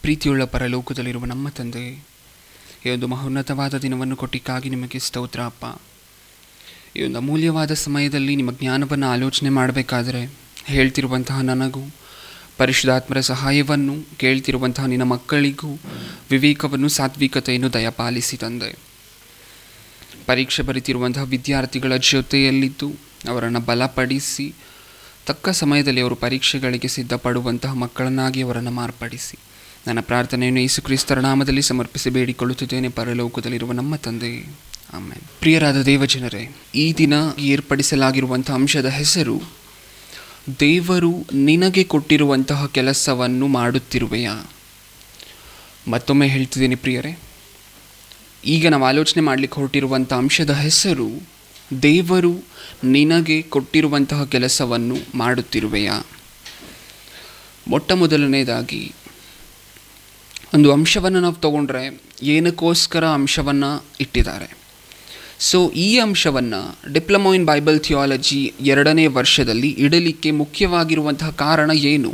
ಪ್ರೀತಿಯುಳ್ಳ ಪರಲೋಕದಲ್ಲಿರುವ ನಮ್ಮ ತಂದೆ ಈ ಒಂದು ಮಹೋನ್ನತವಾದ ದಿನವನ್ನು ಕೊಟ್ಟಿಕ್ಕಾಗಿ ನಿಮಗೆ ಸ್ತೋತ್ರ ಅಪ್ಪ ಈ ಒಂದು ಅಮೂಲ್ಯವಾದ ಸಮಯದಲ್ಲಿ ನಿಮ್ಮ ಜ್ಞಾನವನ್ನು ಆಲೋಚನೆ ಮಾಡಬೇಕಾದ್ರೆ ಹೇಳ್ತಿರುವಂತಹ ನನಗೂ ಪರಿಶುದ್ಧಾತ್ಮರ ಸಹಾಯವನ್ನು ಕೇಳ್ತಿರುವಂತಹ ನಿನ್ನ ಮಕ್ಕಳಿಗೂ ವಿವೇಕವನ್ನು ಸಾತ್ವಿಕತೆಯನ್ನು ದಯಪಾಲಿಸಿ ತಂದೆ ಪರೀಕ್ಷೆ ಬರೀತಿರುವಂತಹ ವಿದ್ಯಾರ್ಥಿಗಳ ಜೊತೆಯಲ್ಲಿದ್ದು ಅವರನ್ನು ಬಲಪಡಿಸಿ ತಕ್ಕ ಸಮಯದಲ್ಲಿ ಅವರು ಪರೀಕ್ಷೆಗಳಿಗೆ ಸಿದ್ಧಪಡುವಂತಹ ಮಕ್ಕಳನ್ನಾಗಿ ಅವರನ್ನು ಮಾರ್ಪಡಿಸಿ ನನ್ನ ಪ್ರಾರ್ಥನೆಯನ್ನು ಯೇಸು ಕ್ರಿಸ್ತರ ನಾಮದಲ್ಲಿ ಸಮರ್ಪಿಸಿ ಬೇಡಿಕೊಳ್ಳುತ್ತಿದ್ದೇನೆ ಪರಲೋಕದಲ್ಲಿರುವ ನಮ್ಮ ತಂದೆ ಆಮೇಲೆ ಪ್ರಿಯರಾದ ದೇವಜನರೇ ಈ ದಿನ ಏರ್ಪಡಿಸಲಾಗಿರುವಂಥ ಅಂಶದ ಹೆಸರು ದೇವರು ನಿನಗೆ ಕೊಟ್ಟಿರುವಂತಹ ಕೆಲಸವನ್ನು ಮಾಡುತ್ತಿರುವೆಯಾ ಮತ್ತೊಮ್ಮೆ ಹೇಳ್ತಿದ್ದೀನಿ ಪ್ರಿಯರೇ ಈಗ ನಾವು ಆಲೋಚನೆ ಮಾಡಲಿಕ್ಕೆ ಹೊರಟಿರುವಂಥ ಅಂಶದ ಹೆಸರು ದೇವರು ನಿನಗೆ ಕೊಟ್ಟಿರುವಂತಹ ಕೆಲಸವನ್ನು ಮಾಡುತ್ತಿರುವೆಯಾ ಮೊಟ್ಟ ಮೊದಲನೇದಾಗಿ ಒಂದು ಅಂಶವನ್ನು ನಾವು ತಗೊಂಡ್ರೆ ಏನಕ್ಕೋಸ್ಕರ ಅಂಶವನ್ನು ಇಟ್ಟಿದ್ದಾರೆ ಸೊ ಈ ಅಂಶವನ್ನು ಡಿಪ್ಲೊಮೊ ಇನ್ ಬೈಬಲ್ ಥಿಯಾಲಜಿ ಎರಡನೇ ವರ್ಷದಲ್ಲಿ ಇಡಲಿಕ್ಕೆ ಮುಖ್ಯವಾಗಿರುವಂತಹ ಕಾರಣ ಏನು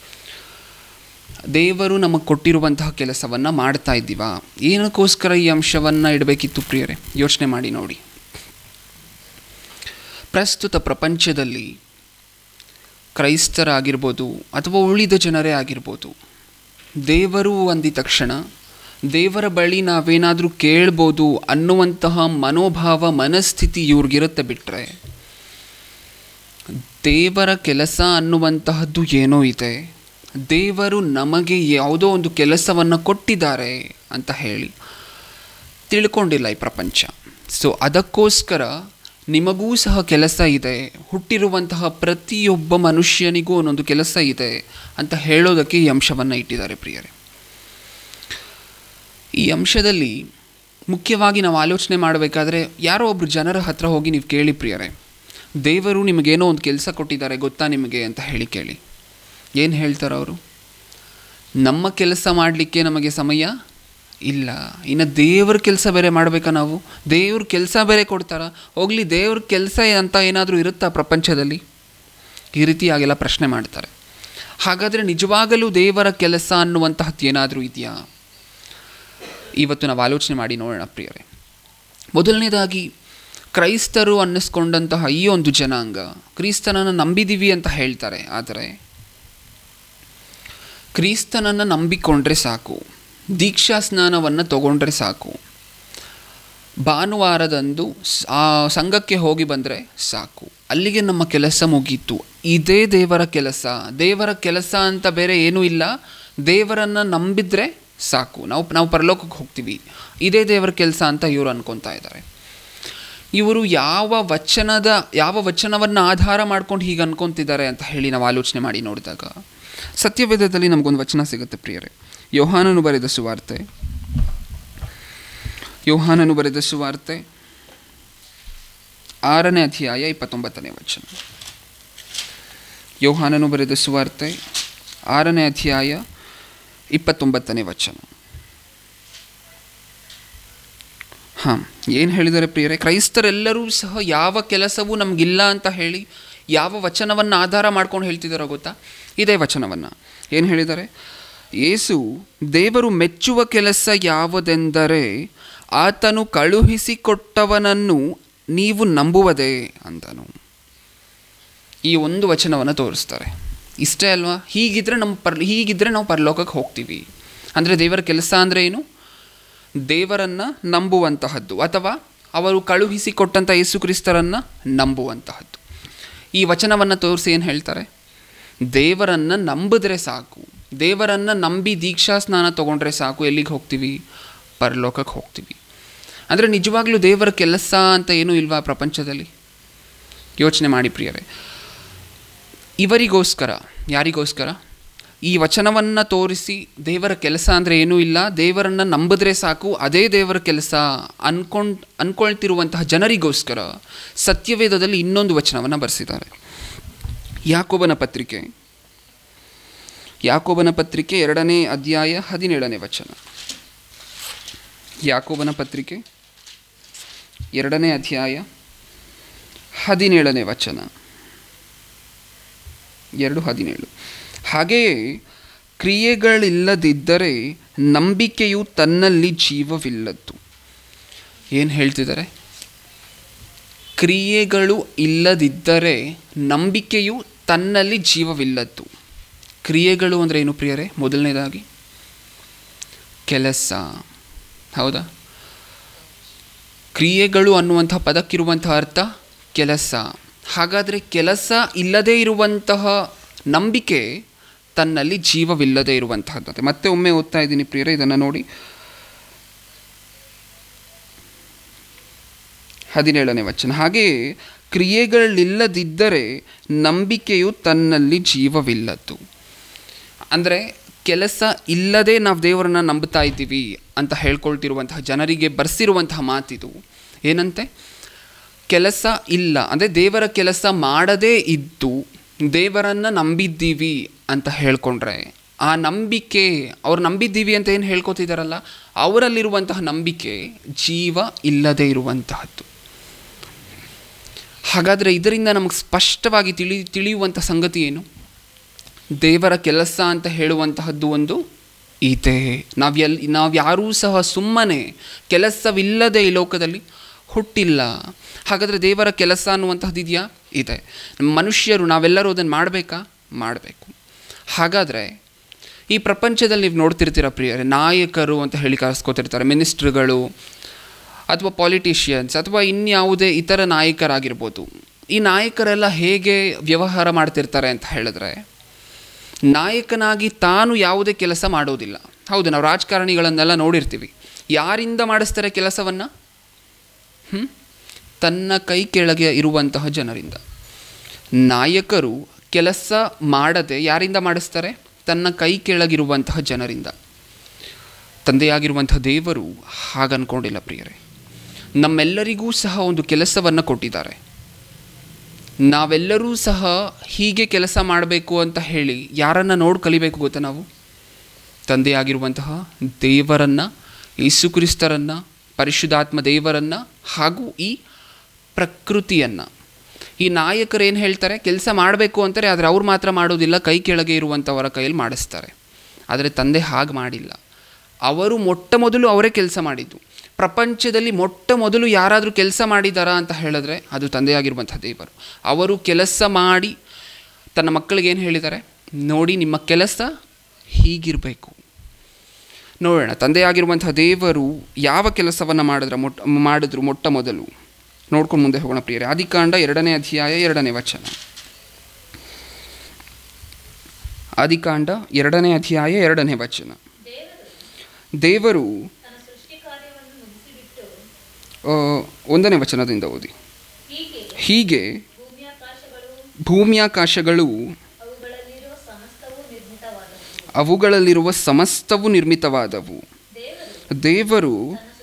ದೇವರು ನಮಗೆ ಕೊಟ್ಟಿರುವಂತಹ ಕೆಲಸವನ್ನು ಮಾಡ್ತಾ ಇದ್ದೀವಾ ಏನಕ್ಕೋಸ್ಕರ ಈ ಅಂಶವನ್ನು ಇಡಬೇಕಿತ್ತು ಪ್ರಿಯರೇ ಯೋಚನೆ ಮಾಡಿ ನೋಡಿ ಪ್ರಸ್ತುತ ಪ್ರಪಂಚದಲ್ಲಿ ಕ್ರೈಸ್ತರಾಗಿರ್ಬೋದು ಅಥವಾ ಉಳಿದ ಜನರೇ ಆಗಿರ್ಬೋದು ದೇವರು ಅಂದಿದ ತಕ್ಷಣ ದೇವರ ಬಳಿ ನಾವೇನಾದರೂ ಕೇಳ್ಬೋದು ಅನ್ನುವಂತಹ ಮನೋಭಾವ ಮನಸ್ಥಿತಿ ಇವ್ರಿಗಿರುತ್ತೆ ಬಿಟ್ಟರೆ ದೇವರ ಕೆಲಸ ಅನ್ನುವಂತಹದ್ದು ಏನೋ ಇದೆ ದೇವರು ನಮಗೆ ಯಾವುದೋ ಒಂದು ಕೆಲಸವನ್ನು ಕೊಟ್ಟಿದ್ದಾರೆ ಅಂತ ಹೇಳಿ ತಿಳ್ಕೊಂಡಿಲ್ಲ ಈ ಪ್ರಪಂಚ ಸೊ ಅದಕ್ಕೋಸ್ಕರ ನಿಮಗೂ ಸಹ ಕೆಲಸ ಇದೆ ಹುಟ್ಟಿರುವಂತಹ ಪ್ರತಿಯೊಬ್ಬ ಮನುಷ್ಯನಿಗೂ ಒಂದೊಂದು ಕೆಲಸ ಇದೆ ಅಂತ ಹೇಳೋದಕ್ಕೆ ಈ ಅಂಶವನ್ನು ಇಟ್ಟಿದ್ದಾರೆ ಪ್ರಿಯರೇ ಈ ಅಂಶದಲ್ಲಿ ಮುಖ್ಯವಾಗಿ ನಾವು ಆಲೋಚನೆ ಮಾಡಬೇಕಾದ್ರೆ ಯಾರೋ ಒಬ್ಬರು ಜನರ ಹತ್ರ ಹೋಗಿ ನೀವು ಕೇಳಿ ಪ್ರಿಯರೇ ದೇವರು ನಿಮಗೇನೋ ಒಂದು ಕೆಲಸ ಕೊಟ್ಟಿದ್ದಾರೆ ಗೊತ್ತಾ ನಿಮಗೆ ಅಂತ ಹೇಳಿ ಕೇಳಿ ಏನು ಹೇಳ್ತಾರೆ ಅವರು ನಮ್ಮ ಕೆಲಸ ಮಾಡಲಿಕ್ಕೆ ನಮಗೆ ಸಮಯ ಇಲ್ಲ ಇನ್ನು ದೇವ್ರ ಕೆಲಸ ಬೇರೆ ಮಾಡಬೇಕಾ ನಾವು ದೇವ್ರ ಕೆಲಸ ಬೇರೆ ಕೊಡ್ತಾರ ಹೋಗ್ಲಿ ದೇವ್ರ ಕೆಲಸ ಅಂತ ಏನಾದರೂ ಇರುತ್ತಾ ಪ್ರಪಂಚದಲ್ಲಿ ಈ ರೀತಿಯಾಗೆಲ್ಲ ಪ್ರಶ್ನೆ ಮಾಡ್ತಾರೆ ಹಾಗಾದರೆ ನಿಜವಾಗಲೂ ದೇವರ ಕೆಲಸ ಅನ್ನುವಂತಹದ್ದು ಏನಾದರೂ ಇದೆಯಾ ಇವತ್ತು ನಾವು ಆಲೋಚನೆ ಮಾಡಿ ನೋಡೋಣ ಪ್ರಿಯರೇ ಮೊದಲನೇದಾಗಿ ಕ್ರೈಸ್ತರು ಅನ್ನಿಸ್ಕೊಂಡಂತಹ ಈ ಒಂದು ಜನಾಂಗ ಕ್ರಿಸ್ತನನ್ನು ನಂಬಿದ್ದೀವಿ ಅಂತ ಹೇಳ್ತಾರೆ ಆದರೆ ಕ್ರಿಸ್ತನನ್ನು ನಂಬಿಕೊಂಡ್ರೆ ಸಾಕು ದೀಕ್ಷಾ ಸ್ನಾನವನ್ನು ತಗೊಂಡ್ರೆ ಸಾಕು ಭಾನುವಾರದಂದು ಸ್- ಆ ಸಂಘಕ್ಕೆ ಹೋಗಿ ಬಂದರೆ ಸಾಕು ಅಲ್ಲಿಗೆ ನಮ್ಮ ಕೆಲಸ ಮುಗೀತು ಇದೇ ದೇವರ ಕೆಲಸ ದೇವರ ಕೆಲಸ ಅಂತ ಬೇರೆ ಏನೂ ಇಲ್ಲ ದೇವರನ್ನು ನಂಬಿದ್ರೆ ಸಾಕು ನಾವು ನಾವು ಪರಲೋಕಕ್ಕೆ ಹೋಗ್ತೀವಿ ಇದೇ ದೇವರ ಕೆಲಸ ಅಂತ ಇವರು ಅನ್ಕೊತಾ ಇದ್ದಾರೆ ಇವರು ಯಾವ ವಚನದ ಯಾವ ವಚನವನ್ನು ಆಧಾರ ಮಾಡ್ಕೊಂಡು ಹೀಗೆ ಅನ್ಕೊತಿದ್ದಾರೆ ಅಂತ ಹೇಳಿ ನಾವು ಆಲೋಚನೆ ಮಾಡಿ ನೋಡಿದಾಗ ಸತ್ಯವೇದದಲ್ಲಿ ನಮಗೊಂದು ವಚನ ಸಿಗುತ್ತೆ ಪ್ರಿಯರೇ ಯೋಹಾನನು ಬರೆದ ಸುವಾರ್ತೆ ಯೋಹಾನನು ಬರೆದ ಸುವಾರ್ತೆ ಆರನೇ ಅಧ್ಯಾಯ ಇಪ್ಪತ್ತೊಂಬತ್ತನೇ ವಚನ ಯೋಹಾನನು ಬರೆದ ಸುವಾರ್ತೆ ಆರನೇ ಅಧ್ಯಾಯ ಇಪ್ಪತ್ತೊಂಬತ್ತನೇ ವಚನ ಹಾಂ ಏನು ಹೇಳಿದ್ದಾರೆ ಪ್ರಿಯರೇ ಕ್ರೈಸ್ತರೆಲ್ಲರೂ ಸಹ ಯಾವ ಕೆಲಸವೂ ನಮಗಿಲ್ಲ ಅಂತ ಹೇಳಿ ಯಾವ ವಚನವನ್ನು ಆಧಾರ ಮಾಡ್ಕೊಂಡು ಹೇಳ್ತಿದ್ದಾರೋ ಗೊತ್ತಾ ಇದೇ ವಚನವನ್ನು ಏನು ಹೇಳಿದ್ದಾರೆ ಯೇಸು ದೇವರು ಮೆಚ್ಚುವ ಕೆಲಸ ಯಾವುದೆಂದರೆ ಆತನು ಕಳುಹಿಸಿಕೊಟ್ಟವನನ್ನು ನೀವು ನಂಬುವುದೇ ಅಂತನು ಈ ಒಂದು ವಚನವನ್ನು ತೋರಿಸ್ತಾರೆ ಇಷ್ಟೇ ಅಲ್ವಾ ಹೀಗಿದ್ರೆ ನಮ್ಮ ಪರ್ ಹೀಗಿದ್ರೆ ನಾವು ಪರಲೋಕಕ್ಕೆ ಹೋಗ್ತೀವಿ ಅಂದರೆ ದೇವರ ಕೆಲಸ ಅಂದರೆ ಏನು ದೇವರನ್ನು ನಂಬುವಂತಹದ್ದು ಅಥವಾ ಅವರು ಕಳುಹಿಸಿಕೊಟ್ಟಂಥ ಯೇಸು ಕ್ರಿಸ್ತರನ್ನು ನಂಬುವಂತಹದ್ದು ಈ ವಚನವನ್ನು ತೋರಿಸಿ ಏನು ಹೇಳ್ತಾರೆ ದೇವರನ್ನು ನಂಬಿದ್ರೆ ಸಾಕು ದೇವರನ್ನು ನಂಬಿ ದೀಕ್ಷಾ ಸ್ನಾನ ತೊಗೊಂಡ್ರೆ ಸಾಕು ಎಲ್ಲಿಗೆ ಹೋಗ್ತೀವಿ ಪರಲೋಕಕ್ಕೆ ಹೋಗ್ತೀವಿ ಅಂದರೆ ನಿಜವಾಗ್ಲೂ ದೇವರ ಕೆಲಸ ಅಂತ ಏನೂ ಇಲ್ವಾ ಪ್ರಪಂಚದಲ್ಲಿ ಯೋಚನೆ ಮಾಡಿ ಪ್ರಿಯರೇ ಇವರಿಗೋಸ್ಕರ ಯಾರಿಗೋಸ್ಕರ ಈ ವಚನವನ್ನು ತೋರಿಸಿ ದೇವರ ಕೆಲಸ ಅಂದರೆ ಏನೂ ಇಲ್ಲ ದೇವರನ್ನು ನಂಬಿದ್ರೆ ಸಾಕು ಅದೇ ದೇವರ ಕೆಲಸ ಅನ್ಕೊಂಡು ಅನ್ಕೊಳ್ತಿರುವಂತಹ ಜನರಿಗೋಸ್ಕರ ಸತ್ಯವೇದದಲ್ಲಿ ಇನ್ನೊಂದು ವಚನವನ್ನು ಬರೆಸಿದ್ದಾರೆ ಯಾಕೋಬನ ಪತ್ರಿಕೆ ಯಾಕೋಬನ ಪತ್ರಿಕೆ ಎರಡನೇ ಅಧ್ಯಾಯ ಹದಿನೇಳನೇ ವಚನ ಯಾಕೋಬನ ಪತ್ರಿಕೆ ಎರಡನೇ ಅಧ್ಯಾಯ ಹದಿನೇಳನೇ ವಚನ ಎರಡು ಹದಿನೇಳು ಹಾಗೆಯೇ ಕ್ರಿಯೆಗಳಿಲ್ಲದಿದ್ದರೆ ನಂಬಿಕೆಯು ತನ್ನಲ್ಲಿ ಜೀವವಿಲ್ಲದ್ದು ಏನು ಹೇಳ್ತಿದ್ದಾರೆ ಕ್ರಿಯೆಗಳು ಇಲ್ಲದಿದ್ದರೆ ನಂಬಿಕೆಯು ತನ್ನಲ್ಲಿ ಜೀವವಿಲ್ಲದ್ದು ಕ್ರಿಯೆಗಳು ಅಂದರೆ ಏನು ಪ್ರಿಯರೇ ಮೊದಲನೇದಾಗಿ ಕೆಲಸ ಹೌದಾ ಕ್ರಿಯೆಗಳು ಅನ್ನುವಂಥ ಪದಕ್ಕಿರುವಂತಹ ಅರ್ಥ ಕೆಲಸ ಹಾಗಾದರೆ ಕೆಲಸ ಇಲ್ಲದೇ ಇರುವಂತಹ ನಂಬಿಕೆ ತನ್ನಲ್ಲಿ ಜೀವವಿಲ್ಲದೆ ಇರುವಂತಹದ್ದು ಮತ್ತೆ ಒಮ್ಮೆ ಓದ್ತಾ ಇದ್ದೀನಿ ಪ್ರಿಯರೇ ಇದನ್ನು ನೋಡಿ ಹದಿನೇಳನೇ ವಚನ ಹಾಗೆಯೇ ಕ್ರಿಯೆಗಳಿಲ್ಲದಿದ್ದರೆ ನಂಬಿಕೆಯು ತನ್ನಲ್ಲಿ ಜೀವವಿಲ್ಲದ್ದು ಅಂದರೆ ಕೆಲಸ ಇಲ್ಲದೆ ನಾವು ದೇವರನ್ನ ನಂಬುತ್ತಾ ಇದ್ದೀವಿ ಅಂತ ಹೇಳ್ಕೊಳ್ತಿರುವಂತಹ ಜನರಿಗೆ ಬರ್ಸಿರುವಂತಹ ಮಾತಿದು ಏನಂತೆ ಕೆಲಸ ಇಲ್ಲ ಅಂದರೆ ದೇವರ ಕೆಲಸ ಮಾಡದೇ ಇದ್ದು ದೇವರನ್ನು ನಂಬಿದ್ದೀವಿ ಅಂತ ಹೇಳ್ಕೊಂಡ್ರೆ ಆ ನಂಬಿಕೆ ಅವ್ರು ನಂಬಿದ್ದೀವಿ ಅಂತ ಏನು ಹೇಳ್ಕೊತಿದ್ದಾರಲ್ಲ ಅವರಲ್ಲಿರುವಂತಹ ನಂಬಿಕೆ ಜೀವ ಇಲ್ಲದೆ ಇರುವಂತಹದ್ದು ಹಾಗಾದರೆ ಇದರಿಂದ ನಮಗೆ ಸ್ಪಷ್ಟವಾಗಿ ತಿಳಿ ತಿಳಿಯುವಂಥ ಸಂಗತಿ ಏನು ದೇವರ ಕೆಲಸ ಅಂತ ಹೇಳುವಂತಹದ್ದು ಒಂದು ಇದೆ ನಾವು ಎಲ್ ನಾವು ಯಾರೂ ಸಹ ಸುಮ್ಮನೆ ಕೆಲಸವಿಲ್ಲದೆ ಈ ಲೋಕದಲ್ಲಿ ಹುಟ್ಟಿಲ್ಲ ಹಾಗಾದರೆ ದೇವರ ಕೆಲಸ ಅನ್ನುವಂಥದ್ದು ಇದೆಯಾ ಇದೆ ಮನುಷ್ಯರು ನಾವೆಲ್ಲರೂ ಅದನ್ನು ಮಾಡಬೇಕಾ ಮಾಡಬೇಕು ಹಾಗಾದರೆ ಈ ಪ್ರಪಂಚದಲ್ಲಿ ನೀವು ನೋಡ್ತಿರ್ತೀರ ಪ್ರಿಯರೇ ನಾಯಕರು ಅಂತ ಹೇಳಿ ಕರೆಸ್ಕೊತಿರ್ತಾರೆ ಮಿನಿಸ್ಟ್ರುಗಳು ಅಥವಾ ಪಾಲಿಟಿಷಿಯನ್ಸ್ ಅಥವಾ ಇನ್ಯಾವುದೇ ಇತರ ನಾಯಕರಾಗಿರ್ಬೋದು ಈ ನಾಯಕರೆಲ್ಲ ಹೇಗೆ ವ್ಯವಹಾರ ಮಾಡ್ತಿರ್ತಾರೆ ಅಂತ ಹೇಳಿದ್ರೆ ನಾಯಕನಾಗಿ ತಾನು ಯಾವುದೇ ಕೆಲಸ ಮಾಡೋದಿಲ್ಲ ಹೌದು ನಾವು ರಾಜಕಾರಣಿಗಳನ್ನೆಲ್ಲ ನೋಡಿರ್ತೀವಿ ಯಾರಿಂದ ಮಾಡಿಸ್ತಾರೆ ಕೆಲಸವನ್ನು ಹ್ಞೂ ತನ್ನ ಕೈ ಕೆಳಗೆ ಇರುವಂತಹ ಜನರಿಂದ ನಾಯಕರು ಕೆಲಸ ಮಾಡದೆ ಯಾರಿಂದ ಮಾಡಿಸ್ತಾರೆ ತನ್ನ ಕೈ ಕೆಳಗಿರುವಂತಹ ಜನರಿಂದ ತಂದೆಯಾಗಿರುವಂತಹ ದೇವರು ಹಾಗನ್ಕೊಂಡಿಲ್ಲ ಪ್ರಿಯರೇ ನಮ್ಮೆಲ್ಲರಿಗೂ ಸಹ ಒಂದು ಕೆಲಸವನ್ನು ಕೊಟ್ಟಿದ್ದಾರೆ ನಾವೆಲ್ಲರೂ ಸಹ ಹೀಗೆ ಕೆಲಸ ಮಾಡಬೇಕು ಅಂತ ಹೇಳಿ ಯಾರನ್ನು ನೋಡಿ ಕಲಿಬೇಕು ಗೊತ್ತಾ ನಾವು ತಂದೆಯಾಗಿರುವಂತಹ ದೇವರನ್ನು ಯೇಸುಕ್ರಿಸ್ತರನ್ನು ಪರಿಶುದ್ಧಾತ್ಮ ದೇವರನ್ನು ಹಾಗೂ ಈ ಪ್ರಕೃತಿಯನ್ನು ಈ ನಾಯಕರು ಏನು ಹೇಳ್ತಾರೆ ಕೆಲಸ ಮಾಡಬೇಕು ಅಂತಾರೆ ಆದರೆ ಅವ್ರು ಮಾತ್ರ ಮಾಡೋದಿಲ್ಲ ಕೈ ಕೆಳಗೆ ಇರುವಂಥವರ ಕೈಯಲ್ಲಿ ಮಾಡಿಸ್ತಾರೆ ಆದರೆ ತಂದೆ ಹಾಗೆ ಮಾಡಿಲ್ಲ ಅವರು ಮೊಟ್ಟ ಮೊದಲು ಅವರೇ ಕೆಲಸ ಮಾಡಿದ್ದು ಪ್ರಪಂಚದಲ್ಲಿ ಮೊಟ್ಟ ಮೊದಲು ಯಾರಾದರೂ ಕೆಲಸ ಮಾಡಿದಾರಾ ಅಂತ ಹೇಳಿದ್ರೆ ಅದು ತಂದೆಯಾಗಿರುವಂಥ ದೇವರು ಅವರು ಕೆಲಸ ಮಾಡಿ ತನ್ನ ಮಕ್ಕಳಿಗೆ ಏನು ಹೇಳಿದ್ದಾರೆ ನೋಡಿ ನಿಮ್ಮ ಕೆಲಸ ಹೀಗಿರಬೇಕು ನೋಡೋಣ ತಂದೆಯಾಗಿರುವಂತಹ ದೇವರು ಯಾವ ಕೆಲಸವನ್ನು ಮಾಡಿದ್ರ ಮೊಟ್ಟ ಮಾಡಿದ್ರು ಮೊಟ್ಟ ಮೊದಲು ನೋಡ್ಕೊಂಡು ಮುಂದೆ ಹೋಗೋಣ ಪ್ರಿಯರೇ ಆದಿಕಾಂಡ ಎರಡನೇ ಅಧ್ಯಾಯ ಎರಡನೇ ವಚನ ಆದಿಕಾಂಡ ಎರಡನೇ ಅಧ್ಯಾಯ ಎರಡನೇ ವಚನ ದೇವರು ತನ್ನ ಸೃಷ್ಟಿ ಕಾರ್ಯವನ್ನು ಮುಗಿಸಿಬಿಟ್ಟು ಆ, ಒಂದನೇ ವಚನದಿಂದ ಓದಿ ಹೀಗೆ ಹೀಗೆ ಭೂಮ್ಯಾಕಾಶಗಳು ಭೂಮ್ಯಾಕಾಶಗಳು ಅವುಗಳಲ್ಲಿರುವ ಸಮಸ್ತವೂ ನಿರ್ಮಿತವಾದವು ಅವುಗಳಲ್ಲಿರುವ ಸಮಸ್ತವು ನಿರ್ಮಿತವಾದವು ದೇವರು ದೇವರು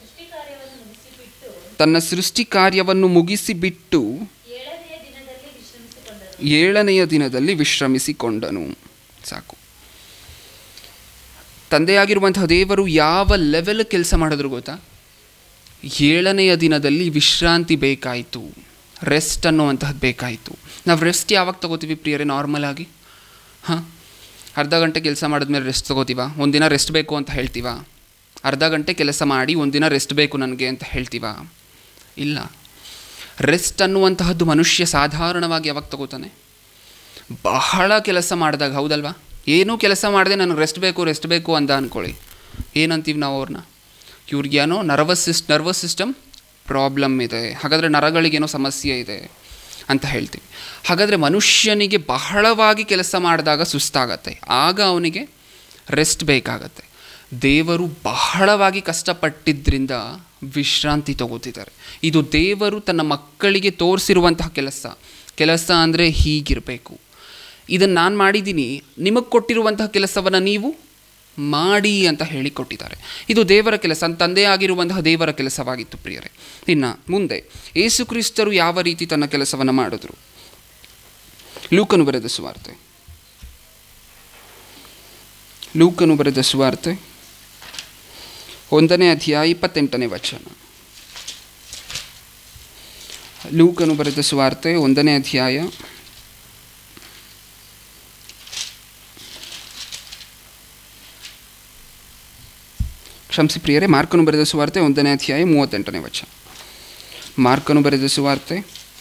ತನ್ನ ಸೃಷ್ಟಿ ಕಾರ್ಯವನ್ನು ಮುಗಿಸಿಬಿಟ್ಟು ತನ್ನ ಸೃಷ್ಟಿ ಕಾರ್ಯವನ್ನು ಮುಗಿಸಿಬಿಟ್ಟು ಏಳನೆಯ ದಿನದಲ್ಲಿ ವಿಶ್ರಮಿಸಿಕೊಂಡರು ಏಳನೆಯ ದಿನದಲ್ಲಿ ವಿಶ್ರಮಿಸಿಕೊಂಡನು ಸಾಕು ತಂದೆಯಾಗಿರುವಂತಹ ದೇವರು ಯಾವ ಲೆವೆಲ್ ಕೆಲಸ ಮಾಡಿದ್ರು ಗೊತ್ತಾ ಏಳನೆಯ ದಿನದಲ್ಲಿ ವಿಶ್ರಾಂತಿ ಬೇಕಾಯಿತು ರೆಸ್ಟ್ ಅನ್ನುವಂತಹದ್ದು ಬೇಕಾಯಿತು ನಾವು ರೆಸ್ಟ್ ಯಾವಾಗ ತಗೋತೀವಿ ಪ್ರಿಯರೇ ನಾರ್ಮಲ್ ಆಗಿ ಹಾಂ ಅರ್ಧ ಗಂಟೆ ಕೆಲಸ ಮಾಡಿದ್ಮೇಲೆ ರೆಸ್ಟ್ ತಗೋತೀವ ಒಂದಿನ ರೆಸ್ಟ್ ಬೇಕು ಅಂತ ಹೇಳ್ತೀವ ಅರ್ಧ ಗಂಟೆ ಕೆಲಸ ಮಾಡಿ ಒಂದಿನ ರೆಸ್ಟ್ ಬೇಕು ನನಗೆ ಅಂತ ಹೇಳ್ತೀವ ಇಲ್ಲ ರೆಸ್ಟ್ ಅನ್ನುವಂತಹದ್ದು ಮನುಷ್ಯ ಸಾಧಾರಣವಾಗಿ ಯಾವಾಗ ತಗೋತಾನೆ ಬಹಳ ಕೆಲಸ ಮಾಡಿದಾಗ ಹೌದಲ್ವಾ ಏನೂ ಕೆಲಸ ಮಾಡದೆ ನನಗೆ ರೆಸ್ಟ್ ಬೇಕು ರೆಸ್ಟ್ ಬೇಕು ಅಂತ ಅಂದ್ಕೊಳ್ಳಿ ಏನಂತೀವಿ ನಾವು ಅವ್ರನ್ನ ಇವ್ರಿಗೇನೋ ನರ್ವಸ್ ಸಿಸ್ ನರ್ವಸ್ ಸಿಸ್ಟಮ್ ಪ್ರಾಬ್ಲಮ್ ಇದೆ ಹಾಗಾದರೆ ನರಗಳಿಗೇನೋ ಸಮಸ್ಯೆ ಇದೆ ಅಂತ ಹೇಳ್ತೀವಿ ಹಾಗಾದರೆ ಮನುಷ್ಯನಿಗೆ ಬಹಳವಾಗಿ ಕೆಲಸ ಮಾಡಿದಾಗ ಸುಸ್ತಾಗತ್ತೆ ಆಗ ಅವನಿಗೆ ರೆಸ್ಟ್ ಬೇಕಾಗತ್ತೆ ದೇವರು ಬಹಳವಾಗಿ ಕಷ್ಟಪಟ್ಟಿದ್ದರಿಂದ ವಿಶ್ರಾಂತಿ ತಗೋತಿದ್ದಾರೆ ಇದು ದೇವರು ತನ್ನ ಮಕ್ಕಳಿಗೆ ತೋರಿಸಿರುವಂತಹ ಕೆಲಸ ಕೆಲಸ ಅಂದರೆ ಹೀಗಿರಬೇಕು ಇದನ್ನು ನಾನು ಮಾಡಿದ್ದೀನಿ ನಿಮಗೆ ಕೊಟ್ಟಿರುವಂತಹ ಕೆಲಸವನ್ನು ನೀವು ಮಾಡಿ ಅಂತ ಹೇಳಿ ಕೊಟ್ಟಿದ್ದಾರೆ ಇದು ದೇವರ ಕೆಲಸ ತಂದೆ ಆಗಿರುವಂತಹ ದೇವರ ಕೆಲಸವಾಗಿತ್ತು ಪ್ರಿಯರೇ ಇನ್ನು ಮುಂದೆ ಏಸು ಕ್ರಿಸ್ತರು ಯಾವ ರೀತಿ ತನ್ನ ಕೆಲಸವನ್ನು ಮಾಡಿದ್ರು ಲೂಕನು ಬರೆದ ಸುವಾರ್ತೆ ಲೂಕನು ಬರೆದ ಸುವಾರ್ತೆ ಒಂದನೇ ಅಧ್ಯಾಯ ಇಪ್ಪತ್ತೆಂಟನೇ ವಚನ ಲೂಕನು ಬರೆದ ಸುವಾರ್ತೆ ಒಂದನೇ ಅಧ್ಯಾಯ ಕ್ಷಮಿಸಿ ಪ್ರಿಯರೇ ಮಾರ್ಕನು ಬರೆದ ಸುವಾರ್ತೆ ಒಂದನೇ ಅಧ್ಯಾಯ ಮೂವತ್ತೆಂಟನೇ ವಚನ ಮಾರ್ಕನು ಬರೆದ ಸುವಾರ್ತೆ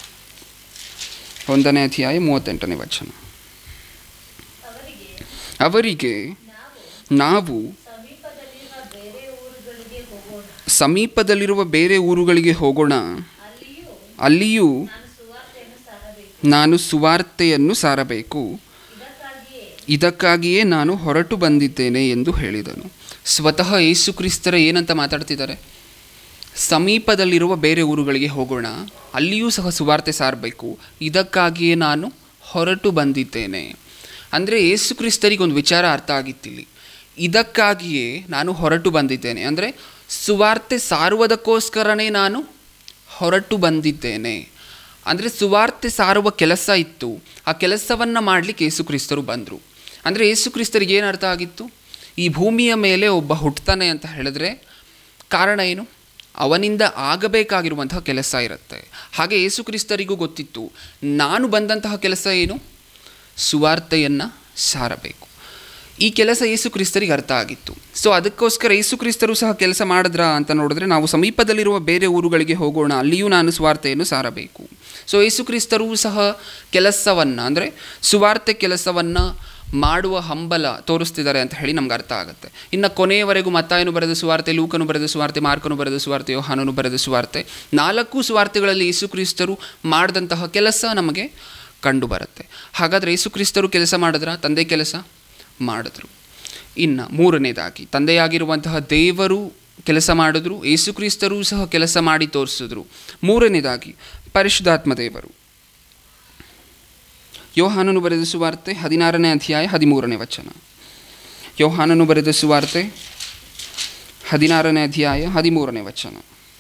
ಒಂದನೇ ಅಧ್ಯಾಯ ಮೂವತ್ತೆಂಟನೇ ವಚನ ಅವರಿಗೆ ಅವರಿಗೆ ನಾವು ನಾವು ಸಮೀಪದಲ್ಲಿರುವ ಬೇರೆ ಊರುಗಳಿಗೆ ಹೋಗೋಣ ಸಮೀಪದಲ್ಲಿರುವ ಬೇರೆ ಊರುಗಳಿಗೆ ಹೋಗೋಣ ಅಲ್ಲಿಯೂ ಅಲ್ಲಿಯೂ ನಾನು ಸುವಾರ್ತೆಯನ್ನು ಸಾರಬೇಕು ನಾನು ಸುವಾರ್ತೆಯನ್ನು ಸಾರಬೇಕು ಇದಕ್ಕಾಗಿಯೇ ಇದಕ್ಕಾಗಿಯೇ ನಾನು ಹೊರಟು ಬಂದಿದ್ದೇನೆ ಎಂದು ಹೇಳಿದನು ಸ್ವತಃ ಯೇಸು ಕ್ರಿಸ್ತರ ಏನಂತ ಮಾತಾಡ್ತಿದ್ದಾರೆ ಸಮೀಪದಲ್ಲಿರುವ ಬೇರೆ ಊರುಗಳಿಗೆ ಹೋಗೋಣ ಅಲ್ಲಿಯೂ ಸಹ ಸುವಾರ್ತೆ ಸಾರಬೇಕು ಇದಕ್ಕಾಗಿಯೇ ನಾನು ಹೊರಟು ಬಂದಿದ್ದೇನೆ ಅಂದರೆ ಯೇಸು ಕ್ರಿಸ್ತರಿಗೆ ಒಂದು ವಿಚಾರ ಅರ್ಥ ಆಗಿತ್ತಿಲ್ಲಿ ಇದಕ್ಕಾಗಿಯೇ ನಾನು ಹೊರಟು ಬಂದಿದ್ದೇನೆ ಅಂದರೆ ಸುವಾರ್ತೆ ಸಾರುವುದಕ್ಕೋಸ್ಕರನೇ ನಾನು ಹೊರಟು ಬಂದಿದ್ದೇನೆ ಅಂದರೆ ಸುವಾರ್ತೆ ಸಾರುವ ಕೆಲಸ ಇತ್ತು ಆ ಕೆಲಸವನ್ನು ಮಾಡಲಿಕ್ಕೆ ಯೇಸು ಕ್ರಿಸ್ತರು ಬಂದರು ಅಂದರೆ ಯೇಸು ಕ್ರಿಸ್ತರಿಗೆ ಏನು ಅರ್ಥ ಆಗಿತ್ತು ಈ ಭೂಮಿಯ ಮೇಲೆ ಒಬ್ಬ ಹುಟ್ಟುತ್ತಾನೆ ಅಂತ ಹೇಳಿದ್ರೆ ಕಾರಣ ಏನು ಅವನಿಂದ ಆಗಬೇಕಾಗಿರುವಂತಹ ಕೆಲಸ ಇರುತ್ತೆ ಹಾಗೆ ಯೇಸು ಕ್ರಿಸ್ತರಿಗೂ ಗೊತ್ತಿತ್ತು ನಾನು ಬಂದಂತಹ ಕೆಲಸ ಏನು ಸುವಾರ್ತೆಯನ್ನು ಸಾರಬೇಕು ಈ ಕೆಲಸ ಯೇಸು ಕ್ರಿಸ್ತರಿಗೆ ಅರ್ಥ ಆಗಿತ್ತು ಸೊ ಅದಕ್ಕೋಸ್ಕರ ಯೇಸು ಕ್ರಿಸ್ತರು ಸಹ ಕೆಲಸ ಮಾಡಿದ್ರ ಅಂತ ನೋಡಿದ್ರೆ ನಾವು ಸಮೀಪದಲ್ಲಿರುವ ಬೇರೆ ಊರುಗಳಿಗೆ ಹೋಗೋಣ ಅಲ್ಲಿಯೂ ನಾನು ಸುವಾರ್ತೆಯನ್ನು ಸಾರಬೇಕು ಸೊ ಯೇಸು ಕ್ರಿಸ್ತರು ಸಹ ಕೆಲಸವನ್ನು ಅಂದರೆ ಸುವಾರ್ತೆ ಕೆಲಸವನ್ನು ಮಾಡುವ ಹಂಬಲ ತೋರಿಸ್ತಿದ್ದಾರೆ ಅಂತ ಹೇಳಿ ನಮ್ಗೆ ಅರ್ಥ ಆಗುತ್ತೆ ಇನ್ನು ಕೊನೆಯವರೆಗೂ ಮತ್ತಾಯನು ಬರೆದ ಸುವಾರ್ತೆ ಲೂಕನು ಬರೆದ ಸುವಾರ್ತೆ ಮಾರ್ಕನು ಬರೆದ ಸುವಾರ್ತೆ ಯೋಹಾನನು ಬರೆದ ಸುವಾರ್ತೆ ನಾಲ್ಕು ಸುವಾರ್ತೆಗಳಲ್ಲಿ ಯೇಸು ಕ್ರಿಸ್ತರು ಮಾಡಿದಂತಹ ಕೆಲಸ ನಮಗೆ ಕಂಡು ಬರುತ್ತೆ ಹಾಗಾದರೆ ಯೇಸು ಕ್ರಿಸ್ತರು ಕೆಲಸ ಮಾಡಿದ್ರ ತಂದೆ ಕೆಲಸ ಮಾಡಿದ್ರು ಇನ್ನು ಮೂರನೇದಾಗಿ ತಂದೆಯಾಗಿರುವಂತಹ ದೇವರು ಕೆಲಸ ಮಾಡಿದ್ರು ಯೇಸು ಕ್ರಿಸ್ತರು ಸಹ ಕೆಲಸ ಮಾಡಿ ತೋರಿಸಿದ್ರು ಮೂರನೇದಾಗಿ ಪರಿಶುದ್ಧಾತ್ಮ ದೇವರು ಯೋಹಾನನು ಬರೆದ ಸುವಾರ್ತೆ ಹದಿನಾರನೇ ಅಧ್ಯಾಯ ಹದಿಮೂರನೇ ವಚನ ಯೋಹಾನನು ಬರೆದ ಸುವಾರ್ತೆ ಹದಿನಾರನೇ ಅಧ್ಯಾಯ ಹದಿಮೂರನೇ ವಚನ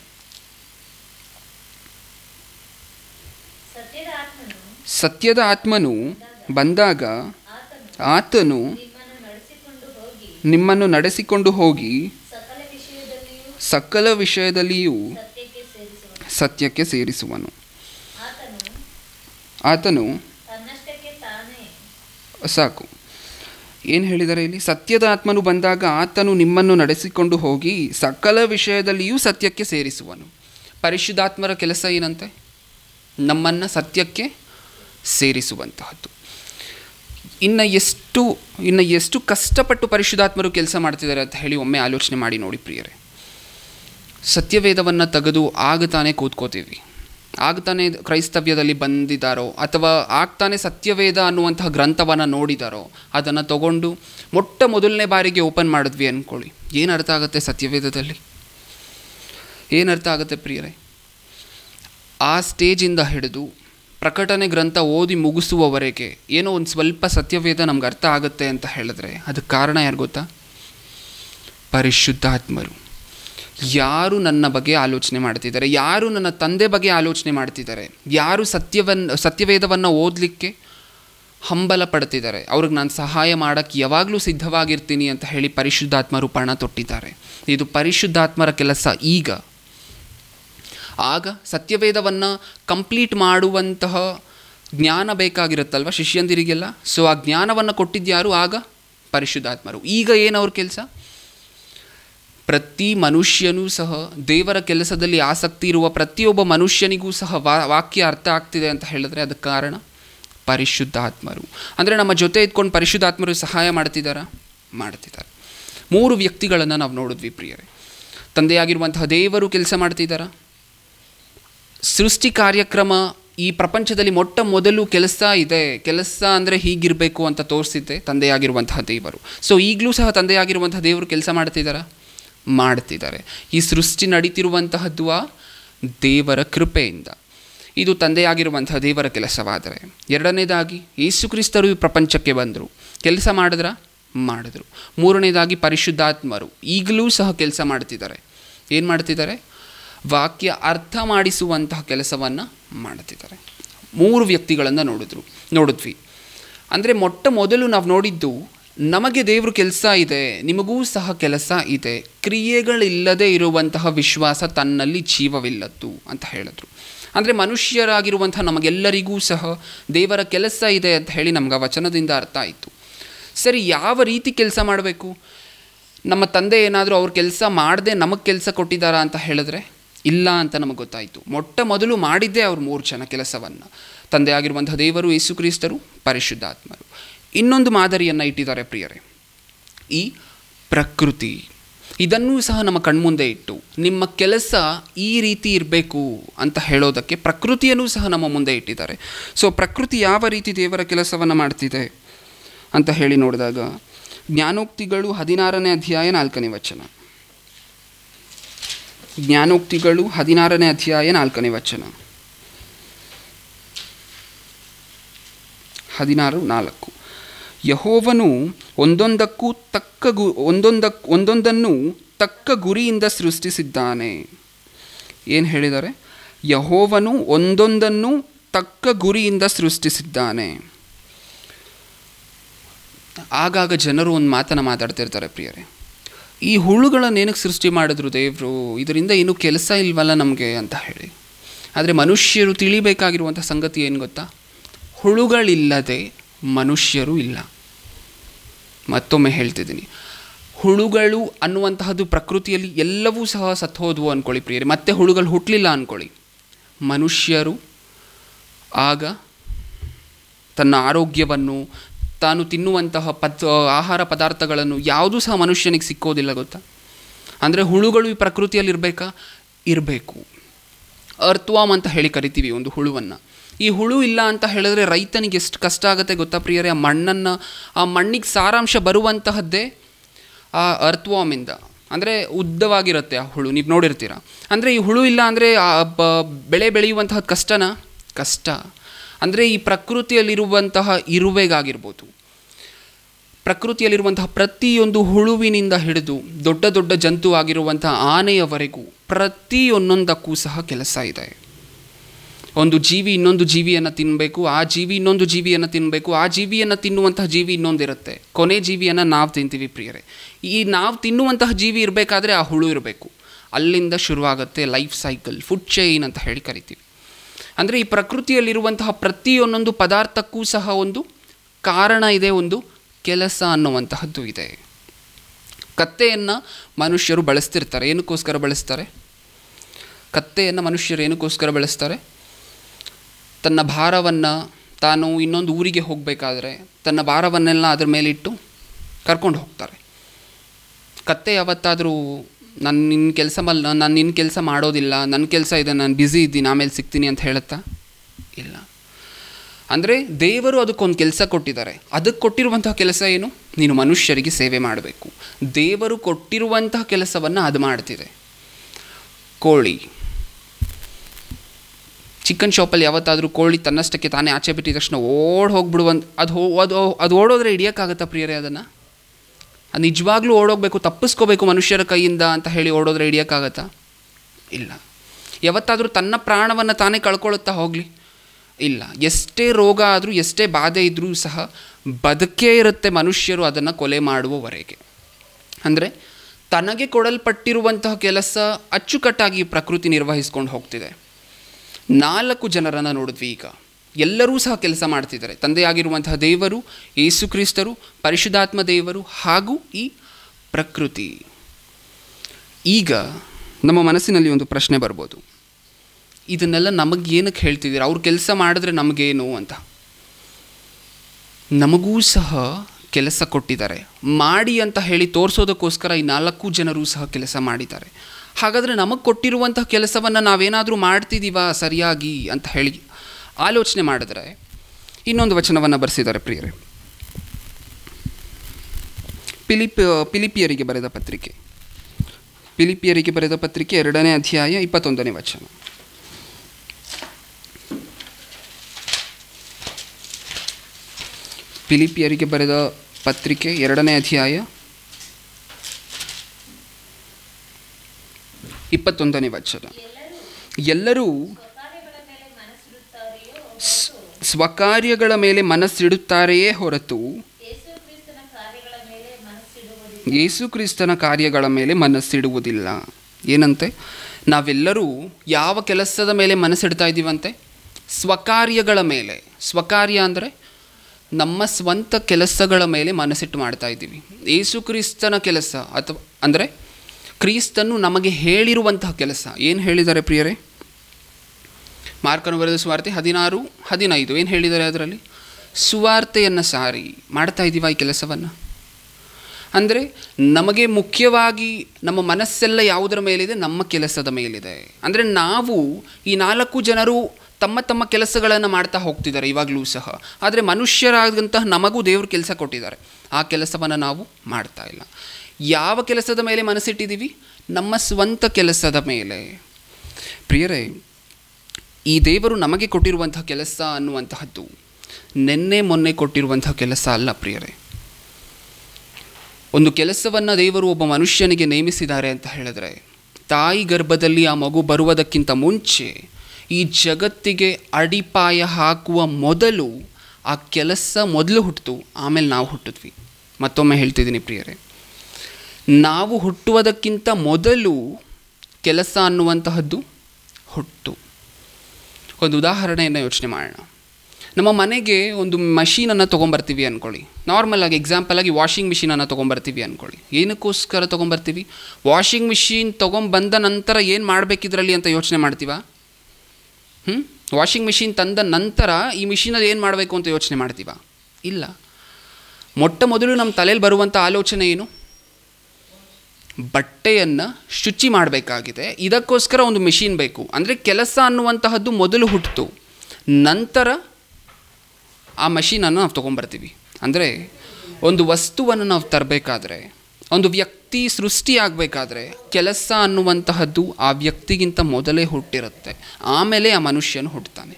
ಸತ್ಯದ ಆತ್ಮನು ಸತ್ಯದ ಆತ್ಮನು ಬಂದಾಗ ಆತನು ಆತನು ನಿಮ್ಮನ್ನು ನಡೆಸಿಕೊಂಡು ಹೋಗಿ ನಿಮ್ಮನ್ನು ನಡೆಸಿಕೊಂಡು ಹೋಗಿ ಸಕಲ ವಿಷಯದಲ್ಲಿಯೂ ಸಕಲ ವಿಷಯದಲ್ಲಿಯೂ ಸತ್ಯಕ್ಕೆ ಸೇರಿಸುವನು ಸತ್ಯಕ್ಕೆ ಸೇರಿಸುವನು ಆತನು ಆತನು ತನ್ನಷ್ಟಕ್ಕೆ ತಾನೇ ಸಾಕು ಏನು ಹೇಳಿದ್ದಾರೆ ಇಲ್ಲಿ ಸತ್ಯದ ಆತ್ಮನು ಬಂದಾಗ ಆತನು ನಿಮ್ಮನ್ನು ನಡೆಸಿಕೊಂಡು ಹೋಗಿ ಸಕಲ ವಿಷಯದಲ್ಲಿಯೂ ಸತ್ಯಕ್ಕೆ ಸೇರಿಸುವನು ಪರಿಶುದ್ಧಾತ್ಮರ ಕೆಲಸ ಏನಂತೆ ನಮ್ಮನ್ನು ಸತ್ಯಕ್ಕೆ ಸೇರಿಸುವಂತಹದ್ದು ಇನ್ನು ಎಷ್ಟು ಇನ್ನು ಎಷ್ಟು ಕಷ್ಟಪಟ್ಟು ಪರಿಶುದ್ಧಾತ್ಮರು ಕೆಲಸ ಮಾಡ್ತಿದ್ದಾರೆ ಅಂತ ಹೇಳಿ ಒಮ್ಮೆ ಆಲೋಚನೆ ಮಾಡಿ ನೋಡಿ ಪ್ರಿಯರೇ ಸತ್ಯವೇದವನ್ನು ತೆಗೆದು ಆಗ ತಾನೇ ಕೂತ್ಕೋತೀವಿ ಆಗ ತಾನೇ ಕ್ರೈಸ್ತವ್ಯದಲ್ಲಿ ಬಂದಿದ್ದಾರೋ ಅಥವಾ ಆಗ್ತಾನೆ ಸತ್ಯವೇದ ಅನ್ನುವಂತಹ ಗ್ರಂಥವನ್ನು ನೋಡಿದಾರೋ ಅದನ್ನು ತಗೊಂಡು ಮೊಟ್ಟ ಮೊದಲನೇ ಬಾರಿಗೆ ಓಪನ್ ಮಾಡಿದ್ವಿ ಅಂದ್ಕೊಳ್ಳಿ ಏನು ಅರ್ಥ ಆಗುತ್ತೆ ಸತ್ಯವೇದದಲ್ಲಿ ಏನು ಅರ್ಥ ಆಗುತ್ತೆ ಪ್ರಿಯರೇ ಆ ಸ್ಟೇಜಿಂದ ಹಿಡಿದು ಪ್ರಕಟಣೆ ಗ್ರಂಥ ಓದಿ ಮುಗಿಸುವವರೆಗೆ ಏನೋ ಒಂದು ಸ್ವಲ್ಪ ಸತ್ಯವೇದ ನಮ್ಗೆ ಅರ್ಥ ಆಗುತ್ತೆ ಅಂತ ಹೇಳಿದ್ರೆ ಅದಕ್ಕೆ ಕಾರಣ ಯಾರು ಗೊತ್ತಾ ಪರಿಶುದ್ಧಾತ್ಮರು ಯಾರು ನನ್ನ ಬಗ್ಗೆ ಆಲೋಚನೆ ಮಾಡ್ತಿದ್ದಾರೆ ಯಾರು ನನ್ನ ತಂದೆ ಬಗ್ಗೆ ಆಲೋಚನೆ ಮಾಡ್ತಿದ್ದಾರೆ ಯಾರು ಸತ್ಯವನ್ನು ಸತ್ಯವೇದವನ್ನು ಓದಲಿಕ್ಕೆ ಹಂಬಲ ಪಡ್ತಿದ್ದಾರೆ ಅವ್ರಿಗೆ ನಾನು ಸಹಾಯ ಮಾಡೋಕ್ಕೆ ಯಾವಾಗಲೂ ಸಿದ್ಧವಾಗಿರ್ತೀನಿ ಅಂತ ಹೇಳಿ ಪರಿಶುದ್ಧಾತ್ಮರು ಪಣ ತೊಟ್ಟಿದ್ದಾರೆ ಇದು ಪರಿಶುದ್ಧಾತ್ಮರ ಕೆಲಸ ಈಗ ಆಗ ಸತ್ಯವೇದವನ್ನು ಕಂಪ್ಲೀಟ್ ಮಾಡುವಂತಹ ಜ್ಞಾನ ಬೇಕಾಗಿರುತ್ತಲ್ವ ಶಿಷ್ಯಂದಿರಿಗೆಲ್ಲ ಸೊ ಆ ಜ್ಞಾನವನ್ನು ಕೊಟ್ಟಿದ್ಯಾರು ಆಗ ಪರಿಶುದ್ಧಾತ್ಮರು ಈಗ ಏನು ಅವ್ರ ಕೆಲಸ ಪ್ರತಿ ಮನುಷ್ಯನೂ ಸಹ ದೇವರ ಕೆಲಸದಲ್ಲಿ ಆಸಕ್ತಿ ಇರುವ ಪ್ರತಿಯೊಬ್ಬ ಮನುಷ್ಯನಿಗೂ ಸಹ ವಾ ವಾಕ್ಯ ಅರ್ಥ ಆಗ್ತಿದೆ ಅಂತ ಹೇಳಿದ್ರೆ ಅದಕ್ಕೆ ಕಾರಣ ಪರಿಶುದ್ಧಾತ್ಮರು ಅಂದರೆ ನಮ್ಮ ಜೊತೆ ಇದ್ಕೊಂಡು ಪರಿಶುದ್ಧಾತ್ಮರು ಸಹಾಯ ಮಾಡ್ತಿದ್ದಾರಾ ಮಾಡ್ತಿದ್ದಾರೆ ಮೂರು ವ್ಯಕ್ತಿಗಳನ್ನು ನಾವು ನೋಡಿದ್ವಿ ಪ್ರಿಯರೇ ತಂದೆಯಾಗಿರುವಂತಹ ದೇವರು ಕೆಲಸ ಮಾಡ್ತಿದ್ದಾರಾ ಸೃಷ್ಟಿ ಕಾರ್ಯಕ್ರಮ ಈ ಪ್ರಪಂಚದಲ್ಲಿ ಮೊಟ್ಟ ಮೊದಲು ಕೆಲಸ ಇದೆ ಕೆಲಸ ಅಂದರೆ ಹೀಗಿರಬೇಕು ಅಂತ ತೋರಿಸಿದ್ದೆ ತಂದೆಯಾಗಿರುವಂತಹ ದೇವರು ಸೊ ಈಗಲೂ ಸಹ ತಂದೆಯಾಗಿರುವಂತಹ ದೇವರು ಕೆಲಸ ಮಾಡ್ತಿದ್ದಾರಾ ಮಾಡ್ತಿದ್ದಾರೆ ಈ ಸೃಷ್ಟಿ ನಡೀತಿರುವಂತಹದ್ದು ಆ ದೇವರ ಕೃಪೆಯಿಂದ ಇದು ತಂದೆಯಾಗಿರುವಂತಹ ದೇವರ ಕೆಲಸವಾದರೆ ಎರಡನೇದಾಗಿ ಯೇಸು ಕ್ರಿಸ್ತರು ಈ ಪ್ರಪಂಚಕ್ಕೆ ಬಂದರು ಕೆಲಸ ಮಾಡಿದ್ರ ಮಾಡಿದ್ರು ಮೂರನೇದಾಗಿ ಪರಿಶುದ್ಧಾತ್ಮರು ಈಗಲೂ ಸಹ ಕೆಲಸ ಮಾಡ್ತಿದ್ದಾರೆ ಏನು ಮಾಡ್ತಿದ್ದಾರೆ ವಾಕ್ಯ ಅರ್ಥ ಮಾಡಿಸುವಂತಹ ಕೆಲಸವನ್ನು ಮಾಡ್ತಿದ್ದಾರೆ ಮೂರು ವ್ಯಕ್ತಿಗಳನ್ನು ನೋಡಿದ್ರು ನೋಡಿದ್ವಿ ಅಂದರೆ ಮೊಟ್ಟ ಮೊದಲು ನಾವು ನೋಡಿದ್ದು ನಮಗೆ ದೇವರು ಕೆಲಸ ಇದೆ ನಿಮಗೂ ಸಹ ಕೆಲಸ ಇದೆ ಕ್ರಿಯೆಗಳಿಲ್ಲದೆ ಇರುವಂತಹ ವಿಶ್ವಾಸ ತನ್ನಲ್ಲಿ ಜೀವವಿಲ್ಲದ್ದು ಅಂತ ಹೇಳಿದ್ರು ಅಂದರೆ ಮನುಷ್ಯರಾಗಿರುವಂಥ ನಮಗೆಲ್ಲರಿಗೂ ಸಹ ದೇವರ ಕೆಲಸ ಇದೆ ಅಂತ ಹೇಳಿ ನಮ್ಗೆ ಆ ವಚನದಿಂದ ಅರ್ಥ ಆಯಿತು ಸರಿ ಯಾವ ರೀತಿ ಕೆಲಸ ಮಾಡಬೇಕು ನಮ್ಮ ತಂದೆ ಏನಾದರೂ ಅವ್ರ ಕೆಲಸ ಮಾಡದೆ ನಮಗೆ ಕೆಲಸ ಕೊಟ್ಟಿದ್ದಾರಾ ಅಂತ ಹೇಳಿದ್ರೆ ಇಲ್ಲ ಅಂತ ನಮಗೆ ಗೊತ್ತಾಯಿತು ಮೊಟ್ಟ ಮೊದಲು ಮಾಡಿದ್ದೇ ಅವ್ರು ಮೂರು ಜನ ಕೆಲಸವನ್ನು ತಂದೆ ಆಗಿರುವಂಥ ದೇವರು ಯೇಸು ಕ್ರಿಸ್ತರು ಪರಿಶುದ್ಧಾತ್ಮರು ಇನ್ನೊಂದು ಮಾದರಿಯನ್ನು ಇಟ್ಟಿದ್ದಾರೆ ಪ್ರಿಯರೇ ಈ ಪ್ರಕೃತಿ ಇದನ್ನೂ ಸಹ ನಮ್ಮ ಕಣ್ಮುಂದೆ ಇಟ್ಟು ನಿಮ್ಮ ಕೆಲಸ ಈ ರೀತಿ ಇರಬೇಕು ಅಂತ ಹೇಳೋದಕ್ಕೆ ಪ್ರಕೃತಿಯನ್ನು ಸಹ ನಮ್ಮ ಮುಂದೆ ಇಟ್ಟಿದ್ದಾರೆ ಸೊ ಪ್ರಕೃತಿ ಯಾವ ರೀತಿ ದೇವರ ಕೆಲಸವನ್ನು ಮಾಡ್ತಿದೆ ಅಂತ ಹೇಳಿ ನೋಡಿದಾಗ ಜ್ಞಾನೋಕ್ತಿಗಳು ಹದಿನಾರನೇ ಅಧ್ಯಾಯ ನಾಲ್ಕನೇ ವಚನ ಜ್ಞಾನೋಕ್ತಿಗಳು ಹದಿನಾರನೇ ಅಧ್ಯಾಯ ನಾಲ್ಕನೇ ವಚನ ಹದಿನಾರು ನಾಲ್ಕು ಯಹೋವನು ಒಂದೊಂದಕ್ಕೂ ತಕ್ಕ ಗು ಒಂದೊಂದಕ್ ಒಂದೊಂದನ್ನು ತಕ್ಕ ಗುರಿಯಿಂದ ಸೃಷ್ಟಿಸಿದ್ದಾನೆ ಏನು ಹೇಳಿದ್ದಾರೆ ಯಹೋವನು ಒಂದೊಂದನ್ನು ತಕ್ಕ ಗುರಿಯಿಂದ ಸೃಷ್ಟಿಸಿದ್ದಾನೆ ಆಗಾಗ ಜನರು ಒಂದು ಮಾತನ್ನು ಮಾತಾಡ್ತಿರ್ತಾರೆ ಪ್ರಿಯರೇ ಈ ಹುಳುಗಳನ್ನು ಏನಕ್ಕೆ ಸೃಷ್ಟಿ ಮಾಡಿದ್ರು ದೇವರು ಇದರಿಂದ ಏನೂ ಕೆಲಸ ಇಲ್ವಲ್ಲ ನಮಗೆ ಅಂತ ಹೇಳಿ ಆದರೆ ಮನುಷ್ಯರು ತಿಳಿಬೇಕಾಗಿರುವಂಥ ಸಂಗತಿ ಏನು ಗೊತ್ತಾ ಹುಳುಗಳಿಲ್ಲದೆ ಮನುಷ್ಯರು ಇಲ್ಲ ಮತ್ತೊಮ್ಮೆ ಹೇಳ್ತಿದ್ದೀನಿ ಹುಳುಗಳು ಅನ್ನುವಂತಹದ್ದು ಪ್ರಕೃತಿಯಲ್ಲಿ ಎಲ್ಲವೂ ಸಹ ಸತ್ತು ಹೋದ್ವು ಅಂದ್ಕೊಳ್ಳಿ ಪ್ರಿಯರೇ ಮತ್ತೆ ಹುಳುಗಳು ಹುಟ್ಟಲಿಲ್ಲ ಅಂದ್ಕೊಳ್ಳಿ ಮನುಷ್ಯರು ಆಗ ತನ್ನ ಆರೋಗ್ಯವನ್ನು ತಾನು ತಿನ್ನುವಂತಹ ಪದ್ ಆಹಾರ ಪದಾರ್ಥಗಳನ್ನು ಯಾವುದೂ ಸಹ ಮನುಷ್ಯನಿಗೆ ಸಿಕ್ಕೋದಿಲ್ಲ ಗೊತ್ತಾ ಅಂದರೆ ಹುಳುಗಳು ಈ ಪ್ರಕೃತಿಯಲ್ಲಿ ಇರಬೇಕಾ ಇರಬೇಕು ಅರ್ಥವಾಮ್ ಅಂತ ಹೇಳಿ ಕರಿತೀವಿ ಒಂದು ಹುಳುವನ್ನು ಈ ಹುಳು ಇಲ್ಲ ಅಂತ ಹೇಳಿದ್ರೆ ರೈತನಿಗೆ ಎಷ್ಟು ಕಷ್ಟ ಆಗುತ್ತೆ ಗೊತ್ತಾ ಪ್ರಿಯರೇ ಆ ಮಣ್ಣನ್ನು ಆ ಮಣ್ಣಿಗೆ ಸಾರಾಂಶ ಬರುವಂತಹದ್ದೇ ಆ ಅರ್ಥವಾಮಿಂದ ಅಂದರೆ ಉದ್ದವಾಗಿರುತ್ತೆ ಆ ಹುಳು ನೀವು ನೋಡಿರ್ತೀರ ಅಂದರೆ ಈ ಹುಳು ಇಲ್ಲ ಅಂದರೆ ಆ ಬ- ಬೆಳೆ ಬೆಳೆಯುವಂತಹದ್ದು ಕಷ್ಟನಾ ಕಷ್ಟ ಅಂದರೆ ಈ ಪ್ರಕೃತಿಯಲ್ಲಿರುವಂತಹ ಇರುವೆಗಾಗಿರ್ಬೋದು ಪ್ರಕೃತಿಯಲ್ಲಿರುವಂತಹ ಪ್ರತಿಯೊಂದು ಹುಳುವಿನಿಂದ ಹಿಡಿದು ದೊಡ್ಡ ದೊಡ್ಡ ಜಂತು ಆಗಿರುವಂತಹ ಆನೆಯವರೆಗೂ ಪ್ರತಿಯೊಂದೊಂದಕ್ಕೂ ಸಹ ಕೆಲಸ ಇದೆ ಒಂದು ಜೀವಿ ಇನ್ನೊಂದು ಜೀವಿಯನ್ನು ತಿನ್ನಬೇಕು ಆ ಜೀವಿ ಇನ್ನೊಂದು ಜೀವಿಯನ್ನು ತಿನ್ನಬೇಕು ಆ ಜೀವಿಯನ್ನು ತಿನ್ನುವಂತಹ ಜೀವಿ ಇನ್ನೊಂದಿರುತ್ತೆ ಕೊನೆ ಜೀವಿಯನ್ನು ನಾವು ತಿಂತೀವಿ ಪ್ರಿಯರೇ ಈ ನಾವು ತಿನ್ನುವಂತಹ ಜೀವಿ ಇರಬೇಕಾದ್ರೆ ಆ ಹುಳು ಇರಬೇಕು ಅಲ್ಲಿಂದ ಶುರುವಾಗುತ್ತೆ ಲೈಫ್ ಸೈಕಲ್ ಫುಡ್ ಚೈನ್ ಅಂತ ಹೇಳಿ ಕರಿತೀವಿ ಅಂದರೆ ಈ ಪ್ರಕೃತಿಯಲ್ಲಿರುವಂತಹ ಪ್ರತಿಯೊಂದೊಂದು ಪದಾರ್ಥಕ್ಕೂ ಸಹ ಒಂದು ಕಾರಣ ಇದೆ ಒಂದು ಕೆಲಸ ಅನ್ನುವಂತಹದ್ದು ಇದೆ ಕತ್ತೆಯನ್ನು ಮನುಷ್ಯರು ಬಳಸ್ತಿರ್ತಾರೆ ಏನಕ್ಕೋಸ್ಕರ ಬಳಸ್ತಾರೆ ಕತ್ತೆಯನ್ನು ಮನುಷ್ಯರು ಏನಕ್ಕೋಸ್ಕರ ಬಳಸ್ತಾರೆ ತನ್ನ ಭಾರವನ್ನು ತಾನು ಇನ್ನೊಂದು ಊರಿಗೆ ಹೋಗಬೇಕಾದ್ರೆ ತನ್ನ ಭಾರವನ್ನೆಲ್ಲ ಅದ್ರ ಮೇಲಿಟ್ಟು ಕರ್ಕೊಂಡು ಹೋಗ್ತಾರೆ ಕತ್ತೆ ಯಾವತ್ತಾದರೂ ನಾನು ನಿನ್ನ ಕೆಲಸ ಮಲ್ ನಾನು ನಿನ್ನ ಕೆಲಸ ಮಾಡೋದಿಲ್ಲ ನನ್ನ ಕೆಲಸ ಇದೆ ನಾನು ಬ್ಯುಸಿ ಇದ್ದೀನಿ ಆಮೇಲೆ ಸಿಗ್ತೀನಿ ಅಂತ ಹೇಳುತ್ತಾ ಇಲ್ಲ ಅಂದರೆ ದೇವರು ಅದಕ್ಕೊಂದು ಕೆಲಸ ಕೊಟ್ಟಿದ್ದಾರೆ ಅದಕ್ಕೆ ಕೊಟ್ಟಿರುವಂತಹ ಕೆಲಸ ಏನು ನೀನು ಮನುಷ್ಯರಿಗೆ ಸೇವೆ ಮಾಡಬೇಕು ದೇವರು ಕೊಟ್ಟಿರುವಂತಹ ಕೆಲಸವನ್ನು ಅದು ಮಾಡ್ತಿದೆ ಕೋಳಿ ಚಿಕನ್ ಶಾಪಲ್ಲಿ ಯಾವತ್ತಾದರೂ ಕೋಳಿ ತನ್ನಷ್ಟಕ್ಕೆ ತಾನೇ ಆಚೆ ಬಿಟ್ಟಿದ ತಕ್ಷಣ ಓಡ್ ಹೋಗ್ಬಿಡುವಂತ ಅದು ಹೋ ಅದು ಅದು ಓಡೋದ್ರೆ ಹಿಡಿಯೋಕ್ಕಾಗತ್ತಾ ಪ್ರಿಯರೇ ಅದನ್ನು ಅದು ನಿಜವಾಗ್ಲೂ ಓಡೋಗ್ಬೇಕು ತಪ್ಪಿಸ್ಕೋಬೇಕು ಮನುಷ್ಯರ ಕೈಯಿಂದ ಅಂತ ಹೇಳಿ ಓಡೋದ್ರೆ ಹಿಡಿಯೋಕ್ಕಾಗತ್ತಾ ಇಲ್ಲ ಯಾವತ್ತಾದರೂ ತನ್ನ ಪ್ರಾಣವನ್ನು ತಾನೇ ಕಳ್ಕೊಳ್ಳುತ್ತಾ ಹೋಗಲಿ ಇಲ್ಲ ಎಷ್ಟೇ ರೋಗ ಆದರೂ ಎಷ್ಟೇ ಬಾಧೆ ಇದ್ದರೂ ಸಹ ಬದುಕೇ ಇರುತ್ತೆ ಮನುಷ್ಯರು ಅದನ್ನು ಕೊಲೆ ಮಾಡುವವರೆಗೆ ಅಂದರೆ ತನಗೆ ಕೊಡಲ್ಪಟ್ಟಿರುವಂತಹ ಕೆಲಸ ಅಚ್ಚುಕಟ್ಟಾಗಿ ಪ್ರಕೃತಿ ನಿರ್ವಹಿಸ್ಕೊಂಡು ಹೋಗ್ತಿದೆ ನಾಲ್ಕು ಜನರನ್ನು ನೋಡಿದ್ವಿ ಈಗ ಎಲ್ಲರೂ ಸಹ ಕೆಲಸ ಮಾಡ್ತಿದ್ದಾರೆ ತಂದೆಯಾಗಿರುವಂತಹ ದೇವರು ಯೇಸು ಕ್ರಿಸ್ತರು ಪರಿಶುದ್ಧಾತ್ಮ ದೇವರು ಹಾಗೂ ಈ ಪ್ರಕೃತಿ ಈಗ ನಮ್ಮ ಮನಸ್ಸಿನಲ್ಲಿ ಒಂದು ಪ್ರಶ್ನೆ ಬರ್ಬೋದು ಇದನ್ನೆಲ್ಲ ನಮಗೆ ಏನಕ್ಕೆ ಹೇಳ್ತಿದ್ದೀರಾ ಅವ್ರು ಕೆಲಸ ಮಾಡಿದ್ರೆ ನಮಗೇನು ಅಂತ ನಮಗೂ ಸಹ ಕೆಲಸ ಕೊಟ್ಟಿದ್ದಾರೆ ಮಾಡಿ ಅಂತ ಹೇಳಿ ತೋರಿಸೋದಕ್ಕೋಸ್ಕರ ಈ ನಾಲ್ಕು ಜನರು ಸಹ ಕೆಲಸ ಮಾಡಿದ್ದಾರೆ ಹಾಗಾದರೆ ನಮಗೆ ಕೊಟ್ಟಿರುವಂತಹ ಕೆಲಸವನ್ನು ನಾವೇನಾದರೂ ಮಾಡ್ತಿದ್ದೀವಾ ಸರಿಯಾಗಿ ಅಂತ ಹೇಳಿ ಆಲೋಚನೆ ಮಾಡಿದ್ರೆ ಇನ್ನೊಂದು ವಚನವನ್ನು ಬರೆಸಿದ್ದಾರೆ ಪ್ರಿಯರೇ ಪಿಲಿಪ್ ಪಿಲಿಪಿಯರಿಗೆ ಬರೆದ ಪತ್ರಿಕೆ ಪಿಲಿಪಿಯರಿಗೆ ಬರೆದ ಪತ್ರಿಕೆ ಎರಡನೇ ಅಧ್ಯಾಯ ಇಪ್ಪತ್ತೊಂದನೇ ವಚನ ಫಿಲಿಪಿಯರಿಗೆ ಬರೆದ ಪತ್ರಿಕೆ ಎರಡನೇ ಅಧ್ಯಾಯ ಇಪ್ಪತ್ತೊಂದನೇ ವಚನ ಎಲ್ಲರೂ ಕಾರ್ಯಗಳ ಮೇಲೆ ಮನಸ್ಸಿಡುತ್ತಾರೆಯೋ ಸ್- ಸ್ವಕಾರ್ಯಗಳ ಮೇಲೆ ಮನಸ್ಸಿಡುತ್ತಾರೆಯೇ ಹೊರತು ಯೇಸು ಕ್ರಿಸ್ತನ ಕಾರ್ಯಗಳ ಮೇಲೆ ಮನಸ್ಸಿಡುವುದಿಲ್ಲ ಯೇಸು ಕ್ರಿಸ್ತನ ಕಾರ್ಯಗಳ ಮೇಲೆ ಮನಸ್ಸಿಡುವುದಿಲ್ಲ ಏನಂತೆ ನಾವೆಲ್ಲರೂ ಯಾವ ಕೆಲಸದ ಮೇಲೆ ಮನಸ್ಸಿಡ್ತಾ ಇದ್ದೀವಂತೆ ಸ್ವಕಾರ್ಯಗಳ ಮೇಲೆ ಸ್ವಕಾರ್ಯ ಅಂದರೆ ನಮ್ಮ ಸ್ವಂತ ಕೆಲಸಗಳ ಮೇಲೆ ಮನಸ್ಸಿಟ್ಟು ಮಾಡ್ತಾ ಇದ್ದೀವಿ ಏಸು ಕ್ರಿಸ್ತನ ಕೆಲಸ ಅಥವಾ ಅಂದರೆ ಕ್ರಿಸ್ತನು ನಮಗೆ ಹೇಳಿರುವಂತಹ ಕೆಲಸ ಏನು ಹೇಳಿದ್ದಾರೆ ಪ್ರಿಯರೇ ಮಾರ್ಕನು ಬರೆದ ಸುವಾರ್ತೆ ಹದಿನಾರು ಹದಿನೈದು ಏನು ಹೇಳಿದ್ದಾರೆ ಅದರಲ್ಲಿ ಸುವಾರ್ತೆಯನ್ನು ಸಾರಿ ಮಾಡ್ತಾ ಇದ್ದೀವ ಈ ಕೆಲಸವನ್ನು ಅಂದರೆ ನಮಗೆ ಮುಖ್ಯವಾಗಿ ನಮ್ಮ ಮನಸ್ಸೆಲ್ಲ ಯಾವುದರ ಮೇಲಿದೆ ನಮ್ಮ ಕೆಲಸದ ಮೇಲಿದೆ ಅಂದರೆ ನಾವು ಈ ನಾಲ್ಕು ಜನರು ತಮ್ಮ ತಮ್ಮ ಕೆಲಸಗಳನ್ನು ಮಾಡ್ತಾ ಹೋಗ್ತಿದ್ದಾರೆ ಇವಾಗಲೂ ಸಹ ಆದರೆ ಮನುಷ್ಯರಾದಂತಹ ನಮಗೂ ದೇವರು ಕೆಲಸ ಕೊಟ್ಟಿದ್ದಾರೆ ಆ ಕೆಲಸವನ್ನು ನಾವು ಮಾಡ್ತಾ ಇಲ್ಲ ಯಾವ ಕೆಲಸದ ಮೇಲೆ ಮನಸ್ಸಿಟ್ಟಿದ್ದೀವಿ ನಮ್ಮ ಸ್ವಂತ ಕೆಲಸದ ಮೇಲೆ ಪ್ರಿಯರೇ ಈ ದೇವರು ನಮಗೆ ಕೊಟ್ಟಿರುವಂತಹ ಕೆಲಸ ಅನ್ನುವಂತಹದ್ದು ನಿನ್ನೆ ಮೊನ್ನೆ ಕೊಟ್ಟಿರುವಂತಹ ಕೆಲಸ ಅಲ್ಲ ಪ್ರಿಯರೇ ಒಂದು ಕೆಲಸವನ್ನು ದೇವರು ಒಬ್ಬ ಮನುಷ್ಯನಿಗೆ ನೇಮಿಸಿದ್ದಾರೆ ಅಂತ ಹೇಳಿದ್ರೆ ತಾಯಿ ಗರ್ಭದಲ್ಲಿ ಆ ಮಗು ಬರುವುದಕ್ಕಿಂತ ಮುಂಚೆ ಈ ಜಗತ್ತಿಗೆ ಅಡಿಪಾಯ ಹಾಕುವ ಮೊದಲು ಆ ಕೆಲಸ ಮೊದಲು ಹುಟ್ಟಿತು ಆಮೇಲೆ ನಾವು ಹುಟ್ಟಿದ್ವಿ ಮತ್ತೊಮ್ಮೆ ಹೇಳ್ತಿದ್ದೀನಿ ಪ್ರಿಯರೇ ನಾವು ಹುಟ್ಟುವುದಕ್ಕಿಂತ ಮೊದಲು ಕೆಲಸ ಅನ್ನುವಂತಹದ್ದು ಹುಟ್ಟು ಒಂದು ಉದಾಹರಣೆಯನ್ನು ಯೋಚನೆ ಮಾಡೋಣ ನಮ್ಮ ಮನೆಗೆ ಒಂದು ಮಷೀನನ್ನು ತೊಗೊಂಬರ್ತೀವಿ ಅಂದ್ಕೊಳ್ಳಿ ನಾರ್ಮಲ್ ಆಗಿ ಎಕ್ಸಾಂಪಲ್ ಆಗಿ ವಾಷಿಂಗ್ ಮಿಷಿನನ್ನು ತೊಗೊಂಬರ್ತೀವಿ ಅಂದ್ಕೊಳ್ಳಿ ಏನಕ್ಕೋಸ್ಕರ ತೊಗೊಂಬರ್ತೀವಿ ವಾಷಿಂಗ್ ಮಿಷಿನ್ ತೊಗೊಂಬಂದ ನಂತರ ಏನು ಮಾಡಬೇಕಿದ್ರಲ್ಲಿ ಅಂತ ಯೋಚನೆ ಮಾಡ್ತೀವ ಹ್ಞೂ ವಾಷಿಂಗ್ ಮಿಷಿನ್ ತಂದ ನಂತರ ಈ ಮಿಷಿನಲ್ಲಿ ಏನು ಮಾಡಬೇಕು ಅಂತ ಯೋಚನೆ ಮಾಡ್ತೀವ ಇಲ್ಲ ಮೊಟ್ಟ ಮೊದಲು ನಮ್ಮ ತಲೆಯಲ್ಲಿ ಬರುವಂಥ ಆಲೋಚನೆ ಏನು ಬಟ್ಟೆಯನ್ನು ಶುಚಿ ಮಾಡಬೇಕಾಗಿದೆ ಇದಕ್ಕೋಸ್ಕರ ಒಂದು ಮಿಷಿನ್ ಬೇಕು ಅಂದರೆ ಕೆಲಸ ಅನ್ನುವಂತಹದ್ದು ಮೊದಲು ಹುಟ್ಟಿತು ನಂತರ ಆ ಮಷೀನನ್ನು ನಾವು ತೊಗೊಂಬರ್ತೀವಿ ಅಂದರೆ ಒಂದು ವಸ್ತುವನ್ನು ನಾವು ತರಬೇಕಾದ್ರೆ ಒಂದು ವ್ಯಕ್ತಿ ಸೃಷ್ಟಿಯಾಗಬೇಕಾದ್ರೆ ಕೆಲಸ ಅನ್ನುವಂತಹದ್ದು ಆ ವ್ಯಕ್ತಿಗಿಂತ ಮೊದಲೇ ಹುಟ್ಟಿರುತ್ತೆ ಆಮೇಲೆ ಆ ಮನುಷ್ಯನು ಹುಟ್ಟುತ್ತಾನೆ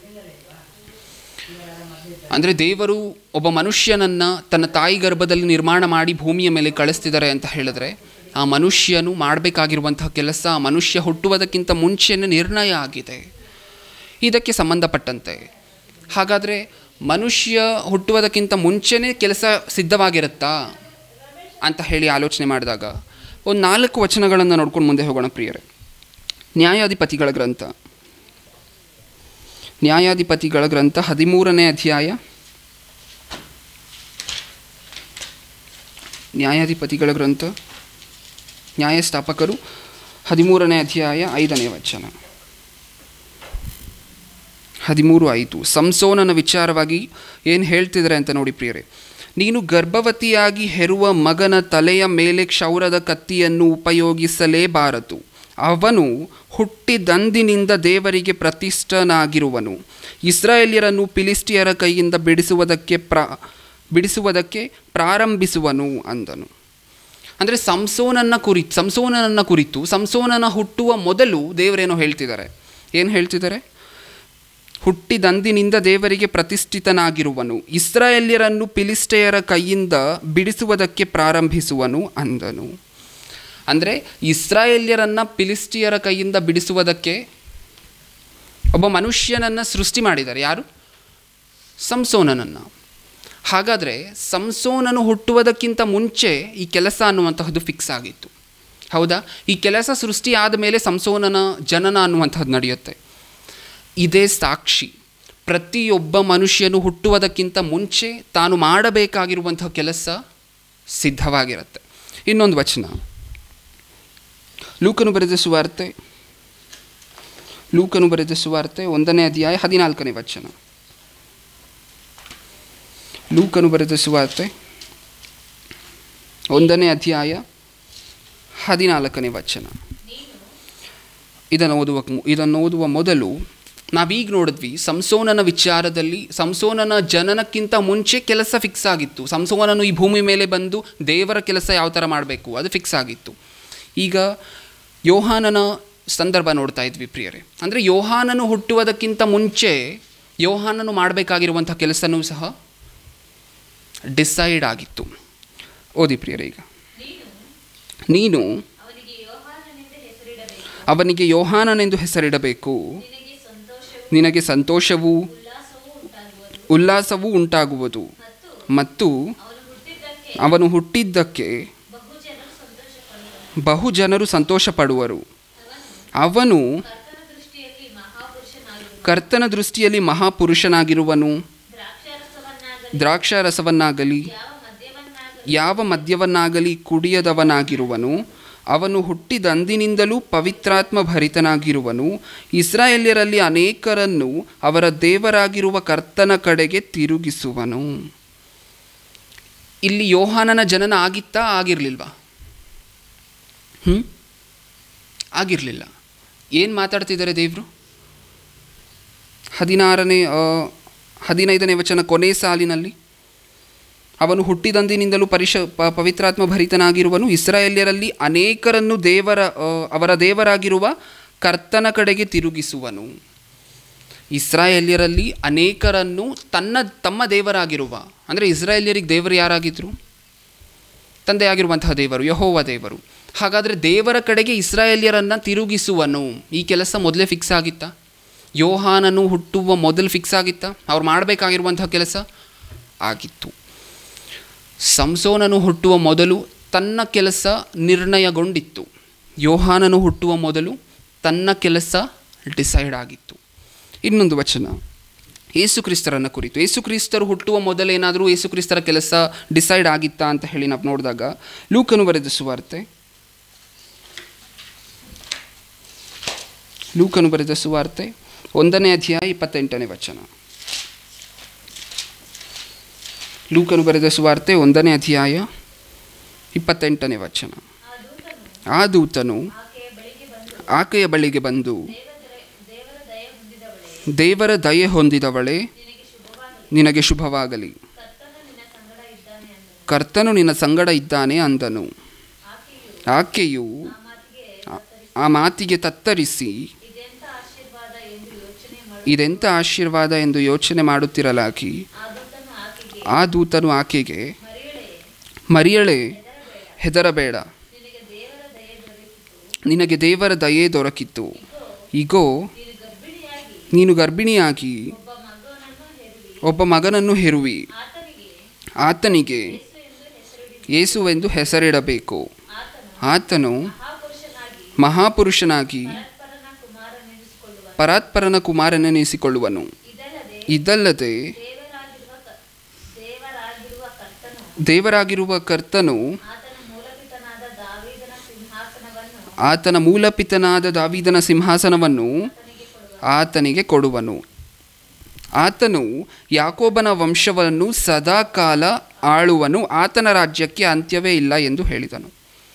ಅಂದರೆ ದೇವರು ಒಬ್ಬ ಮನುಷ್ಯನನ್ನು ತನ್ನ ತಾಯಿ ಗರ್ಭದಲ್ಲಿ ನಿರ್ಮಾಣ ಮಾಡಿ ಭೂಮಿಯ ಮೇಲೆ ಕಳಿಸ್ತಿದ್ದಾರೆ ಅಂತ ಹೇಳಿದ್ರೆ ಆ ಮನುಷ್ಯನು ಮಾಡಬೇಕಾಗಿರುವಂತಹ ಕೆಲಸ ಆ ಮನುಷ್ಯ ಹುಟ್ಟುವುದಕ್ಕಿಂತ ಮುಂಚೆನೇ ನಿರ್ಣಯ ಆಗಿದೆ ಇದಕ್ಕೆ ಸಂಬಂಧಪಟ್ಟಂತೆ ಹಾಗಾದರೆ ಮನುಷ್ಯ ಹುಟ್ಟುವುದಕ್ಕಿಂತ ಮುಂಚೆನೇ ಕೆಲಸ ಸಿದ್ಧವಾಗಿರುತ್ತಾ ಅಂತ ಹೇಳಿ ಆಲೋಚನೆ ಮಾಡಿದಾಗ ಒಂದು ನಾಲ್ಕು ವಚನಗಳನ್ನು ನೋಡ್ಕೊಂಡು ಮುಂದೆ ಹೋಗೋಣ ಪ್ರಿಯರೇ ನ್ಯಾಯಾಧಿಪತಿಗಳ ಗ್ರಂಥ ನ್ಯಾಯಾಧಿಪತಿಗಳ ಗ್ರಂಥ ಹದಿಮೂರನೇ ಅಧ್ಯಾಯ ನ್ಯಾಯಾಧಿಪತಿಗಳ ಗ್ರಂಥ ನ್ಯಾಯಸ್ಥಾಪಕರು ಹದಿಮೂರನೇ ಅಧ್ಯಾಯ ಐದನೇ ವಚನ ಹದಿಮೂರು ಐದು ಸಂಸೋನನ ವಿಚಾರವಾಗಿ ಏನು ಹೇಳ್ತಿದ್ದಾರೆ ಅಂತ ನೋಡಿ ಪ್ರಿಯರೇ ನೀನು ಗರ್ಭವತಿಯಾಗಿ ಹೆರುವ ಮಗನ ತಲೆಯ ಮೇಲೆ ಕ್ಷೌರದ ಕತ್ತಿಯನ್ನು ಉಪಯೋಗಿಸಲೇಬಾರದು ಅವನು ಹುಟ್ಟಿದಂದಿನಿಂದ ದೇವರಿಗೆ ಪ್ರತಿಷ್ಠನಾಗಿರುವನು ಇಸ್ರಾಯೇಲ್ಯರನ್ನು ಫಿಲಿಸ್ಟಿಯರ ಕೈಯಿಂದ ಬಿಡಿಸುವುದಕ್ಕೆ ಪ್ರಾ ಬಿಡಿಸುವುದಕ್ಕೆ ಪ್ರಾರಂಭಿಸುವನು ಅಂದನು ಅಂದರೆ ಸಂಸೋನನ್ನ ಕುರಿತು ಸಂಸೋನನನ್ನು ಕುರಿತು ಸಂಸೋನನ ಹುಟ್ಟುವ ಮೊದಲು ದೇವರೇನೋ ಹೇಳ್ತಿದ್ದಾರೆ ಏನು ಹೇಳ್ತಿದ್ದಾರೆ ಹುಟ್ಟಿದಂದಿನಿಂದ ದೇವರಿಗೆ ಪ್ರತಿಷ್ಠಿತನಾಗಿರುವನು ಇಸ್ರಾಯೇಲ್ಯರನ್ನು ಫಿಲಿಸ್ಟೆಯರ ಕೈಯಿಂದ ಬಿಡಿಸುವುದಕ್ಕೆ ಪ್ರಾರಂಭಿಸುವನು ಅಂದನು ಅಂದರೆ ಇಸ್ರಾಯೇಲ್ಯರನ್ನು ಫಿಲಿಸ್ಟಿಯರ ಕೈಯಿಂದ ಬಿಡಿಸುವುದಕ್ಕೆ ಒಬ್ಬ ಮನುಷ್ಯನನ್ನು ಸೃಷ್ಟಿ ಮಾಡಿದ್ದಾರೆ ಯಾರು ಸಂಸೋನನನ್ನು ಹಾಗಾದರೆ ಸಂಸೋನನು ಹುಟ್ಟುವುದಕ್ಕಿಂತ ಮುಂಚೆ ಈ ಕೆಲಸ ಅನ್ನುವಂತಹದ್ದು ಫಿಕ್ಸ್ ಆಗಿತ್ತು ಹೌದಾ ಈ ಕೆಲಸ ಸೃಷ್ಟಿ ಆದ ಮೇಲೆ ಸಂಸೋನನ ಜನನ ಅನ್ನುವಂಥದ್ದು ನಡೆಯುತ್ತೆ ಇದೇ ಸಾಕ್ಷಿ ಪ್ರತಿಯೊಬ್ಬ ಮನುಷ್ಯನು ಹುಟ್ಟುವುದಕ್ಕಿಂತ ಮುಂಚೆ ತಾನು ಮಾಡಬೇಕಾಗಿರುವಂತಹ ಕೆಲಸ ಸಿದ್ಧವಾಗಿರುತ್ತೆ ಇನ್ನೊಂದು ವಚನ ಲೂಕನು ಬರೆದ ಸುವಾರ್ತೆ ಲೂಕನು ಬರೆದ ಸುವಾರ್ತೆ ಒಂದನೇ ಅಧ್ಯಾಯ ಹದಿನಾಲ್ಕನೇ ವಚನ ಲೂಕನು ಬರೆದ ಸುವಾರ್ತೆ ಒಂದನೇ ಅಧ್ಯಾಯ ಹದಿನಾಲ್ಕನೇ ವಚನ ಇದನ್ನು ಓದುವ ಇದನ್ನು ಓದುವ ಮೊದಲು ನಾವೀಗ ನೋಡಿದ್ವಿ ಸಂಸೋನನ ವಿಚಾರದಲ್ಲಿ ಸಂಸೋನನ ಜನನಕ್ಕಿಂತ ಮುಂಚೆ ಕೆಲಸ ಫಿಕ್ಸ್ ಆಗಿತ್ತು ಸಂಸೋನನು ಈ ಭೂಮಿ ಮೇಲೆ ಬಂದು ದೇವರ ಕೆಲಸ ಯಾವ ಥರ ಮಾಡಬೇಕು ಅದು ಫಿಕ್ಸ್ ಆಗಿತ್ತು ಈಗ ಯೋಹಾನನ ಸಂದರ್ಭ ನೋಡ್ತಾ ಇದ್ವಿ ಪ್ರಿಯರೇ ಅಂದರೆ ಯೋಹಾನನು ಹುಟ್ಟುವುದಕ್ಕಿಂತ ಮುಂಚೆ ಯೋಹಾನನು ಮಾಡಬೇಕಾಗಿರುವಂಥ ಕೆಲಸನೂ ಸಹ ಡಿಸೈಡ್ ಆಗಿತ್ತು ಓದಿ ಪ್ರಿಯರೇ ಈಗ ನೀನು ಅವನಿಗೆ ಯೋಹಾನನೆಂದು ಹೆಸರಿಡಬೇಕು ಅವನಿಗೆ ಯೋಹಾನನೆಂದು ಹೆಸರಿಡಬೇಕು ನಿನಗೆ ಸಂತೋಷವೂ ನಿನಗೆ ಸಂತೋಷವೂ ಉಲ್ಲಾಸವೂ ಉಂಟಾಗುವುದು ಉಲ್ಲಾಸವೂ ಉಂಟಾಗುವುದು ಮತ್ತು ಮತ್ತು ಅವನು ಹುಟ್ಟಿದ್ದಕ್ಕೆ ಅವನು ಹುಟ್ಟಿದ್ದಕ್ಕೆ ಬಹು ಜನರು ಸಂತೋಷ ಪಡುವರು ಬಹು ಜನರು ಸಂತೋಷ ಪಡುವರು ಅವನು ಕರ್ತನ ದೃಷ್ಟಿಯಲ್ಲಿ ಮಹಾಪುರುಷನಾಗಿರುವನು ಕರ್ತನ ದೃಷ್ಟಿಯಲ್ಲಿ ಮಹಾಪುರುಷನಾಗಿರುವನು ದ್ರಾಕ್ಷಾರಸವನ್ನಾಗಲಿ ಯಾವ ಮದ್ಯವನ್ನಾಗಲಿ ಯಾವ ಮದ್ಯವನ್ನಾಗಲಿ ಕುಡಿಯದವನಾಗಿರುವನು ಅವನು ಹುಟ್ಟಿದಂದಿನಿಂದಲೂ ಪವಿತ್ರಾತ್ಮ ಭರಿತನಾಗಿರುವನು ಇಸ್ರಾಯೇಲ್ಯರಲ್ಲಿ ಅನೇಕರನ್ನು ಅವರ ದೇವರಾಗಿರುವ ಕರ್ತನ ಕಡೆಗೆ ತಿರುಗಿಸುವನು ಇಲ್ಲಿ ಯೋಹಾನನ ಜನನ ಆಗಿತ್ತಾ ಆಗಿರಲಿಲ್ವಾ ಹ್ಞೂ ಆಗಿರಲಿಲ್ಲ ಏನು ಮಾತಾಡ್ತಿದ್ದಾರೆ ದೇವರು ಹದಿನಾರನೇ ಆ, ಹದಿನೈದನೇ ವಚನ ಕೊನೆ ಸಾಲಿನಲ್ಲಿ ಅವನು ಹುಟ್ಟಿದಂದಿನಿಂದಲೂ ಪರಿಶ ಪ ಪವಿತ್ರಾತ್ಮ ಭರಿತನಾಗಿರುವನು ಇಸ್ರಾಯೇಲ್ಯರಲ್ಲಿ ಅನೇಕರನ್ನು ದೇವರ ಆ, ಅವರ ದೇವರಾಗಿರುವ ಕರ್ತನ ಕಡೆಗೆ ತಿರುಗಿಸುವನು ಇಸ್ರಾಯೇಲ್ಯರಲ್ಲಿ ಅನೇಕರನ್ನು ತನ್ನ ತಮ್ಮ ದೇವರಾಗಿರುವ ಅಂದರೆ ಇಸ್ರಾಯೇಲ್ಯರಿಗೆ ದೇವರು ಯಾರಾಗಿದ್ದರು ತಂದೆಯಾಗಿರುವಂತಹ ದೇವರು ಯಹೋವ ದೇವರು ಹಾಗಾದರೆ ದೇವರ ಕಡೆಗೆ ಇಸ್ರಾಯೇಲ್ಯರನ್ನು ತಿರುಗಿಸುವನು ಈ ಕೆಲಸ ಮೊದಲೇ ಫಿಕ್ಸ್ ಆಗಿತ್ತಾ ಯೋಹಾನನು ಹುಟ್ಟುವ ಮೊದಲು ಫಿಕ್ಸ್ ಆಗಿತ್ತಾ ಅವ್ರು ಮಾಡಬೇಕಾಗಿರುವಂತಹ ಕೆಲಸ ಆಗಿತ್ತು ಸಂಸೋನನು ಹುಟ್ಟುವ ಮೊದಲು ತನ್ನ ಕೆಲಸ ನಿರ್ಣಯಗೊಂಡಿತ್ತು ಯೋಹಾನನು ಹುಟ್ಟುವ ಮೊದಲು ತನ್ನ ಕೆಲಸ ಡಿಸೈಡ್ ಆಗಿತ್ತು ಇನ್ನೊಂದು ವಚನ ಏಸುಕ್ರಿಸ್ತರನ್ನು ಕುರಿತು ಏಸುಕ್ರಿಸ್ತರು ಹುಟ್ಟುವ ಮೊದಲೇನಾದರೂ ಏಸುಕ್ರಿಸ್ತರ ಕೆಲಸ ಡಿಸೈಡ್ ಆಗಿತ್ತಾ ಅಂತ ಹೇಳಿ ನಾವು ನೋಡಿದಾಗ ಲೂಕನು ಬರೆದ ಸುವಾರ್ತೆ ಲೂಕನು ಬರೆದ ಸುವಾರ್ತೆ ಒಂದನೇ ಅಧ್ಯಾಯ ಇಪ್ಪತ್ತೆಂಟನೇ ವಚನ ಲೂಕನು ಬರೆದ ಸುವಾರ್ತೆ ಒಂದನೇ ಅಧ್ಯಾಯ ಇಪ್ಪತ್ತೆಂಟನೇ ವಚನ ಆ ದೂತನು ಆ ದೂತನು ಆಕೆಯ ಬಳಿಗೆ ಬಂದು ಆಕೆಯ ಬಳಿಗೆ ಬಂದು ದೇವರ ದೇವರ ದಯ ಹೊಂದಿದವಳೇ ದೇವರ ದಯೆ ಹೊಂದಿದವಳೇ ನಿನಗೆ ಶುಭವಾಗಲಿ ನಿನಗೆ ಶುಭವಾಗಲಿ ಕರ್ತನು ನಿನ್ನ ಸಂಗಡ ಇದ್ದಾನೆ ಅಂದನು. ಕರ್ತನು ನಿನ್ನ ಸಂಗಡ ಇದ್ದಾನೆ ಅಂದನು ಆಕೆಯು ಆಕೆಯು ಆ ಮಾತಿಗೆ ಆ- ಆ ಮಾತಿಗೆ ತತ್ತರಿಸಿ ಇದೆಂತ ಆಶೀರ್ವಾದ ಎಂದು ಯೋಚನೆ ಮಾಡಿ ಇದೆಂಥ ಆಶೀರ್ವಾದ ಎಂದು ಯೋಚನೆ ಮಾಡುತ್ತಿರಲಾಗಿ ಆ ದೂತನು ಆಕೆಗೆ ಆ ದೂತನು ಆಕೆಗೆ ಮರಿಯಳೇ ಮರಿಯಳೆ ಹೆದರಬೇಡ ನಿನಗೆ ದೇವರ ದಯೆ ದೊರೆತಿತು ನಿನಗೆ ದೇವರ ದಯೆ ದೊರಕಿತ್ತು ಇಗೋ ನೀನು ಗರ್ಭಿಣಿಯಾಗಿ ನೀನು ಗರ್ಭಿಣಿಯಾಗಿ ಒಬ್ಬ ಮಗನನ್ನು ಹೆರುವಿ ಒಬ್ಬ ಮಗನನ್ನು ಹೆರುವಿ ಆತನಿಗೆ ಆತನಿಗೆ ಯೇಸು ಎಂದು ಹೆಸರಿಡಿ ಯೇಸುವೆಂದು ಹೆಸರಿಡಬೇಕು ಆತನು ಆತನು ಮಹಾಪುರುಷನಾಗಿ ಮಹಾಪುರುಷನಾಗಿ ಪರಸ್ಪರನ ಕುಮಾರನೆನಿಸಿಕೊಳ್ಳುವ ಪರಾತ್ಪರನ ಕುಮಾರನೆನಿಸಿಕೊಳ್ಳುವನು ಇದಲ್ಲದೆ ಇದಲ್ಲದೆ ದೇವರಾಗಿರುವ ಕ- ದೇವರಾಗಿರುವ ಕರ್ತನು ದೇವರಾಗಿರುವ ಕರ್ತನು ಆತನ ಮೂಲಪಿತನಾದ ದಾವೀದನ ಸಿಂಹಾಸನವನ್ನು ಆತನ ಮೂಲಪಿತನಾದ ದಾವಿದನ ಸಿಂಹಾಸನವನ್ನು ಆತನಿಗೆ ಕೊಡುವ ಆತನಿಗೆ ಕೊಡುವನು ಆತನು ಯಾಕೋಬನ ವಂಶವನ್ನು ಸದಾಕಾಲ ಆಳುವನು ಆತನ ರಾಜ್ಯಕ್ಕೆ ಅಂತ್ಯವೇ ಇಲ್ಲ ಎಂದು ಹೇಳಿದನು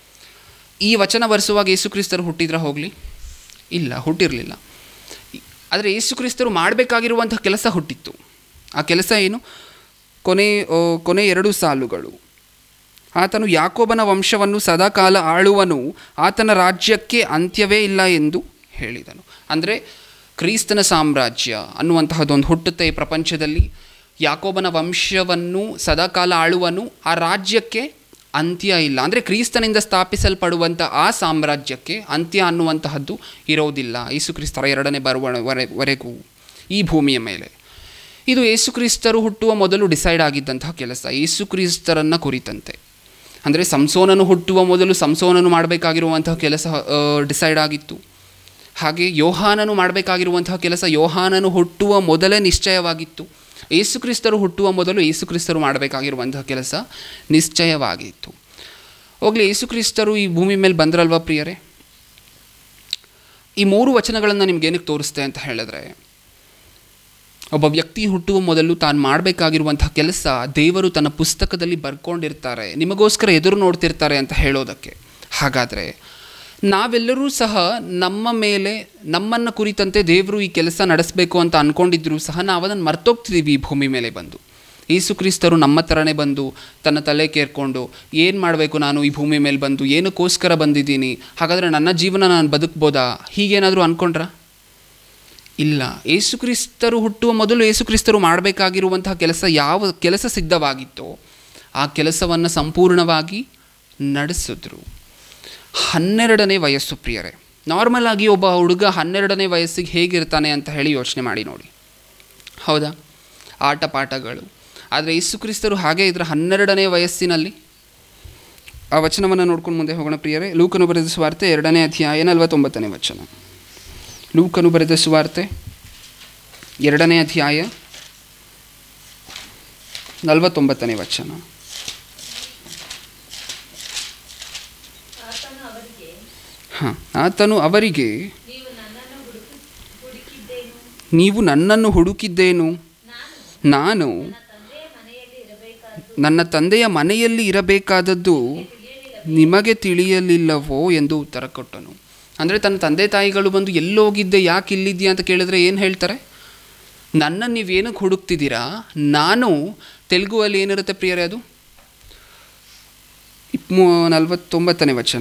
ಈ ವಚನ ಬರೆಸುವಾಗ ಯೇಸುಕ್ರಿಸ್ತರು ಹುಟ್ಟಿದ್ರ ಹೋಗಲಿ ಇಲ್ಲ ಹುಟ್ಟಿರಲಿಲ್ಲ ಆದರೆ ಯೇಸುಕ್ರಿಸ್ತರು ಮಾಡಬೇಕಾಗಿರುವಂಥ ಕೆಲಸ ಹುಟ್ಟಿತ್ತು ಆ ಕೆಲಸ ಏನು ಕೊನೆ ಆ, ಕೊನೆ ಎರಡು ಸಾಲುಗಳು ಆತನು ಯಾಕೋಬನ ವಂಶವನ್ನು ಸದಾಕಾಲ ಆಳುವನು ಆತನ ರಾಜ್ಯಕ್ಕೆ ಅಂತ್ಯವೇ ಇಲ್ಲ ಎಂದು ಹೇಳಿದನು ಅಂದರೆ ಕ್ರಿಸ್ತನ ಸಾಮ್ರಾಜ್ಯ ಅನ್ನುವಂತಹದ್ದೊಂದು ಹುಟ್ಟುತ್ತೆ ಈ ಪ್ರಪಂಚದಲ್ಲಿ ಯಾಕೋಬನ ವಂಶವನ್ನು ಸದಾಕಾಲ ಆಳುವನು ಆ ರಾಜ್ಯಕ್ಕೆ ಅಂತ್ಯ ಇಲ್ಲ ಅಂದರೆ ಕ್ರಿಸ್ತನಿಂದ ಸ್ಥಾಪಿಸಲ್ಪಡುವಂಥ ಆ ಸಾಮ್ರಾಜ್ಯಕ್ಕೆ ಅಂತ್ಯ ಅನ್ನುವಂತಹದ್ದು ಇರೋದಿಲ್ಲ ಯೇಸುಕ್ರಿಸ್ತರ ಎರಡನೇ ಬರುವ ವರೆ- ವರೆಗೂ ಈ ಭೂಮಿಯ ಮೇಲೆ ಇದು ಯೇಸುಕ್ರಿಸ್ತರು ಹುಟ್ಟುವ ಮೊದಲು ಡಿಸೈಡ್ ಆಗಿದ್ದಂತಹ ಕೆಲಸ ಯೇಸುಕ್ರಿಸ್ತರನ್ನು ಕುರಿತಂತೆ ಅಂದರೆ ಸಂಸೋನನು ಹುಟ್ಟುವ ಮೊದಲು ಸಂಸೋನನು ಮಾಡಬೇಕಾಗಿರುವಂತಹ ಕೆಲಸ ಡಿಸೈಡ್ ಆಗಿತ್ತು ಹಾಗೆ ಯೋಹಾನನು ಮಾಡಬೇಕಾಗಿರುವಂತಹ ಕೆಲಸ ಯೋಹಾನನು ಹುಟ್ಟುವ ಮೊದಲೇ ನಿಶ್ಚಯವಾಗಿತ್ತು ಯೇಸುಕ್ರಿಸ್ತರು ಹುಟ್ಟುವ ಮೊದಲು ಯೇಸುಕ್ರಿಸ್ತರು ಮಾಡಬೇಕಾಗಿರುವಂತಹ ಕೆಲಸ ನಿಶ್ಚಯವಾಗಿತ್ತು ಹೋಗಲಿ ಯೇಸುಕ್ರಿಸ್ತರು ಈ ಭೂಮಿ ಮೇಲೆ ಬಂದ್ರಲ್ವಾ ಪ್ರಿಯರೇ ಈ ಮೂರು ವಚನಗಳನ್ನು ನಿಮ್ಗೆ ಏನಕ್ಕೆ ತೋರಿಸ್ತೆ ಅಂತ ಹೇಳಿದ್ರೆ ಒಬ್ಬ ವ್ಯಕ್ತಿ ಹುಟ್ಟುವ ಮೊದಲು ತಾನು ಮಾಡಬೇಕಾಗಿರುವಂತಹ ಕೆಲಸ ದೇವರು ತನ್ನ ಪುಸ್ತಕದಲ್ಲಿ ಬರ್ಕೊಂಡಿರ್ತಾರೆ ನಿಮಗೋಸ್ಕರ ಎದುರು ನೋಡ್ತಿರ್ತಾರೆ ಅಂತ ಹೇಳೋದಕ್ಕೆ ಹಾಗಾದರೆ ನಾವೆಲ್ಲರೂ ಸಹ ನಮ್ಮ ಮೇಲೆ ನಮ್ಮನ್ನು ಕುರಿತಂತೆ ದೇವರು ಈ ಕೆಲಸ ನಡೆಸಬೇಕು ಅಂತ ಅಂದ್ಕೊಂಡಿದ್ರು ಸಹ ನಾವು ಅದನ್ನು ಮರ್ತೋಗ್ತಿದ್ದೀವಿ ಈ ಭೂಮಿ ಮೇಲೆ ಬಂದು ಯೇಸು ಕ್ರಿಸ್ತರು ನಮ್ಮ ಥರನೇ ಬಂದು ತನ್ನ ತಲೆ ಕೇರ್ಕೊಂಡು ಏನು ಮಾಡಬೇಕು ನಾನು ಈ ಭೂಮಿ ಮೇಲೆ ಬಂದು ಏನಕ್ಕೋಸ್ಕರ ಬಂದಿದ್ದೀನಿ ಹಾಗಾದರೆ ನನ್ನ ಜೀವನ ನಾನು ಬದುಕ್ಬೋದಾ ಹೀಗೇನಾದರೂ ಅಂದ್ಕೊಂಡ್ರಾ ಇಲ್ಲ ಯೇಸುಕ್ರಿಸ್ತರು ಹುಟ್ಟುವ ಮೊದಲು ಯೇಸುಕ್ರಿಸ್ತರು ಮಾಡಬೇಕಾಗಿರುವಂತಹ ಕೆಲಸ ಯಾವ ಕೆಲಸ ಸಿದ್ಧವಾಗಿತ್ತೋ ಆ ಕೆಲಸವನ್ನು ಸಂಪೂರ್ಣವಾಗಿ ನಡೆಸಿದ್ರು ಹನ್ನೆರಡನೇ ವಯಸ್ಸು ಪ್ರಿಯರೇ ನಾರ್ಮಲ್ ಆಗಿ ಒಬ್ಬ ಹುಡುಗ ಹನ್ನೆರಡನೇ ವಯಸ್ಸಿಗೆ ಹೇಗಿರ್ತಾನೆ ಅಂತ ಹೇಳಿ ಯೋಚನೆ ಮಾಡಿ ನೋಡಿ ಹೌದಾ ಆಟ ಪಾಠಗಳು ಆದರೆ ಯೇಸುಕ್ರಿಸ್ತರು ಹಾಗೆ ಇದ್ರೆ ಹನ್ನೆರಡನೇ ವಯಸ್ಸಿನಲ್ಲಿ ಆ ವಚನವನ್ನು ನೋಡ್ಕೊಂಡು ಮುಂದೆ ಹೋಗೋಣ ಪ್ರಿಯರೇ ಲೂಕನು ಬರೆದ ಸ್ವಾರ್ತೆ ಎರಡನೇ ಅಧ್ಯಾಯ ನಲವತ್ತೊಂಬತ್ತನೇ ವಚನ ಲೂಕನು ಬರೆದ ಸುವಾರ್ತೆ ಎರಡನೇ ಅಧ್ಯಾಯ ನಲವತ್ತೊಂಬತ್ತನೇ ವಚನ ಆತನು ಅವರಿಗೆ ಹಾಂ ಆತನು ಅವರಿಗೆ ನೀವು ನನ್ನನ್ನು ಹುಡುಕಿ ಹುಡುಕಿದ್ದೇನು ನೀವು ನನ್ನನ್ನು ಹುಡುಕಿದ್ದೇನು ನಾನು ನಾನು ನನ್ನ ತಂದೆಯ ಮನೆಯಲ್ಲಿ ಇರಬೇಕಾದ್ದು ನನ್ನ ತಂದೆಯ ಮನೆಯಲ್ಲಿ ಇರಬೇಕಾದದ್ದು ನಿಮಗೆ ತಿಳಿಯಲಿಲ್ಲವೋ ಎಂದು ಉತ್ತರ ಕೊಟ್ಟನು ಅಂದರೆ ತನ್ನ ತಂದೆ ತಾಯಿಗಳು ಬಂದು ಎಲ್ಲೋಗಿದ್ದೆ ಯಾಕೆ ಇಲ್ಲಿದ್ಯಾ ಅಂತ ಕೇಳಿದ್ರೆ ಏನು ಹೇಳ್ತಾರೆ ನನ್ನ ನೀವೇನಕ್ಕೆ ಹುಡುಕ್ತಿದ್ದೀರಾ ನಾನು ತೆಲುಗುವಲ್ಲಿ ಏನಿರುತ್ತೆ ಪ್ರಿಯರೇ ಅದು ಇಪ್ಪು ನಲವತ್ತೊಂಬತ್ತನೇ ವಚನ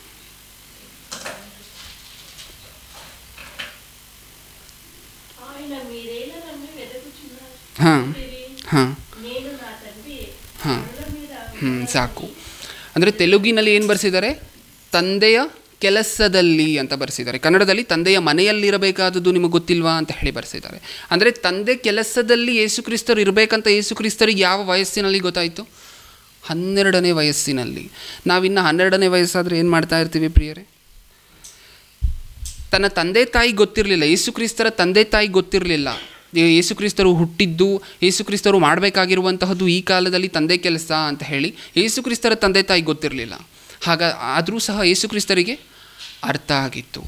ఆయన మీరేనా నన్ను వెతుకుచున్నారు ಹಾಂ ಹಾಂ నేను నా తండ్రి ಹಾಂ కళ్ళ మీద ಹ್ಞೂ ಸಾಕು ಅಂದರೆ ತೆಲುಗಿನಲ್ಲಿ ಏನು ಬರೆಸಿದ್ದಾರೆ ತಂದೆಯ ಕೆಲಸದಲ್ಲಿ ಅಂತ ಬರೆಸಿದ್ದಾರೆ ಕನ್ನಡದಲ್ಲಿ ತಂದೆಯ ಮನೆಯಲ್ಲಿರಬೇಕಾದದ್ದು ನಿಮಗೆ ಗೊತ್ತಿಲ್ವಾ ಅಂತ ಹೇಳಿ ಬರೆಸಿದ್ದಾರೆ ಅಂದರೆ ತಂದೆ ಕೆಲಸದಲ್ಲಿ ಯೇಸುಕ್ರಿಸ್ತರು ಇರಬೇಕಂತ ಯೇಸುಕ್ರಿಸ್ತರಿಗೆ ಯಾವ ವಯಸ್ಸಿನಲ್ಲಿ ಗೊತ್ತಾಯಿತು ಹನ್ನೆರಡನೇ ವಯಸ್ಸಿನಲ್ಲಿ ನಾವಿನ್ನು ಹನ್ನೆರಡನೇ ವಯಸ್ಸಾದರೆ ಏನು ಮಾಡ್ತಾ ಇರ್ತೀವಿ ಪ್ರಿಯರೇ ತನ್ನ ತಂದೆ ತಾಯಿ ಗೊತ್ತಿರಲಿಲ್ಲ ಯೇಸುಕ್ರಿಸ್ತರ ತಂದೆ ತಾಯಿ ಗೊತ್ತಿರಲಿಲ್ಲ ಯೇಸುಕ್ರಿಸ್ತರು ಹುಟ್ಟಿದ್ದು ಯೇಸುಕ್ರಿಸ್ತರು ಮಾಡಬೇಕಾಗಿರುವಂತಹದ್ದು ಈ ಕಾಲದಲ್ಲಿ ತಂದೆ ಕೆಲಸ ಅಂತ ಹೇಳಿ ಯೇಸುಕ್ರಿಸ್ತರ ತಂದೆ ತಾಯಿ ಗೊತ್ತಿರಲಿಲ್ಲ ಹಾಗ ಆದರೂ ಸಹ ಯೇಸುಕ್ರಿಸ್ತರಿಗೆ ಅರ್ಥ ಆಗಿತ್ತು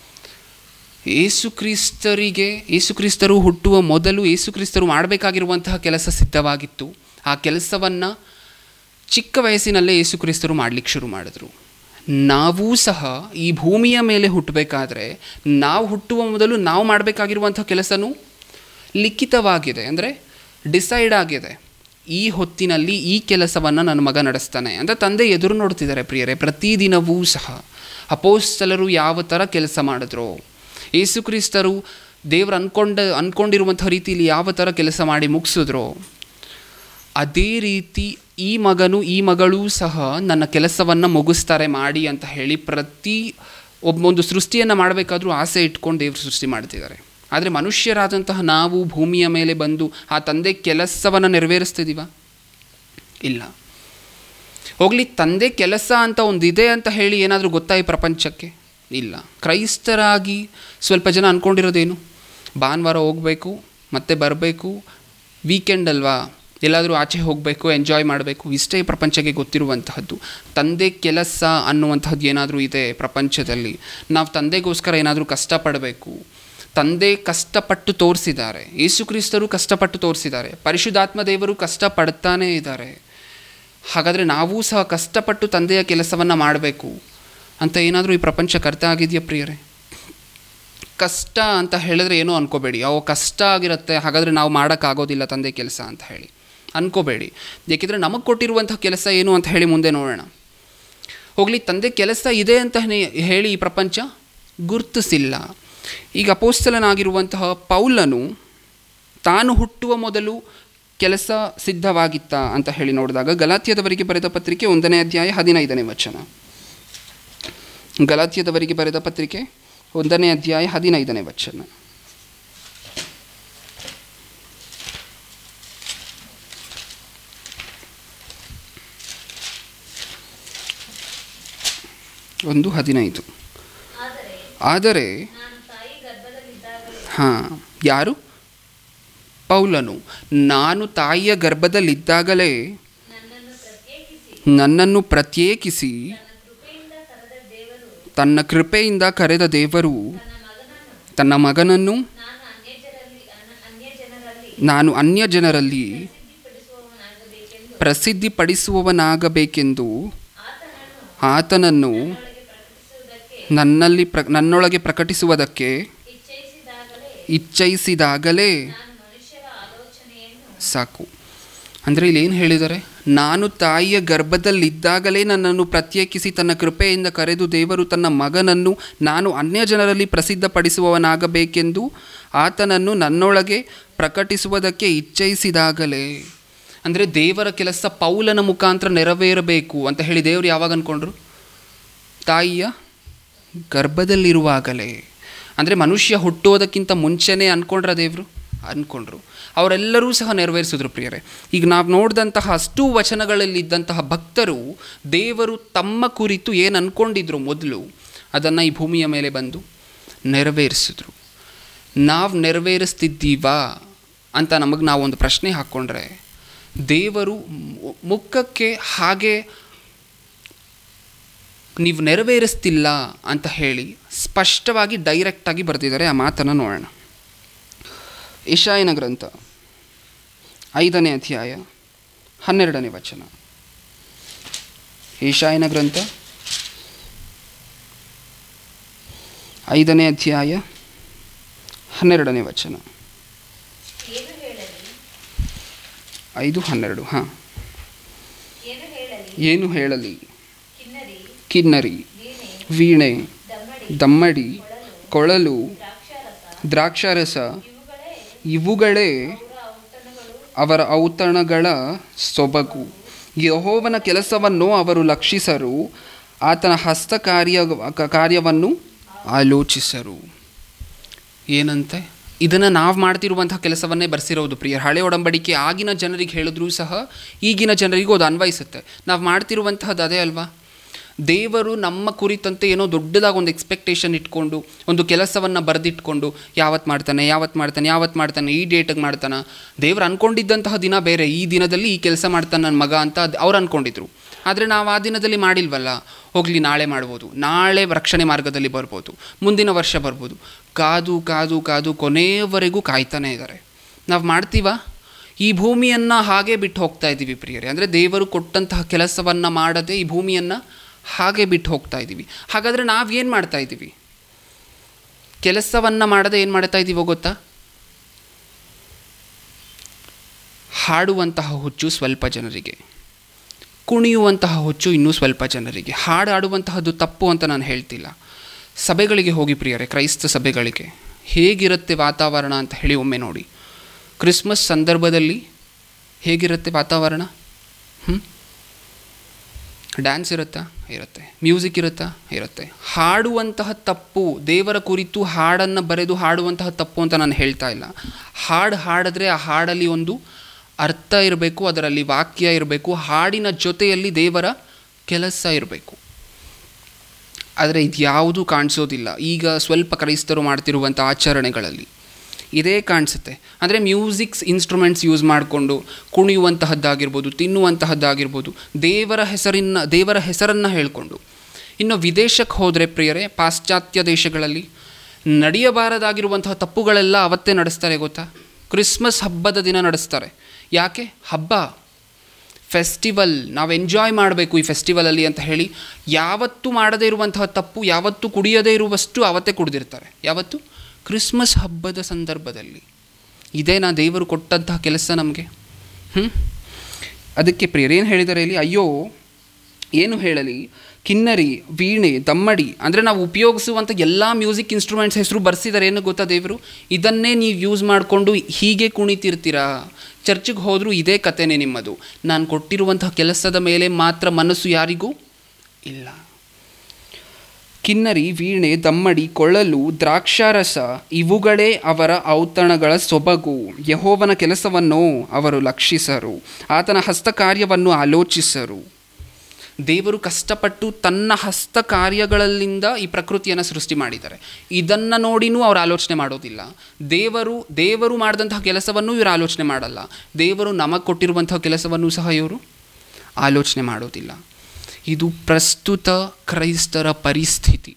ಯೇಸುಕ್ರಿಸ್ತರಿಗೆ ಯೇಸುಕ್ರಿಸ್ತರು ಹುಟ್ಟುವ ಮೊದಲು ಯೇಸುಕ್ರಿಸ್ತರು ಮಾಡಬೇಕಾಗಿರುವಂತಹ ಕೆಲಸ ಸಿದ್ಧವಾಗಿತ್ತು ಆ ಕೆಲಸವನ್ನು ಚಿಕ್ಕ ವಯಸ್ಸಿನಲ್ಲೇ ಯೇಸುಕ್ರಿಸ್ತರು ಮಾಡಲಿಕ್ಕೆ ಶುರು ಮಾಡಿದ್ರು ನಾವೂ ಸಹ ಈ ಭೂಮಿಯ ಮೇಲೆ ಹುಟ್ಟಬೇಕಾದ್ರೆ ನಾವು ಹುಟ್ಟುವ ಮೊದಲು ನಾವು ಮಾಡಬೇಕಾಗಿರುವಂಥ ಕೆಲಸನೂ ಲಿಖಿತವಾಗಿದೆ ಅಂದರೆ ಡಿಸೈಡ್ ಆಗಿದೆ ಈ ಹೊತ್ತಿನಲ್ಲಿ ಈ ಕೆಲಸವನ್ನು ನನ್ನ ಮಗ ನಡೆಸ್ತಾನೆ ಅಂತ ತಂದೆ ಎದುರು ನೋಡ್ತಿದ್ದಾರೆ ಪ್ರಿಯರೇ ಪ್ರತಿದಿನವೂ ಸಹ ಅಪೋಸ್ತಲರು ಯಾವ ಥರ ಕೆಲಸ ಮಾಡಿದ್ರು ಯೇಸುಕ್ರಿಸ್ತರು ದೇವ್ರು ಅನ್ಕೊಂಡ ಅಂದ್ಕೊಂಡಿರುವಂಥ ರೀತಿಯಲ್ಲಿ ಯಾವ ಥರ ಕೆಲಸ ಮಾಡಿ ಮುಗಿಸಿದ್ರು ಅದೇ ರೀತಿ ಈ ಮಗನು ಈ ಮಗಳೂ ಸಹ ನನ್ನ ಕೆಲಸವನ್ನು ಮುಗಿಸ್ತಾರೆ ಮಾಡಿ ಅಂತ ಹೇಳಿ ಪ್ರತಿ ಒಬ್ಬೊಂದು ಸೃಷ್ಟಿಯನ್ನು ಮಾಡಬೇಕಾದ್ರೂ ಆಸೆ ಇಟ್ಕೊಂಡು ದೇವರು ಸೃಷ್ಟಿ ಮಾಡ್ತಿದ್ದಾರೆ ಆದರೆ ಮನುಷ್ಯರಾದಂತಹ ನಾವು ಭೂಮಿಯ ಮೇಲೆ ಬಂದು ಆ ತಂದೆ ಕೆಲಸವನ್ನು ನೆರವೇರಿಸ್ತಿದ್ದೀವ ಇಲ್ಲ ಹೋಗಲಿ ತಂದೆ ಕೆಲಸ ಅಂತ ಒಂದಿದೆ ಅಂತ ಹೇಳಿ ಏನಾದರೂ ಗೊತ್ತಾ ಈ ಪ್ರಪಂಚಕ್ಕೆ ಇಲ್ಲ ಕ್ರೈಸ್ತರಾಗಿ ಸ್ವಲ್ಪ ಜನ ಅಂದ್ಕೊಂಡಿರೋದೇನು ಭಾನುವಾರ ಹೋಗಬೇಕು ಮತ್ತೆ ಬರಬೇಕು ವೀಕೆಂಡ್ ಅಲ್ವಾ ಎಲ್ಲಾದರೂ ಆಚೆ ಹೋಗಬೇಕು ಎಂಜಾಯ್ ಮಾಡಬೇಕು ಇಷ್ಟೇ ಪ್ರಪಂಚಕ್ಕೆ ಗೊತ್ತಿರುವಂತಹದ್ದು ತಂದೆ ಕೆಲಸ ಅನ್ನುವಂಥದ್ದು ಏನಾದರೂ ಇದೆ ಪ್ರಪಂಚದಲ್ಲಿ ನಾವು ತಂದೆಗೋಸ್ಕರ ಏನಾದರೂ ಕಷ್ಟಪಡಬೇಕು ತಂದೆ ಕಷ್ಟಪಟ್ಟು ತೋರಿಸಿದ್ದಾರೆ ಯೇಸುಕ್ರಿಸ್ತರು ಕಷ್ಟಪಟ್ಟು ತೋರಿಸಿದ್ದಾರೆ ಪರಿಶುದ್ಧಾತ್ಮ ದೇವರು ಕಷ್ಟಪಡ್ತಾನೇ ಇದ್ದಾರೆ ಹಾಗಾದರೆ ನಾವೂ ಸಹ ಕಷ್ಟಪಟ್ಟು ತಂದೆಯ ಕೆಲಸವನ್ನು ಮಾಡಬೇಕು ಅಂತ ಏನಾದರೂ ಈ ಪ್ರಪಂಚಕ್ಕೆ ಅರ್ಥ ಆಗಿದೆಯಾ ಪ್ರಿಯರೇ ಕಷ್ಟ ಅಂತ ಹೇಳಿದ್ರೆ ಏನೋ ಅನ್ಕೋಬೇಡಿ ಅವು ಕಷ್ಟ ಆಗಿರುತ್ತೆ ಹಾಗಾದರೆ ನಾವು ಮಾಡೋಕ್ಕಾಗೋದಿಲ್ಲ ತಂದೆ ಕೆಲಸ ಅಂತ ಹೇಳಿ ಅನ್ಕೋಬೇಡಿ ಏಕೆಂದರೆ ನಮಗೆ ಕೊಟ್ಟಿರುವಂಥ ಕೆಲಸ ಏನು ಅಂತ ಹೇಳಿ ಮುಂದೆ ನೋಡೋಣ ಹೋಗಲಿ ತಂದೆ ಕೆಲಸ ಇದೆ ಅಂತ ಹೇ- ಹೇಳಿ ಈ ಪ್ರಪಂಚ ಗುರುತಿಸಿಲ್ಲ ಈಗ ಅಪೋಸ್ತಲನಾಗಿರುವಂತಹ ಪೌಲನು ತಾನು ಹುಟ್ಟುವ ಮೊದಲು ಕೆಲಸ ಸಿದ್ಧವಾಗಿತ್ತ ಅಂತ ಹೇಳಿ ನೋಡಿದಾಗ ಗಲಾತ್ಯದವರಿಗೆ ಬರೆದ ಪತ್ರಿಕೆ ಒಂದನೇ ಅಧ್ಯಾಯ ಹದಿನೈದನೇ ವಚನ ಗಲಾತ್ಯದವರಿಗೆ ಬರೆದ ಪತ್ರಿಕೆ ಒಂದನೇ ಅಧ್ಯಾಯ ಹದಿನೈದನೇ ವಚನ ಒಂದು ಹದಿನೈದು ಆದರೆ ಆದರೆ ನಾನು ತಾಯಿ ಗರ್ಭದಲ್ಲಿದ್ದಾಗಲೇ ಹಾಂ ಯಾರು ಪೌಲನು ನಾನು ತಾಯಿಯ ಗರ್ಭದಲ್ಲಿದ್ದಾಗಲೇ ನನ್ನನ್ನು ಪ್ರತ್ಯೇಕಿಸಿ ನನ್ನನ್ನು ಪ್ರತ್ಯೇಕಿಸಿ ತನ್ನ ಕೃಪೆಯಿಂದ ಕರೆದ ದೇವರು ತನ್ನ ಕೃಪೆಯಿಂದ ಕರೆದ ದೇವರು ತನ್ನ ಮಗನನ್ನು ತನ್ನ ಮಗನನ್ನು ನಾನು ಅನ್ಯ ಜನರಲ್ಲಿ ಅನ್ಯ ಜನರಲ್ಲಿ ನಾನು ಅನ್ಯ ಜನರಲ್ಲಿ ಸಿದ್ಧಿಪಡಿಸುವವನಾಗಬೇಕೆಂದು ಪ್ರಸಿದ್ಧಿಪಡಿಸುವವನಾಗಬೇಕೆಂದು ಆತನನ್ನು ಆತನನ್ನು ಒಳಗೆ ಪ್ರಕಟಿಸುವುದಕ್ಕೆ ನನ್ನಲ್ಲಿ ಪ್ರ ನನ್ನೊಳಗೆ ಪ್ರಕಟಿಸುವುದಕ್ಕೆ ಇಚ್ಛಯಿಸಿದಾಗಲೇ ಇಚ್ಛಯಿಸಿದಾಗಲೇ ನಾನು ಮನುಷ್ಯರ ಆಲೋಚನೆಯನ್ನು ಸಾಕು ಅಂದರೆ ಇಲ್ಲಿ ಏನು ಹೇಳಿದ್ದಾರೆ ನಾನು ತಾಯಿಯ ಗರ್ಭದಲ್ಲಿದ್ದಾಗಲೇ ನನ್ನನ್ನು ಪ್ರತ್ಯೇಕಿಸಿ ತನ್ನ ಕೃಪೆಯಿಂದ ಕರೆದು ದೇವರು ತನ್ನ ಮಗನನ್ನು ನಾನು ಅನ್ಯ ಜನರಲ್ಲಿ ಪ್ರಸಿದ್ಧಪಡಿಸುವವನಾಗಬೇಕೆಂದು ಆತನನ್ನು ನನ್ನೊಳಗೆ ಪ್ರಕಟಿಸುವುದಕ್ಕೆ ಇಚ್ಛಯಿಸಿದಾಗಲೇ ಅಂದರೆ ದೇವರ ಕೆಲಸ ಪೌಲನ ಮುಖಾಂತರ ನೆರವೇರಬೇಕು ಅಂತ ಹೇಳಿ ದೇವರು ಯಾವಾಗ ಅಂದ್ಕೊಂಡ್ರು ತಾಯಿಯ ಗರ್ಭದಲ್ಲಿರುವಾಗಲೇ ಅಂದರೆ ಮನುಷ್ಯ ಹುಟ್ಟೋದಕ್ಕಿಂತ ಮುಂಚೆನೇ ಅಂದ್ಕೊಂಡ್ರ ದೇವರು ಅಂದ್ಕೊಂಡ್ರು ಅವರೆಲ್ಲರೂ ಸಹ ನೆರವೇರಿಸಿದ್ರು ಪ್ರಿಯರೇ ಈಗ ನಾವು ನೋಡಿದಂತಹ ಅಷ್ಟೂ ವಚನಗಳಲ್ಲಿದ್ದಂತಹ ಭಕ್ತರು ದೇವರು ತಮ್ಮ ಕುರಿತು ಏನು ಅಂದ್ಕೊಂಡಿದ್ರು ಮೊದಲು ಅದನ್ನು ಈ ಭೂಮಿಯ ಮೇಲೆ ಬಂದು ನೆರವೇರಿಸಿದ್ರು ನಾವು ನೆರವೇರಿಸ್ತಿದ್ದೀವಾ ಅಂತ ನಮಗೆ ನಾವು ಒಂದು ಪ್ರಶ್ನೆ ಹಾಕ್ಕೊಂಡ್ರೆ ದೇವರು ಮು- ಮುಖಕ್ಕೆ ಹಾಗೆ ನೀವು ನೆರವೇರಿಸ್ತಿಲ್ಲ ಅಂತ ಹೇಳಿ ಸ್ಪಷ್ಟವಾಗಿ ಡೈರೆಕ್ಟಾಗಿ ಬರೆದಿದ್ದಾರೆ ಆ ಮಾತನ್ನು ನೋಡೋಣ ಇಶಾಯನ ಗ್ರಂಥ ಐದನೇ ಅಧ್ಯಾಯ ಹನ್ನೆರಡನೇ ವಚನ ಈಶಾಯನ ಗ್ರಂಥ ಐದನೇ ಅಧ್ಯಾಯ ಹನ್ನೆರಡನೇ ವಚನ ಏನು ಹೇಳಲಿ ಐದು ಹನ್ನೆರಡು ಹಾಂ ಏನು ಹೇಳಲಿ ಏನು ಹೇಳಲಿ ಕಿನ್ನರಿ ಕಿನ್ನರಿ ವೀಣೆ ವೀಣೆ ದಮ್ಮಡಿ ದಮ್ಮಡಿ ಕೊಳಲು ಕೊಳಲು ದ್ರಾಕ್ಷಾರಸ ದ್ರಾಕ್ಷಾರಸ ಇವುಗಳೇ ಇವುಗಳೇ ಅವರ ಔತಣಗಳು ಅವರ ಔತಣಗಳ ಸೊಬಗು ಯಹೋವನ ಕೆಲಸವನ್ನು ಅವರು ಲಕ್ಷಿಸರು ಆತನ ಹಸ್ತ ಕಾರ್ಯ ಕಾರ್ಯವನ್ನು ಆಲೋಚಿಸರು ಏನಂತೆ ಇದನ್ನು ನಾವು ಮಾಡ್ತಿರುವಂತಹ ಕೆಲಸವನ್ನೇ ಬರ್ಸಿರೋದು ಪ್ರಿಯ ಹಳೆ ಒಡಂಬಡಿಕೆ ಆಗಿನ ಜನರಿಗೆ ಹೇಳಿದ್ರೂ ಸಹ ಈಗಿನ ಜನರಿಗೂ ಅದು ಅನ್ವಯಿಸುತ್ತೆ ನಾವು ಮಾಡ್ತಿರುವಂತಹದ್ದು ಅದೇ ಅಲ್ವಾ ದೇವರು ನಮ್ಮ ಕುರಿತಂತೆ ಏನೋ ದೊಡ್ಡದಾಗಿ ಒಂದು ಎಕ್ಸ್ಪೆಕ್ಟೇಷನ್ ಇಟ್ಕೊಂಡು ಒಂದು ಕೆಲಸವನ್ನು ಬರೆದಿಟ್ಕೊಂಡು ಯಾವತ್ತು ಮಾಡ್ತಾನೆ ಯಾವತ್ತು ಮಾಡ್ತಾನೆ ಯಾವತ್ತು ಮಾಡ್ತಾನೆ ಈ ಡೇಟಿಗೆ ಮಾಡ್ತಾನೆ ದೇವ್ರು ಅಂದ್ಕೊಂಡಿದ್ದಂತಹ ದಿನ ಬೇರೆ ಈ ದಿನದಲ್ಲಿ ಈ ಕೆಲಸ ಮಾಡ್ತಾನೆ ನನ್ನ ಮಗ ಅಂತ ಅದ್- ಅವ್ರು ಅಂದ್ಕೊಂಡಿದ್ರು ಆದರೆ ನಾವು ಆ ದಿನದಲ್ಲಿ ಮಾಡಿಲ್ವಲ್ಲ ಹೋಗಲಿ ನಾಳೆ ಮಾಡ್ಬೋದು ನಾಳೆ ರಕ್ಷಣೆ ಮಾರ್ಗದಲ್ಲಿ ಬರ್ಬೋದು ಮುಂದಿನ ವರ್ಷ ಬರ್ಬೋದು ಕಾದು ಕಾದು ಕಾದು ಕೊನೆಯವರೆಗೂ ಕಾಯ್ತಾನೆ ಇದ್ದಾರೆ ನಾವು ಮಾಡ್ತೀವಾ ಈ ಭೂಮಿಯನ್ನು ಹಾಗೆ ಬಿಟ್ಟು ಹೋಗ್ತಾ ಇದ್ದೀವಿ ಪ್ರಿಯರೇ ಅಂದರೆ ದೇವರು ಕೊಟ್ಟಂತಹ ಕೆಲಸವನ್ನು ಮಾಡದೆ ಈ ಭೂಮಿಯನ್ನು ಹಾಗೆ ಬಿಟ್ಟು ಹೋಗ್ತಾ ಇದ್ದೀವಿ ಹಾಗಾದರೆ ನಾವು ಏನು ಮಾಡ್ತಾ ಇದ್ದೀವಿ ಕೆಲಸವನ್ನು ಮಾಡದೆ ಏನು ಮಾಡ್ತಾ ಇದ್ದೀವೋ ಗೊತ್ತಾ ಹಾಡುವಂತಹ ಹುಚ್ಚು ಸ್ವಲ್ಪ ಜನರಿಗೆ ಕುಣಿಯುವಂತಹ ಹುಚ್ಚು ಇನ್ನೂ ಸ್ವಲ್ಪ ಜನರಿಗೆ ಹಾಡು ಆಡುವಂತಹದ್ದು ತಪ್ಪು ಅಂತ ನಾನು ಹೇಳ್ತಿಲ್ಲ ಸಭೆಗಳಿಗೆ ಹೋಗಿ ಪ್ರಿಯರೇ ಕ್ರೈಸ್ತ ಸಭೆಗಳಿಗೆ ಹೇಗಿರುತ್ತೆ ವಾತಾವರಣ ಅಂತ ಹೇಳಿ ಒಮ್ಮೆ ನೋಡಿ ಕ್ರಿಸ್ಮಸ್ ಸಂದರ್ಭದಲ್ಲಿ ಹೇಗಿರುತ್ತೆ ವಾತಾವರಣ ಹ್ಞೂ ಡ್ಯಾನ್ಸ್ ಇರುತ್ತಾ ಇರುತ್ತೆ ಮ್ಯೂಸಿಕ್ ಇರುತ್ತಾ ಇರುತ್ತೆ ಹಾಡುವಂತಹ ತಪ್ಪು ದೇವರ ಕುರಿತು ಹಾಡನ್ನು ಬರೆದು ಹಾಡುವಂತಹ ತಪ್ಪು ಅಂತ ನಾನು ಹೇಳ್ತಾ ಇಲ್ಲ ಹಾಡು ಹಾಡಿದ್ರೆ ಆ ಹಾಡಲ್ಲಿ ಒಂದು ಅರ್ಥ ಇರಬೇಕು ಅದರಲ್ಲಿ ವಾಕ್ಯ ಇರಬೇಕು ಹಾಡಿನ ಜೊತೆಯಲ್ಲಿ ದೇವರ ಕೆಲಸ ಇರಬೇಕು ಆದರೆ ಇದು ಯಾವುದೂ ಕಾಣಿಸೋದಿಲ್ಲ ಈಗ ಸ್ವಲ್ಪ ಕ್ರೈಸ್ತರು ಮಾಡ್ತಿರುವಂಥ ಆಚರಣೆಗಳಲ್ಲಿ ಇದೇ ಕಾಣಿಸುತ್ತೆ ಅಂದರೆ ಮ್ಯೂಸಿಕ್ಸ್ ಇನ್ಸ್ಟ್ರೂಮೆಂಟ್ಸ್ ಯೂಸ್ ಮಾಡಿಕೊಂಡು ಕುಣಿಯುವಂತಹದ್ದಾಗಿರ್ಬೋದು ತಿನ್ನುವಂತಹದ್ದಾಗಿರ್ಬೋದು ದೇವರ ಹೆಸರಿನ ದೇವರ ಹೆಸರನ್ನು ಹೇಳಿಕೊಂಡು ಇನ್ನು ವಿದೇಶಕ್ಕೆ ಹೋದರೆ ಪ್ರಿಯರೇ ಪಾಶ್ಚಾತ್ಯ ದೇಶಗಳಲ್ಲಿ ನಡೆಯಬಾರದಾಗಿರುವಂತಹ ತಪ್ಪುಗಳೆಲ್ಲ ಅವತ್ತೇ ನಡೆಸ್ತಾರೆ ಗೊತ್ತಾ ಕ್ರಿಸ್ಮಸ್ ಹಬ್ಬದ ದಿನ ನಡೆಸ್ತಾರೆ ಯಾಕೆ ಹಬ್ಬ ಫೆಸ್ಟಿವಲ್ ನಾವು ಎಂಜಾಯ್ ಮಾಡಬೇಕು ಈ ಫೆಸ್ಟಿವಲಲ್ಲಿ ಅಂತ ಹೇಳಿ ಯಾವತ್ತೂ ಮಾಡದೇ ಇರುವಂತಹ ತಪ್ಪು ಯಾವತ್ತೂ ಕುಡಿಯದೇ ಇರುವಷ್ಟು ಅವತ್ತೇ ಕುಡಿದಿರ್ತಾರೆ ಯಾವತ್ತು ಕ್ರಿಸ್ಮಸ್ ಹಬ್ಬದ ಸಂದರ್ಭದಲ್ಲಿ ಇದೇನಾ ದೇವರು ಕೊಟ್ಟಂತಹ ಕೆಲಸ ನಮಗೆ ಹ್ಞೂ ಅದಕ್ಕೆ ಪ್ರಿಯರು ಏನು ಹೇಳಿದ್ದಾರೆ ಇಲ್ಲಿ ಅಯ್ಯೋ ಏನು ಹೇಳಲಿ ಕಿನ್ನರಿ ವೀಣೆ ದಮ್ಮಡಿ ಅಂದರೆ ನಾವು ಉಪಯೋಗಿಸುವಂಥ ಎಲ್ಲ ಮ್ಯೂಸಿಕ್ ಇನ್ಸ್ಟ್ರೂಮೆಂಟ್ಸ್ ಹೆಸರು ಬರ್ಸಿದ್ದಾರೆ ಏನು ಗೊತ್ತಾ ದೇವರು ಇದನ್ನೇ ನೀವು ಯೂಸ್ ಮಾಡಿಕೊಂಡು ಹೀಗೆ ಕುಣಿತಿರ್ತೀರಾ ಚರ್ಚಿಗೆ ಹೋದರೂ ಇದೇ ಕಥೆನೇ ನಿಮ್ಮದು ನಾನು ಕೊಟ್ಟಿರುವಂತಹ ಕೆಲಸದ ಮೇಲೆ ಮಾತ್ರ ಮನಸ್ಸು ಯಾರಿಗೂ ಇಲ್ಲ ಕಿನ್ನರಿ ವೀಣೆ ದಮ್ಮಡಿ ಕೊಳಲು ದ್ರಾಕ್ಷಾರಸ ಇವುಗಳೇ ಅವರ ಔತಣಗಳ ಸೊಬಗು ಯಹೋವನ ಕೆಲಸವನ್ನು ಅವರು ಲಕ್ಷಿಸರು ಆತನ ಹಸ್ತ ಕಾರ್ಯವನ್ನು ಆಲೋಚಿಸರು ದೇವರು ಕಷ್ಟಪಟ್ಟು ತನ್ನ ಹಸ್ತ ಕಾರ್ಯಗಳಿಂದ ಈ ಪ್ರಕೃತಿಯನ್ನು ಸೃಷ್ಟಿ ಮಾಡಿದ್ದಾರೆ ಇದನ್ನು ನೋಡಿನೂ ಅವ್ರು ಆಲೋಚನೆ ಮಾಡೋದಿಲ್ಲ ದೇವರು ದೇವರು ಮಾಡಿದಂತಹ ಕೆಲಸವನ್ನು ಇವರು ಆಲೋಚನೆ ಮಾಡಲ್ಲ ದೇವರು ನಮಗೆ ಕೊಟ್ಟಿರುವಂತಹ ಕೆಲಸವನ್ನು ಸಹ ಇವರು ಆಲೋಚನೆ ಮಾಡೋದಿಲ್ಲ ಇದು ಪ್ರಸ್ತುತ ಕ್ರೈಸ್ತರ ಪರಿಸ್ಥಿತಿ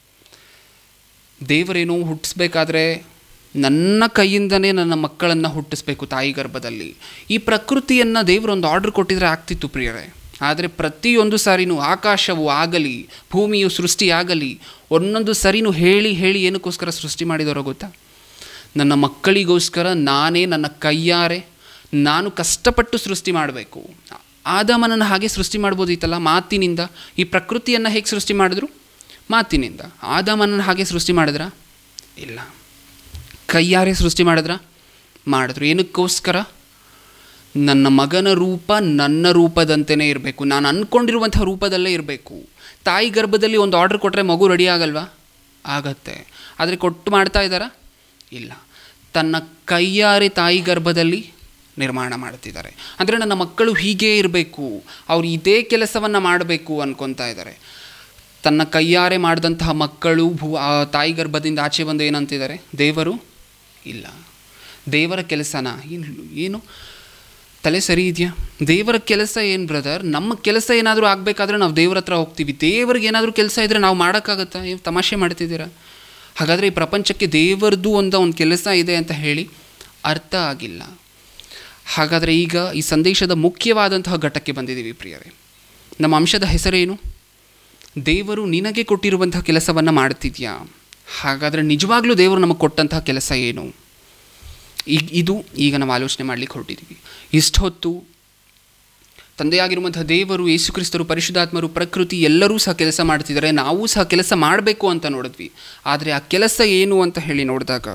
ದೇವರೇನೋ ಹುಟ್ಟಿಸ್ಬೇಕಾದ್ರೆ ನನ್ನ ಕೈಯಿಂದನೇ ನನ್ನ ಮಕ್ಕಳನ್ನು ಹುಟ್ಟಿಸ್ಬೇಕು ತಾಯಿ ಗರ್ಭದಲ್ಲಿ ಈ ಪ್ರಕೃತಿಯನ್ನು ದೇವರೊಂದು ಆರ್ಡರ್ ಕೊಟ್ಟಿದ್ರೆ ಆಗ್ತಿತ್ತು ಪ್ರಿಯರೇ ಆದರೆ ಪ್ರತಿಯೊಂದು ಸಾರಿನೂ ಆಕಾಶವು ಆಗಲಿ ಭೂಮಿಯು ಸೃಷ್ಟಿಯಾಗಲಿ ಒಂದೊಂದು ಸರಿನೂ ಹೇಳಿ ಹೇಳಿ ಏನಕ್ಕೋಸ್ಕರ ಸೃಷ್ಟಿ ಮಾಡಿದವರೋ ಗೊತ್ತಾ ನನ್ನ ಮಕ್ಕಳಿಗೋಸ್ಕರ ನಾನೇ ನನ್ನ ಕೈಯಾರೆ ನಾನು ಕಷ್ಟಪಟ್ಟು ಸೃಷ್ಟಿ ಮಾಡಬೇಕು ಆದಾಮನನ್ನು ಹಾಗೆ ಸೃಷ್ಟಿ ಮಾಡ್ಬೋದಿತ್ತಲ್ಲ ಮಾತಿನಿಂದ ಈ ಪ್ರಕೃತಿಯನ್ನು ಹೇಗೆ ಸೃಷ್ಟಿ ಮಾಡಿದ್ರು ಮಾತಿನಿಂದ ಆದಾಮನನ್ನು ಹಾಗೆ ಸೃಷ್ಟಿ ಮಾಡಿದ್ರಾ ಇಲ್ಲ ಕೈಯಾರೆ ಸೃಷ್ಟಿ ಮಾಡಿದ್ರಾ ಮಾಡಿದ್ರು ಏನಕ್ಕೋಸ್ಕರ ನನ್ನ ಮಗನ ರೂಪ ನನ್ನ ರೂಪದಂತೆಯೇ ಇರಬೇಕು ನಾನು ಅಂದ್ಕೊಂಡಿರುವಂಥ ರೂಪದಲ್ಲೇ ಇರಬೇಕು ತಾಯಿ ಗರ್ಭದಲ್ಲಿ ಒಂದು ಆರ್ಡ್ರ್ ಕೊಟ್ಟರೆ ಮಗು ರೆಡಿ ಆಗಲ್ವಾ ಆಗತ್ತೆ ಆದರೆ ಕೊಟ್ಟು ಮಾಡ್ತಾ ಇದ್ದಾರಾ ಇಲ್ಲ ತನ್ನ ಕೈಯಾರೆ ತಾಯಿ ಗರ್ಭದಲ್ಲಿ ನಿರ್ಮಾಣ ಮಾಡ್ತಿದ್ದಾರೆ ಅಂದರೆ ನನ್ನ ಮಕ್ಕಳು ಹೀಗೇ ಇರಬೇಕು ಅವ್ರು ಇದೇ ಕೆಲಸವನ್ನು ಮಾಡಬೇಕು ಅನ್ಕೊತಾ ಇದ್ದಾರೆ ತನ್ನ ಕೈಯಾರೆ ಮಾಡಿದಂತಹ ಮಕ್ಕಳು ಭೂ ಆ ತಾಯಿ ಗರ್ಭದಿಂದ ಆಚೆ ಬಂದು ಏನಂತಿದ್ದಾರೆ ದೇವರು ಇಲ್ಲ ದೇವರ ಕೆಲಸನ ಏನು ಏನು ತಲೆ ಸರಿ ಇದೆಯಾ ದೇವರ ಕೆಲಸ ಏನು ಬ್ರದರ್ ನಮ್ಮ ಕೆಲಸ ಏನಾದರೂ ಆಗಬೇಕಾದ್ರೆ ನಾವು ದೇವ್ರ ಹತ್ರ ಹೋಗ್ತೀವಿ ದೇವ್ರಿಗೆ ಏನಾದರೂ ಕೆಲಸ ಇದ್ದರೆ ನಾವು ಮಾಡೋಕ್ಕಾಗತ್ತಾ ಏನು ತಮಾಷೆ ಮಾಡ್ತಿದ್ದೀರಾ ಹಾಗಾದರೆ ಈ ಪ್ರಪಂಚಕ್ಕೆ ದೇವರದ್ದು ಒಂದು ಒಂದು ಕೆಲಸ ಇದೆ ಅಂತ ಹೇಳಿ ಅರ್ಥ ಆಗಿಲ್ಲ ಹಾಗಾದರೆ ಈಗ ಈ ಸಂದೇಶದ ಮುಖ್ಯವಾದಂತಹ ಘಟ್ಟಕ್ಕೆ ಬಂದಿದ್ದೀವಿ ಪ್ರಿಯರೇ ನಮ್ಮ ಅಂಶದ ಹೆಸರೇನು ದೇವರು ನಿನಗೆ ಕೊಟ್ಟಿರುವಂತಹ ಕೆಲಸವನ್ನು ಮಾಡ್ತಿದ್ಯಾ ಹಾಗಾದರೆ ನಿಜವಾಗ್ಲೂ ದೇವರು ನಮಗೆ ಕೊಟ್ಟಂತಹ ಕೆಲಸ ಏನು ಈಗ ಇದು ಈಗ ನಾವು ಆಲೋಚನೆ ಮಾಡಲಿಕ್ಕೆ ಹೊರಟಿದ್ದೀವಿ ಇಷ್ಟು ಹೊತ್ತು ತಂದೆಯಾಗಿರುವಂಥ ದೇವರು ಯೇಸುಕ್ರಿಸ್ತರು ಪರಿಶುದ್ಧಾತ್ಮರು ಪ್ರಕೃತಿ ಎಲ್ಲರೂ ಸಹ ಕೆಲಸ ಮಾಡ್ತಿದ್ದಾರೆ ನಾವು ಸಹ ಕೆಲಸ ಮಾಡಬೇಕು ಅಂತ ನೋಡಿದ್ವಿ ಆದರೆ ಆ ಕೆಲಸ ಏನು ಅಂತ ಹೇಳಿ ನೋಡಿದಾಗ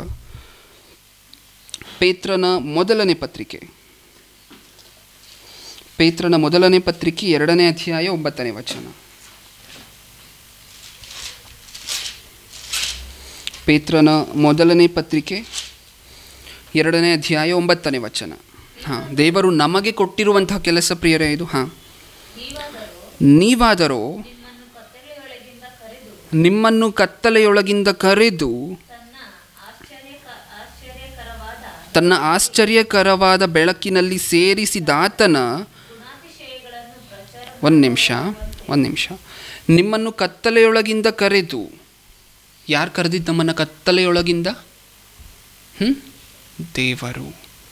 ಪೇತ್ರನ ಮೊದಲನೇ ಪತ್ರಿಕೆ ಪೇತ್ರನ ಮೊದಲನೇ ಪತ್ರಿಕೆ ಎರಡನೇ ಅಧ್ಯಾಯ ಒಂಬತ್ತನೇ ವಚನ ಪೇತ್ರನ ಮೊದಲನೇ ಪತ್ರಿಕೆ ಎರಡನೇ ಅಧ್ಯಾಯ ಒಂಬತ್ತನೇ ವಚನ ಹಾಂ ದೇವರು ನಮಗೆ ಕೊಟ್ಟಿರುವಂತಹ ಕೆಲಸ ಪ್ರಿಯರೇ ಇದು ಹಾಂ ನೀವಾದರೂ ನೀವಾದರೂ ನಿಮ್ಮನ್ನು ಕತ್ತಲೆಯೊಳಗಿಂದ ಕರೆದು ನಿಮ್ಮನ್ನು ಕತ್ತಲೆಯೊಳಗಿಂದ ಕರೆದು ತನ್ನ ಆಶ್ಚರ್ಯ ಆಶ್ಚರ್ಯಕರವಾದ ತನ್ನ ಆಶ್ಚರ್ಯಕರವಾದ ಬೆಳಕಿನಲ್ಲಿ ಸೇರಿಸಿದಾತನ ಗುಣಾತಿಶಯಗಳನ್ನು ಪ್ರಚಾರ ಒಂದು ನಿಮಿಷ ಒಂದು ನಿಮಿಷ ನಿಮ್ಮನ್ನು ಕತ್ತಲೆಯೊಳಗಿಂದ ಕರೆದು ಯಾರು ಕರೆದಿದ್ದು ನಮ್ಮನ್ನು ಕತ್ತಲೆಯೊಳಗಿಂದ ಹ್ಞೂ ದೇವರು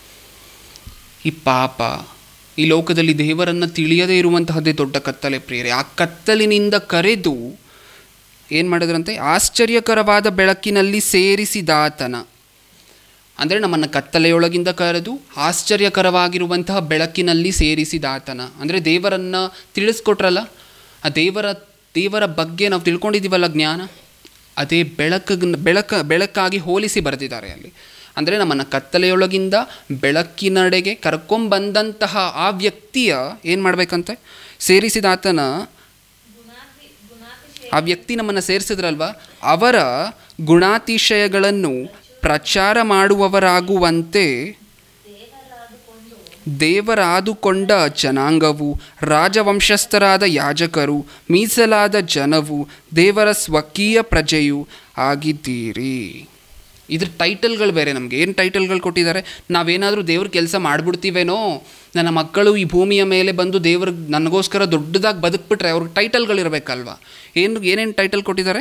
ಈ ಪಾಪ ಈ ಲೋಕದಲ್ಲಿ ದೇವರನ್ನು ತಿಳಿಯದೇ ಇರುವಂತಹದ್ದೇ ದೊಡ್ಡ ಕತ್ತಲೆ ಪ್ರಿಯರೇ ಆ ಕತ್ತಲಿನಿಂದ ಕರೆದು ಏನು ಮಾಡಿದ್ರಂತೆ ಆಶ್ಚರ್ಯಕರವಾದ ಬೆಳಕಿನಲ್ಲಿ ಸೇರಿಸಿದಾತನ ಅಂದರೆ ನಮ್ಮನ್ನು ಕತ್ತಲೆಯೊಳಗಿಂದ ಕರೆದು ಆಶ್ಚರ್ಯಕರವಾಗಿರುವಂತಹ ಬೆಳಕಿನಲ್ಲಿ ಸೇರಿಸಿದಾತನ ಅಂದರೆ ದೇವರನ್ನು ತಿಳಿಸ್ಕೊಟ್ರಲ್ಲ ಆ ದೇವರ ದೇವರ ಬಗ್ಗೆ ನಾವು ತಿಳ್ಕೊಂಡಿದ್ದೀವಲ್ಲ ಜ್ಞಾನ ಅದೇ ಬೆಳಕ ಬೆಳಕ ಬೆಳಕಾಗಿ ಹೋಲಿಸಿ ಬರೆದಿದ್ದಾರೆ ಅಲ್ಲಿ ಅಂದರೆ ನಮ್ಮನ್ನು ಕತ್ತಲೆಯೊಳಗಿಂದ ಬೆಳಕಿನಡೆಗೆ ಕರ್ಕೊಂಬಂದಂತಹ ಆ ವ್ಯಕ್ತಿಯ ಏನು ಮಾಡಬೇಕಂತೆ ಸೇರಿಸಿದಾತನ ಗುಣಾತಿ ಗುಣಾತಿಶಯ ಆ ವ್ಯಕ್ತಿ ನಮ್ಮನ್ನು ಸೇರಿಸಿದ್ರಲ್ವ ಅವರ ಗುಣಾತಿಶಯಗಳನ್ನು ಪ್ರಚಾರ ಮಾಡುವವರಾಗುವಂತೆ ದೇವರಾದುಕೊಂಡು ದೇವರಾದುಕೊಂಡ ಜನಾಂಗವು ರಾಜವಂಶಸ್ಥರಾದ ಯಾಜಕರು ಮೀಸಲಾದ ಜನವು ದೇವರ ಸ್ವಕೀಯ ಪ್ರಜೆಯು ಆಗಿದ್ದೀರಿ ಇದ್ರ ಟೈಟಲ್ಗಳು ಬೇರೆ ನಮಗೆ ಏನು ಟೈಟಲ್ಗಳು ಕೊಟ್ಟಿದ್ದಾರೆ ನಾವೇನಾದರೂ ದೇವ್ರ ಕೆಲಸ ಮಾಡಿಬಿಡ್ತೀವೇನೋ ನನ್ನ ಮಕ್ಕಳು ಈ ಭೂಮಿಯ ಮೇಲೆ ಬಂದು ದೇವ್ರ ನನಗೋಸ್ಕರ ದೊಡ್ಡದಾಗಿ ಬದುಕ್ಬಿಟ್ರೆ ಅವ್ರಿಗೆ ಟೈಟಲ್ಗಳಿರಬೇಕಲ್ವ ಏನು ಏನೇನು ಟೈಟಲ್ ಕೊಟ್ಟಿದ್ದಾರೆ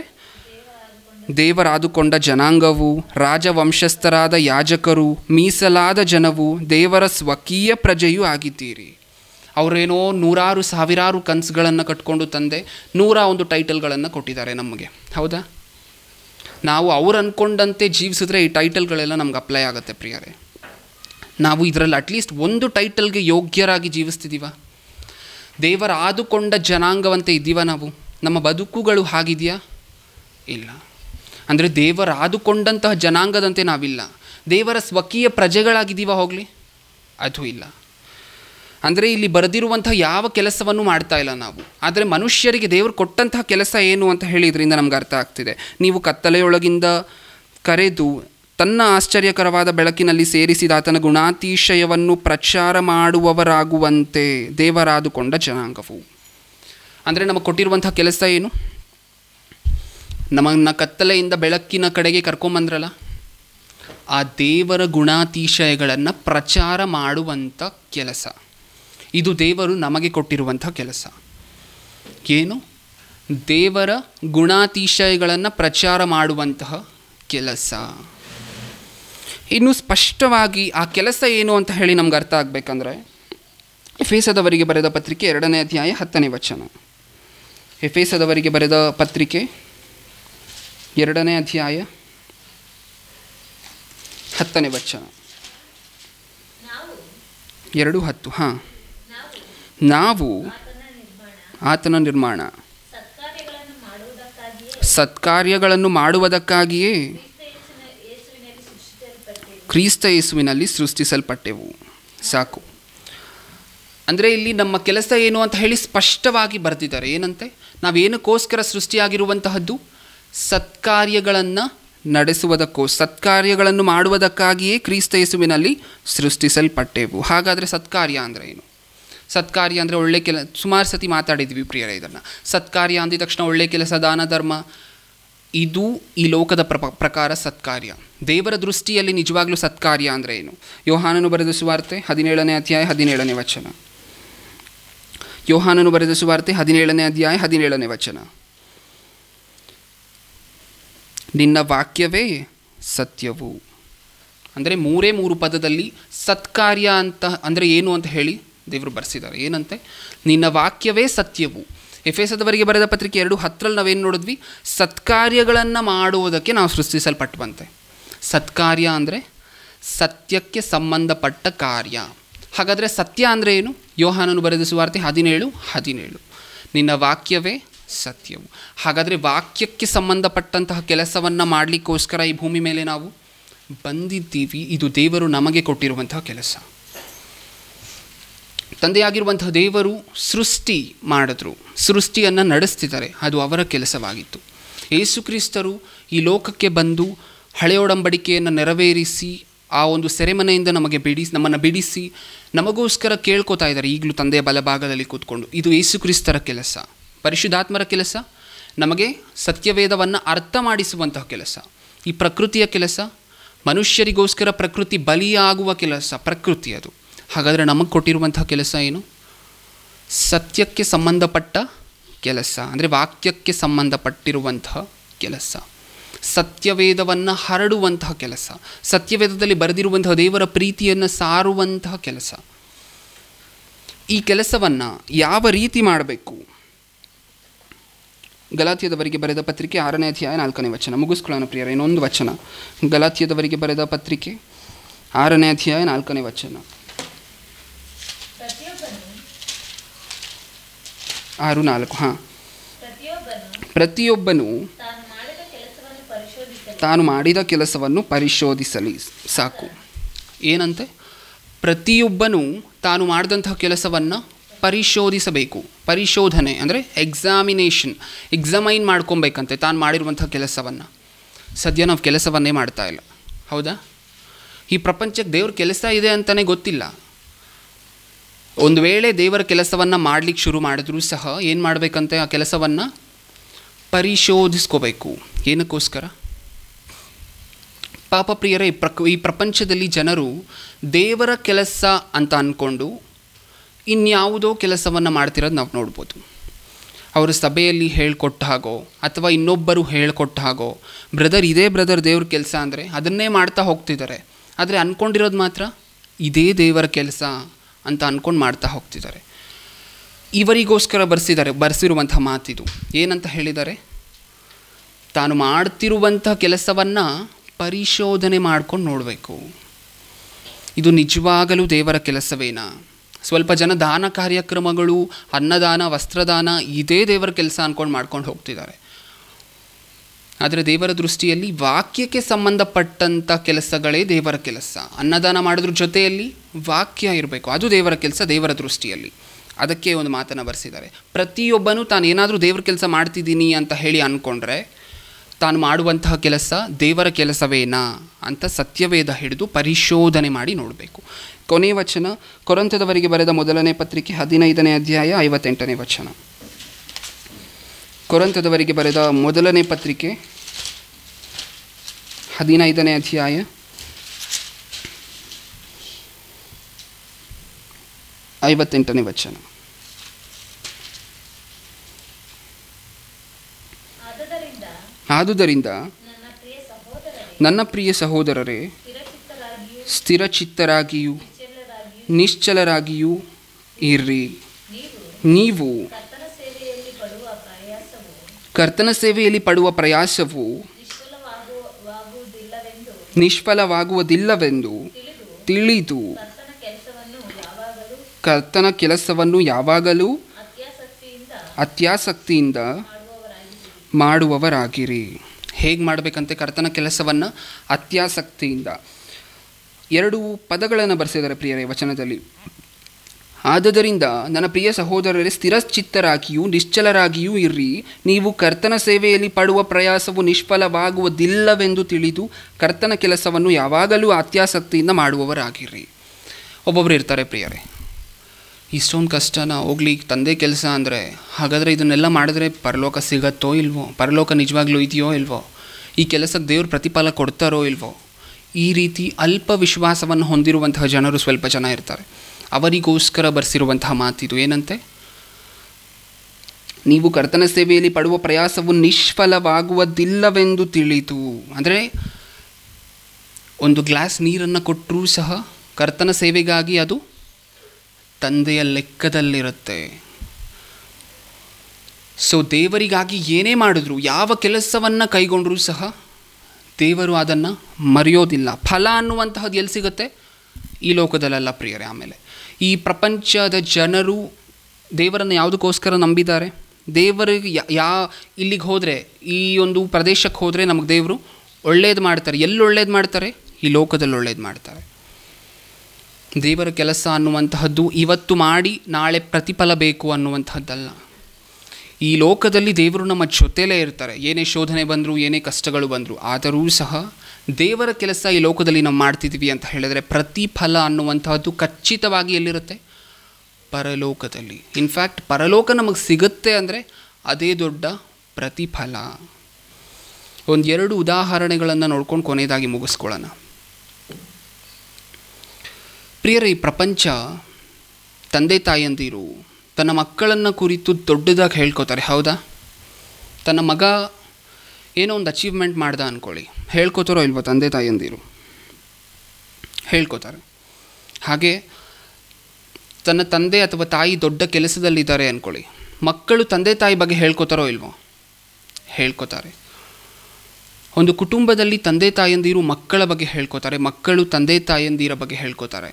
ದೇವರಾದುಕೊಂಡ ಜನಾಂಗವು ರಾಜವಂಶಸ್ಥರಾದ ಯಾಜಕರು ಮೀಸಲಾದ ಜನವು ದೇವರ ಸ್ವಕೀಯ ಪ್ರಜೆಯೂ ಆಗಿದ್ದೀರಿ ಅವರೇನೋ ನೂರಾರು ಸಾವಿರಾರು ಕನಸುಗಳನ್ನು ಕಟ್ಕೊಂಡು ತಂದೆ ನೂರ ಒಂದು ಟೈಟಲ್ಗಳನ್ನು ಕೊಟ್ಟಿದ್ದಾರೆ ನಮಗೆ ಹೌದಾ ನಾವು ಅವ್ರು ಅಂದ್ಕೊಂಡಂತೆ ಜೀವಿಸಿದ್ರೆ ಈ ಟೈಟಲ್ಗಳೆಲ್ಲ ನಮ್ಗೆ ಅಪ್ಲೈ ಆಗುತ್ತೆ ಪ್ರಿಯರೇ ನಾವು ಇದರಲ್ಲಿ ಅಟ್ಲೀಸ್ಟ್ ಒಂದು ಟೈಟಲ್ಗೆ ಯೋಗ್ಯರಾಗಿ ಜೀವಿಸ್ತಿದ್ದೀವ ದೇವರ ಆದುಕೊಂಡ ಜನಾಂಗವಂತೆ ಇದ್ದೀವ ನಾವು ನಮ್ಮ ಬದುಕುಗಳು ಹಾಗಿದೆಯಾ ಇಲ್ಲ ಅಂದರೆ ದೇವರ ಆದುಕೊಂಡಂತಹ ಜನಾಂಗದಂತೆ ನಾವಿಲ್ಲ ದೇವರ ಸ್ವಕೀಯ ಪ್ರಜೆಗಳಾಗಿದ್ದೀವ ಹೋಗಲಿ ಅದು ಇಲ್ಲ ಅಂದರೆ ಇಲ್ಲಿ ಬರೆದಿರುವಂತಹ ಯಾವ ಕೆಲಸವನ್ನು ಮಾಡ್ತಾ ಇಲ್ಲ ನಾವು ಆದರೆ ಮನುಷ್ಯರಿಗೆ ದೇವರು ಕೊಟ್ಟಂತಹ ಕೆಲಸ ಏನು ಅಂತ ಹೇಳಿ ಇದರಿಂದ ನಮ್ಗೆ ಅರ್ಥ ಆಗ್ತಿದೆ ನೀವು ಕತ್ತಲೆಯೊಳಗಿಂದ ಕರೆದು ತನ್ನ ಆಶ್ಚರ್ಯಕರವಾದ ಬೆಳಕಿನಲ್ಲಿ ಸೇರಿಸಿದ ಆತನ ಗುಣಾತಿಶಯವನ್ನು ಪ್ರಚಾರ ಮಾಡುವವರಾಗುವಂತೆ ದೇವರಾದುಕೊಂಡ ಜನಾಂಗವು ಅಂದರೆ ನಮಗೆ ಕೊಟ್ಟಿರುವಂತಹ ಕೆಲಸ ಏನು ನಮ್ಮನ್ನು ಕತ್ತಲೆಯಿಂದ ಬೆಳಕಿನ ಕಡೆಗೆ ಕರ್ಕೊಂಬಂದ್ರಲ್ಲ ಆ ದೇವರ ಗುಣಾತಿಶಯಗಳನ್ನು ಪ್ರಚಾರ ಮಾಡುವಂಥ ಕೆಲಸ ಇದು ದೇವರು ನಮಗೆ ಕೊಟ್ಟಿರುವಂಥ ಕೆಲಸ ಏನು ದೇವರ ಗುಣಾತಿಶಯಗಳನ್ನು ಪ್ರಚಾರ ಮಾಡುವಂತಹ ಕೆಲಸ ಇನ್ನು ಸ್ಪಷ್ಟವಾಗಿ ಆ ಕೆಲಸ ಏನು ಅಂತ ಹೇಳಿ ನಮ್ಗೆ ಅರ್ಥ ಆಗಬೇಕಂದ್ರೆ ಎಫೇಸದವರಿಗೆ ಬರೆದ ಪತ್ರಿಕೆ ಎರಡನೇ ಅಧ್ಯಾಯ ಹತ್ತನೇ ವಚನ ಎಫೇಸದವರಿಗೆ ಬರೆದ ಪತ್ರಿಕೆ ಎರಡನೇ ಅಧ್ಯಾಯ ಹತ್ತನೇ ವಚನ ನಾವು ಎರಡು ಹತ್ತು ಹಾಂ ನಾವು ನಾವು ಆತನ ನಿರ್ಮಾಣ ಆತನ ನಿರ್ಮಾಣ ಸತ್ಕಾರ್ಯಗಳನ್ನು ಮಾಡುವುದಕ್ಕಾಗಿಯೇ ಸತ್ಕಾರ್ಯಗಳನ್ನು ಮಾಡುವುದಕ್ಕಾಗಿಯೇ ಕ್ರಿಸ್ತ ಯೇಸುವಿನ ಯೇಸುವಿನಲ್ಲಿ ಸೃಷ್ಟಿಸಲ್ಪಟ್ಟೆವು ಕ್ರಿಸ್ತ ಯೇಸುವಿನಲ್ಲಿ ಸೃಷ್ಟಿಸಲ್ಪಟ್ಟೆವು ಸಾಕು ಅಂದರೆ ಇಲ್ಲಿ ನಮ್ಮ ಕೆಲಸ ಏನು ಅಂತ ಹೇಳಿ ಸ್ಪಷ್ಟವಾಗಿ ಬರೆದಿದ್ದಾರೆ ಏನಂತೆ ನಾವೇನಕ್ಕೋಸ್ಕರ ಸೃಷ್ಟಿಯಾಗಿರುವಂತಹದ್ದು ಸತ್ಕಾರ್ಯಗಳನ್ನು ನಡೆಸುವುದಕ್ಕೋ ಸತ್ಕಾರ್ಯಗಳನ್ನು ಮಾಡುವುದಕ್ಕಾಗಿಯೇ ಕ್ರಿಸ್ತ ಯೇಸುವಿನಲ್ಲಿ ಸೃಷ್ಟಿಸಲ್ಪಟ್ಟೆವು ಹಾಗಾದರೆ ಸತ್ಕಾರ್ಯ ಅಂದರೆ ಏನು ಸತ್ಕಾರ್ಯ ಅಂದರೆ ಒಳ್ಳೆ ಕೆಲ ಸುಮಾರು ಸತಿ ಮಾತಾಡಿದ್ವಿ ಪ್ರಿಯರೇ ಇದನ್ನು ಸತ್ಕಾರ್ಯ ಅಂದಿದ ತಕ್ಷಣ ಒಳ್ಳೆ ಕೆಲಸ ದಾನ ಧರ್ಮ ಇದು ಈ ಲೋಕದ ಪ್ರ ಪ್ರಕಾರ ಸತ್ಕಾರ್ಯ ದೇವರ ದೃಷ್ಟಿಯಲ್ಲಿ ನಿಜವಾಗ್ಲೂ ಸತ್ಕಾರ್ಯ ಅಂದರೆ ಏನು ಯೋಹಾನನು ಬರೆದ ಸುವಾರ್ತೆ ಹದಿನೇಳನೇ ಅಧ್ಯಾಯ ಹದಿನೇಳನೇ ವಚನ ಯೋಹಾನನು ಬರೆದ ಸುವಾರ್ತೆ ಹದಿನೇಳನೇ ಅಧ್ಯಾಯ ಹದಿನೇಳನೇ ವಚನ ನಿನ್ನ ವಾಕ್ಯವೇ ಸತ್ಯವು ಅಂದರೆ ಮೂರೇ ಮೂರು ಪದದಲ್ಲಿ ಸತ್ಕಾರ್ಯ ಅಂತ ಅಂದರೆ ಏನು ಅಂತ ಹೇಳಿ ದೇವರು ಬರೆಸಿದ್ದಾರೆ ಏನಂತೆ ನಿನ್ನ ವಾಕ್ಯವೇ ಸತ್ಯವು ಎಫೆಸದವರಿಗೆ ಬರೆದ ಪತ್ರಿಕೆ ಎರಡು ಹತ್ತರಲ್ಲಿ ನಾವೇನು ನೋಡಿದ್ವಿ ಸತ್ಕಾರ್ಯಗಳನ್ನು ಮಾಡುವುದಕ್ಕೆ ನಾವು ಸೃಷ್ಟಿಸಲ್ಪಟ್ಟವಂತೆ ಸತ್ಕಾರ್ಯ ಅಂದರೆ ಸತ್ಯಕ್ಕೆ ಸಂಬಂಧಪಟ್ಟ ಕಾರ್ಯ ಹಾಗಾದರೆ ಸತ್ಯ ಅಂದರೆ ಏನು ಯೋಹಾನನು ಬರೆದ ಸುವಾರ್ತೆ ಹದಿನೇಳು ಹದಿನೇಳು ನಿನ್ನ ವಾಕ್ಯವೇ ಸತ್ಯವು ಹಾಗಾದರೆ ವಾಕ್ಯಕ್ಕೆ ಸಂಬಂಧಪಟ್ಟಂತಹ ಕೆಲಸವನ್ನು ಮಾಡಲಿಕ್ಕೋಸ್ಕರ ಈ ಭೂಮಿ ಮೇಲೆ ನಾವು ಬಂದಿದ್ದೀವಿ ಇದು ದೇವರು ನಮಗೆ ಕೊಟ್ಟಿರುವಂತಹ ಕೆಲಸ ತಂದೆಯಾಗಿರುವಂತಹ ದೇವರು ಸೃಷ್ಟಿ ಮಾಡಿದ್ರು ಸೃಷ್ಟಿಯನ್ನು ನಡೆಸ್ತಿದ್ದಾರೆ ಅದು ಅವರ ಕೆಲಸವಾಗಿತ್ತು ಯೇಸುಕ್ರಿಸ್ತರು ಈ ಲೋಕಕ್ಕೆ ಬಂದು ಹಳೆಯೊಡಂಬಡಿಕೆಯನ್ನು ನೆರವೇರಿಸಿ ಆ ಒಂದು ಸೆರೆಮನೆಯಿಂದ ನಮಗೆ ಬಿಡಿಸಿ ನಮ್ಮನ್ನು ಬಿಡಿಸಿ ನಮಗೋಸ್ಕರ ಕೇಳ್ಕೊತಾ ಇದ್ದಾರೆ ಈಗಲೂ ತಂದೆಯ ಬಲಭಾಗದಲ್ಲಿ ಕೂತ್ಕೊಂಡು ಇದು ಯೇಸುಕ್ರಿಸ್ತರ ಕೆಲಸ ಪರಿಶುದ್ಧಾತ್ಮರ ಕೆಲಸ ನಮಗೆ ಸತ್ಯವೇದವನ್ನು ಅರ್ಥ ಮಾಡಿಸುವಂತಹ ಕೆಲಸ ಈ ಪ್ರಕೃತಿಯ ಕೆಲಸ ಮನುಷ್ಯರಿಗೋಸ್ಕರ ಪ್ರಕೃತಿ ಬಲಿಯಾಗುವ ಕೆಲಸ ಪ್ರಕೃತಿ ಅದು ಹಾಗಾದರೆ ನಮಗೆ ಕೊಟ್ಟಿರುವಂತಹ ಕೆಲಸ ಏನು ಸತ್ಯಕ್ಕೆ ಸಂಬಂಧಪಟ್ಟ ಕೆಲಸ ಅಂದರೆ ವಾಕ್ಯಕ್ಕೆ ಸಂಬಂಧಪಟ್ಟಿರುವಂತಹ ಕೆಲಸ ಸತ್ಯವೇದವನ್ನು ಹರಡುವಂತಹ ಕೆಲಸ ಸತ್ಯವೇದದಲ್ಲಿ ಬರೆದಿರುವಂತಹ ದೇವರ ಪ್ರೀತಿಯನ್ನು ಸಾರುವಂತಹ ಕೆಲಸ ಈ ಕೆಲಸವನ್ನು ಯಾವ ರೀತಿ ಮಾಡಬೇಕು ಗಲಾತ್ಯದವರಿಗೆ ಬರೆದ ಪತ್ರಿಕೆ ಆರನೇ ಅಧ್ಯಾಯ ನಾಲ್ಕನೇ ವಚನ ಮುಗಿಸ್ಕೊಳ್ಳೋಣ ಪ್ರಿಯರ ಇನ್ನೊಂದು ವಚನ ಗಲಾತ್ಯದವರಿಗೆ ಬರೆದ ಪತ್ರಿಕೆ ಆರನೇ ಅಧ್ಯಾಯ ನಾಲ್ಕನೇ ವಚನ ಪ್ರತಿಯೊಬ್ಬನು ಆರು ನಾಲ್ಕು ಹಾಂ ಪ್ರತಿಯೊಬ್ಬನು ಪ್ರತಿಯೊಬ್ಬನು ತಾನು ಮಾಡಿದ ಕೆಲಸವನ್ನು ಪರಿಶೋಧಿಸಲು ತಾನು ಮಾಡಿದ ಕೆಲಸವನ್ನು ಪರಿಶೋಧಿಸಲಿ ಸಾಕು ಏನಂತೆ ಪ್ರತಿಯೊಬ್ಬನು ತಾನು ಮಾಡಿದಂತಹ ಕೆಲಸವನ್ನು ಪರಿಶೋಧಿಸಬೇಕು ಪರಿಶೋಧನೆ ಅಂದರೆ ಎಕ್ಸಾಮಿನೇಷನ್ ಎಕ್ಸಾಮೈನ್ ಮಾಡ್ಕೊಬೇಕಂತೆ ತಾನು ಮಾಡಿರುವಂಥ ಕೆಲಸವನ್ನು ಸದ್ಯ ನಾವು ಕೆಲಸವನ್ನೇ ಮಾಡ್ತಾ ಇಲ್ಲ ಹೌದಾ ಈ ಪ್ರಪಂಚಕ್ಕೆ ದೇವ್ರ ಕೆಲಸ ಇದೆ ಅಂತಲೇ ಗೊತ್ತಿಲ್ಲ ಒಂದು ವೇಳೆ ದೇವರ ಕೆಲಸವನ್ನು ಮಾಡಲಿಕ್ಕೆ ಶುರು ಮಾಡಿದ್ರೂ ಸಹ ಏನು ಮಾಡಬೇಕಂತೆ ಆ ಕೆಲಸವನ್ನು ಪರಿಶೋಧಿಸ್ಕೋಬೇಕು ಏನಕ್ಕೋಸ್ಕರ ಪಾಪ ಪ್ರಿಯರೇ ಈ ಪ್ರಕ್ ಈ ಪ್ರಪಂಚದಲ್ಲಿ ಜನರು ದೇವರ ಕೆಲಸ ಅಂತ ಅಂದ್ಕೊಂಡು ಇನ್ಯಾವುದೋ ಕೆಲಸವನ್ನು ಮಾಡ್ತಿರೋದು ನಾವು ನೋಡ್ಬೋದು ಅವರು ಸಭೆಯಲ್ಲಿ ಹೇಳ್ಕೊಟ್ಟ ಹಾಗೋ ಅಥವಾ ಇನ್ನೊಬ್ಬರು ಹೇಳ್ಕೊಟ್ಟ ಹಾಗೋ ಬ್ರದರ್ ಇದೇ ಬ್ರದರ್ ದೇವ್ರ ಕೆಲಸ ಅಂದರೆ ಅದನ್ನೇ ಮಾಡ್ತಾ ಹೋಗ್ತಿದ್ದಾರೆ ಆದರೆ ಅಂದ್ಕೊಂಡಿರೋದು ಮಾತ್ರ ಇದೇ ದೇವರ ಕೆಲಸ ಅಂತ ಅಂದ್ಕೊಂಡು ಮಾಡ್ತಾ ಹೋಗ್ತಿದ್ದಾರೆ ಇವರಿಗೋಸ್ಕರ ಬರ್ಸಿದ್ದಾರೆ ಬರ್ಸಿರುವಂಥ ಮಾತಿದು ಏನಂತ ಹೇಳಿದ್ದಾರೆ ತಾನು ಮಾಡ್ತಿರುವಂಥ ಕೆಲಸವನ್ನು ಪರಿಶೋಧನೆ ಮಾಡ್ಕೊಂಡು ನೋಡಬೇಕು ಇದು ನಿಜವಾಗಲೂ ದೇವರ ಕೆಲಸವೇನಾ ಸ್ವಲ್ಪ ಜನ ದಾನ ಕಾರ್ಯಕ್ರಮಗಳು ಅನ್ನದಾನ ವಸ್ತ್ರದಾನ ಇದೇ ದೇವರ ಕೆಲಸ ಅಂದ್ಕೊಂಡು ಮಾಡ್ಕೊಂಡು ಹೋಗ್ತಿದ್ದಾರೆ ಆದರೆ ದೇವರ ದೃಷ್ಟಿಯಲ್ಲಿ ವಾಕ್ಯಕ್ಕೆ ಸಂಬಂಧಪಟ್ಟಂಥ ಕೆಲಸಗಳೇ ದೇವರ ಕೆಲಸ ಅನ್ನದಾನ ಮಾಡೋದ್ರ ಜೊತೆಯಲ್ಲಿ ವಾಕ್ಯ ಇರಬೇಕು ಅದು ದೇವರ ಕೆಲಸ ದೇವರ ದೃಷ್ಟಿಯಲ್ಲಿ ಅದಕ್ಕೆ ಒಂದು ಮಾತನ್ನು ಬರೆಸಿದ್ದಾರೆ ಪ್ರತಿಯೊಬ್ಬನೂ ತಾನು ಏನಾದರೂ ದೇವರ ಕೆಲಸ ಮಾಡ್ತಿದ್ದೀನಿ ಅಂತ ಹೇಳಿ ಅಂದ್ಕೊಂಡ್ರೆ ತಾನು ಮಾಡುವಂತಹ ಕೆಲಸ ದೇವರ ಕೆಲಸವೇನಾ ಅಂತ ಸತ್ಯವೇದ ಹಿಡಿದು ಪರಿಶೋಧನೆ ಮಾಡಿ ನೋಡಬೇಕು ಕೊನೆಯ ವಚನ ಕೊರಂತದವರಿಗೆ ಬರೆದ ಮೊದಲನೇ ಪತ್ರಿಕೆ ಹದಿನೈದನೇ ಅಧ್ಯಾಯ ಐವತ್ತೆಂಟನೇ ವಚನ ಕೊರಂತದವರಿಗೆ ಬರೆದ ಮೊದಲನೇ ಪತ್ರಿಕೆ ಹದಿನೈದನೇ ಅಧ್ಯಾಯ ಐವತ್ತೆಂಟನೇ ವಚನ ಆದುದರಿಂದ ಆದುದರಿಂದ ನನ್ನ ಪ್ರಿಯ ಸಹೋದರರೇ ನನ್ನ ಪ್ರಿಯ ಸಹೋದರರೇ ಸ್ಥಿರಚಿತ್ತರಾಗಿಯೂ ಸ್ಥಿರಚಿತ್ತರಾಗಿಯೂ ನಿಶ್ಚಲರಾಗಿಯೂ ನಿಶ್ಚಲರಾಗಿಯೂ ಇರ್ರಿ ನೀವು ನೀವು ಕರ್ತನ ಸೇವೆಯಲ್ಲಿ ಪಡುವ ಪ್ರಯಾಸವು ಕರ್ತನ ಸೇವೆಯಲ್ಲಿ ಪಡುವ ಪ್ರಯಾಸವು ನಿಷ್ಫಲವಾಗುವುದಿಲ್ಲವೆಂದು ನಿಷ್ಫಲವಾಗುವುದಿಲ್ಲವೆಂದು ತಿಳಿದು ತಿಳಿದು ಕರ್ತನ ಕೆಲಸವನ್ನು ಯಾವಾಗಲೂ ಕರ್ತನ ಕೆಲಸವನ್ನು ಯಾವಾಗಲೂ ಅತ್ಯಾಸಕ್ತಿಯಿಂದ ಅತ್ಯಾಸಕ್ತಿಯಿಂದ ಮಾಡುವವರಾಗಿದ್ದೀರಿ ಮಾಡುವವರಾಗಿರಿ ಹೇಗೆ ಮಾಡಬೇಕಂತೆ ಕರ್ತನ ಕೆಲಸವನ್ನು ಅತ್ಯಾಸಕ್ತಿಯಿಂದ ಎರಡು ಪದಗಳನ್ನು ಬರೆಸಿದ್ದಾರೆ ಪ್ರಿಯರೇ ವಚನದಲ್ಲಿ ಆದುದರಿಂದ ನನ್ನ ಪ್ರಿಯ ಸಹೋದರರೇ ಸ್ಥಿರಚಿತ್ತರಾಗಿಯೂ ನಿಶ್ಚಲರಾಗಿಯೂ ಇರ್ರಿ ನೀವು ಕರ್ತನ ಸೇವೆಯಲ್ಲಿ ಪಡುವ ಪ್ರಯಾಸವು ನಿಷ್ಫಲವಾಗುವುದಿಲ್ಲವೆಂದು ತಿಳಿದು ಕರ್ತನ ಕೆಲಸವನ್ನು ಯಾವಾಗಲೂ ಅತ್ಯಾಸಕ್ತಿಯಿಂದ ಮಾಡುವವರಾಗಿರ್ರಿ ಒಬ್ಬೊಬ್ಬರು ಇರ್ತಾರೆ ಪ್ರಿಯರೇ ಇಷ್ಟೊಂದು ಕಷ್ಟನ ಹೋಗ್ಲಿ ತಂದೆ ಕೆಲಸ ಅಂದರೆ ಹಾಗಾದರೆ ಇದನ್ನೆಲ್ಲ ಮಾಡಿದ್ರೆ ಪರಲೋಕ ಸಿಗತ್ತೋ ಇಲ್ವೋ ಪರಲೋಕ ನಿಜವಾಗ್ಲೂ ಇದೆಯೋ ಇಲ್ವೋ ಈ ಕೆಲಸಕ್ಕೆ ದೇವ್ರು ಪ್ರತಿಫಲ ಕೊಡ್ತಾರೋ ಇಲ್ವೋ ಈ ರೀತಿ ಅಲ್ಪ ವಿಶ್ವಾಸವನ್ನು ಹೊಂದಿರುವಂತಹ ಜನರು ಸ್ವಲ್ಪ ಜನ ಇರ್ತಾರೆ ಅವರಿಗೋಸ್ಕರ ಬರೆಸಿರುವಂತಹ ಮಾತಿದು ಏನಂತೆ ನೀವು ಕರ್ತನ ಸೇವೆಯಲ್ಲಿ ಪಡುವ ಪ್ರಯಾಸವು ನಿಷ್ಫಲವಾಗುವುದಿಲ್ಲವೆಂದು ತಿಳಿತು ಅಂದರೆ ಒಂದು ಗ್ಲಾಸ್ ನೀರನ್ನು ಕೊಟ್ಟರೂ ಸಹ ಕರ್ತನ ಸೇವೆಗಾಗಿ ಅದು ತಂದೆಯ ಲೆಕ್ಕದಲ್ಲಿರುತ್ತೆ ಸೊ ದೇವರಿಗಾಗಿ ಏನೇ ಮಾಡಿದ್ರು ಯಾವ ಕೆಲಸವನ್ನು ಕೈಗೊಂಡರೂ ಸಹ ದೇವರು ಅದನ್ನು ಮರೆಯೋದಿಲ್ಲ ಫಲ ಅನ್ನುವಂತಹದ್ದು ಎಲ್ಲಿ ಸಿಗುತ್ತೆ ಈ ಲೋಕದಲ್ಲೆಲ್ಲ ಪ್ರಿಯರೇ ಆಮೇಲೆ ಈ ಪ್ರಪಂಚದ ಜನರು ದೇವರನ್ನು ಯಾವುದಕ್ಕೋಸ್ಕರ ನಂಬಿದ್ದಾರೆ ದೇವರಿಗೆ ಯಾ- ಯಾ ಇಲ್ಲಿಗೆ ಹೋದರೆ ಈ ಒಂದು ಪ್ರದೇಶಕ್ಕೆ ಹೋದರೆ ನಮಗೆ ದೇವರು ಒಳ್ಳೇದು ಮಾಡ್ತಾರೆ ಎಲ್ಲಿ ಒಳ್ಳೇದು ಮಾಡ್ತಾರೆ ಈ ಲೋಕದಲ್ಲಿ ಒಳ್ಳೇದು ಮಾಡ್ತಾರೆ ದೇವರ ಕೆಲಸ ಅನ್ನುವಂತಹದ್ದು ಇವತ್ತು ಮಾಡಿ ನಾಳೆ ಪ್ರತಿಫಲ ಬೇಕು ಅನ್ನುವಂಥದ್ದಲ್ಲ ಈ ಲೋಕದಲ್ಲಿ ದೇವರು ನಮ್ಮ ಜೊತೆಲೇ ಇರ್ತಾರೆ ಏನೇ ಶೋಧನೆ ಬಂದರೂ ಏನೇ ಕಷ್ಟಗಳು ಬಂದರೂ ಆದರೂ ಸಹ ದೇವರ ಕೆಲಸ ಈ ಲೋಕದಲ್ಲಿ ನಾವು ಮಾಡ್ತಿದ್ದೀವಿ ಅಂತ ಹೇಳಿದರೆ ಪ್ರತಿಫಲ ಅನ್ನುವಂತಹದ್ದು ಖಚಿತವಾಗಿ ಎಲ್ಲಿರುತ್ತೆ ಪರಲೋಕದಲ್ಲಿ ಇನ್ಫ್ಯಾಕ್ಟ್ ಪರಲೋಕ ನಮಗೆ ಸಿಗುತ್ತೆ ಅಂದರೆ ಅದೇ ದೊಡ್ಡ ಪ್ರತಿಫಲ ಒಂದು ಎರಡು ಉದಾಹರಣೆಗಳನ್ನು ನೋಡ್ಕೊಂಡು ಕೊನೆಯದಾಗಿ ಮುಗಿಸ್ಕೊಳ್ಳೋಣ ಪ್ರಿಯರ ಈ ಪ್ರಪಂಚ ತಂದೆ ತಾಯಂದಿರು ತನ್ನ ಮಕ್ಕಳನ್ನು ಕುರಿತು ದೊಡ್ಡದಾಗಿ ಹೇಳ್ಕೊತಾರೆ ಹೌದಾ ತನ್ನ ಮಗ ಏನೋ ಒಂದು ಅಚೀವ್ಮೆಂಟ್ ಮಾಡ್ದ ಅಂದ್ಕೊಳ್ಳಿ ಹೇಳ್ಕೊತಾರೋ ಇಲ್ವೋ ತಂದೆ ತಾಯಂದಿರು ಹೇಳ್ಕೊತಾರೆ ಹಾಗೆ ತನ್ನ ತಂದೆ ಅಥವಾ ತಾಯಿ ದೊಡ್ಡ ಕೆಲಸದಲ್ಲಿದ್ದಾರೆ ಅಂದ್ಕೊಳ್ಳಿ ಮಕ್ಕಳು ತಂದೆ ತಾಯಿ ಬಗ್ಗೆ ಹೇಳ್ಕೊತಾರೋ ಇಲ್ವೋ ಹೇಳ್ಕೊತಾರೆ ಒಂದು ಕುಟುಂಬದಲ್ಲಿ ತಂದೆ ತಾಯಂದಿರು ಮಕ್ಕಳ ಬಗ್ಗೆ ಹೇಳ್ಕೊತಾರೆ ಮಕ್ಕಳು ತಂದೆ ತಾಯಂದಿರ ಬಗ್ಗೆ ಹೇಳ್ಕೊತಾರೆ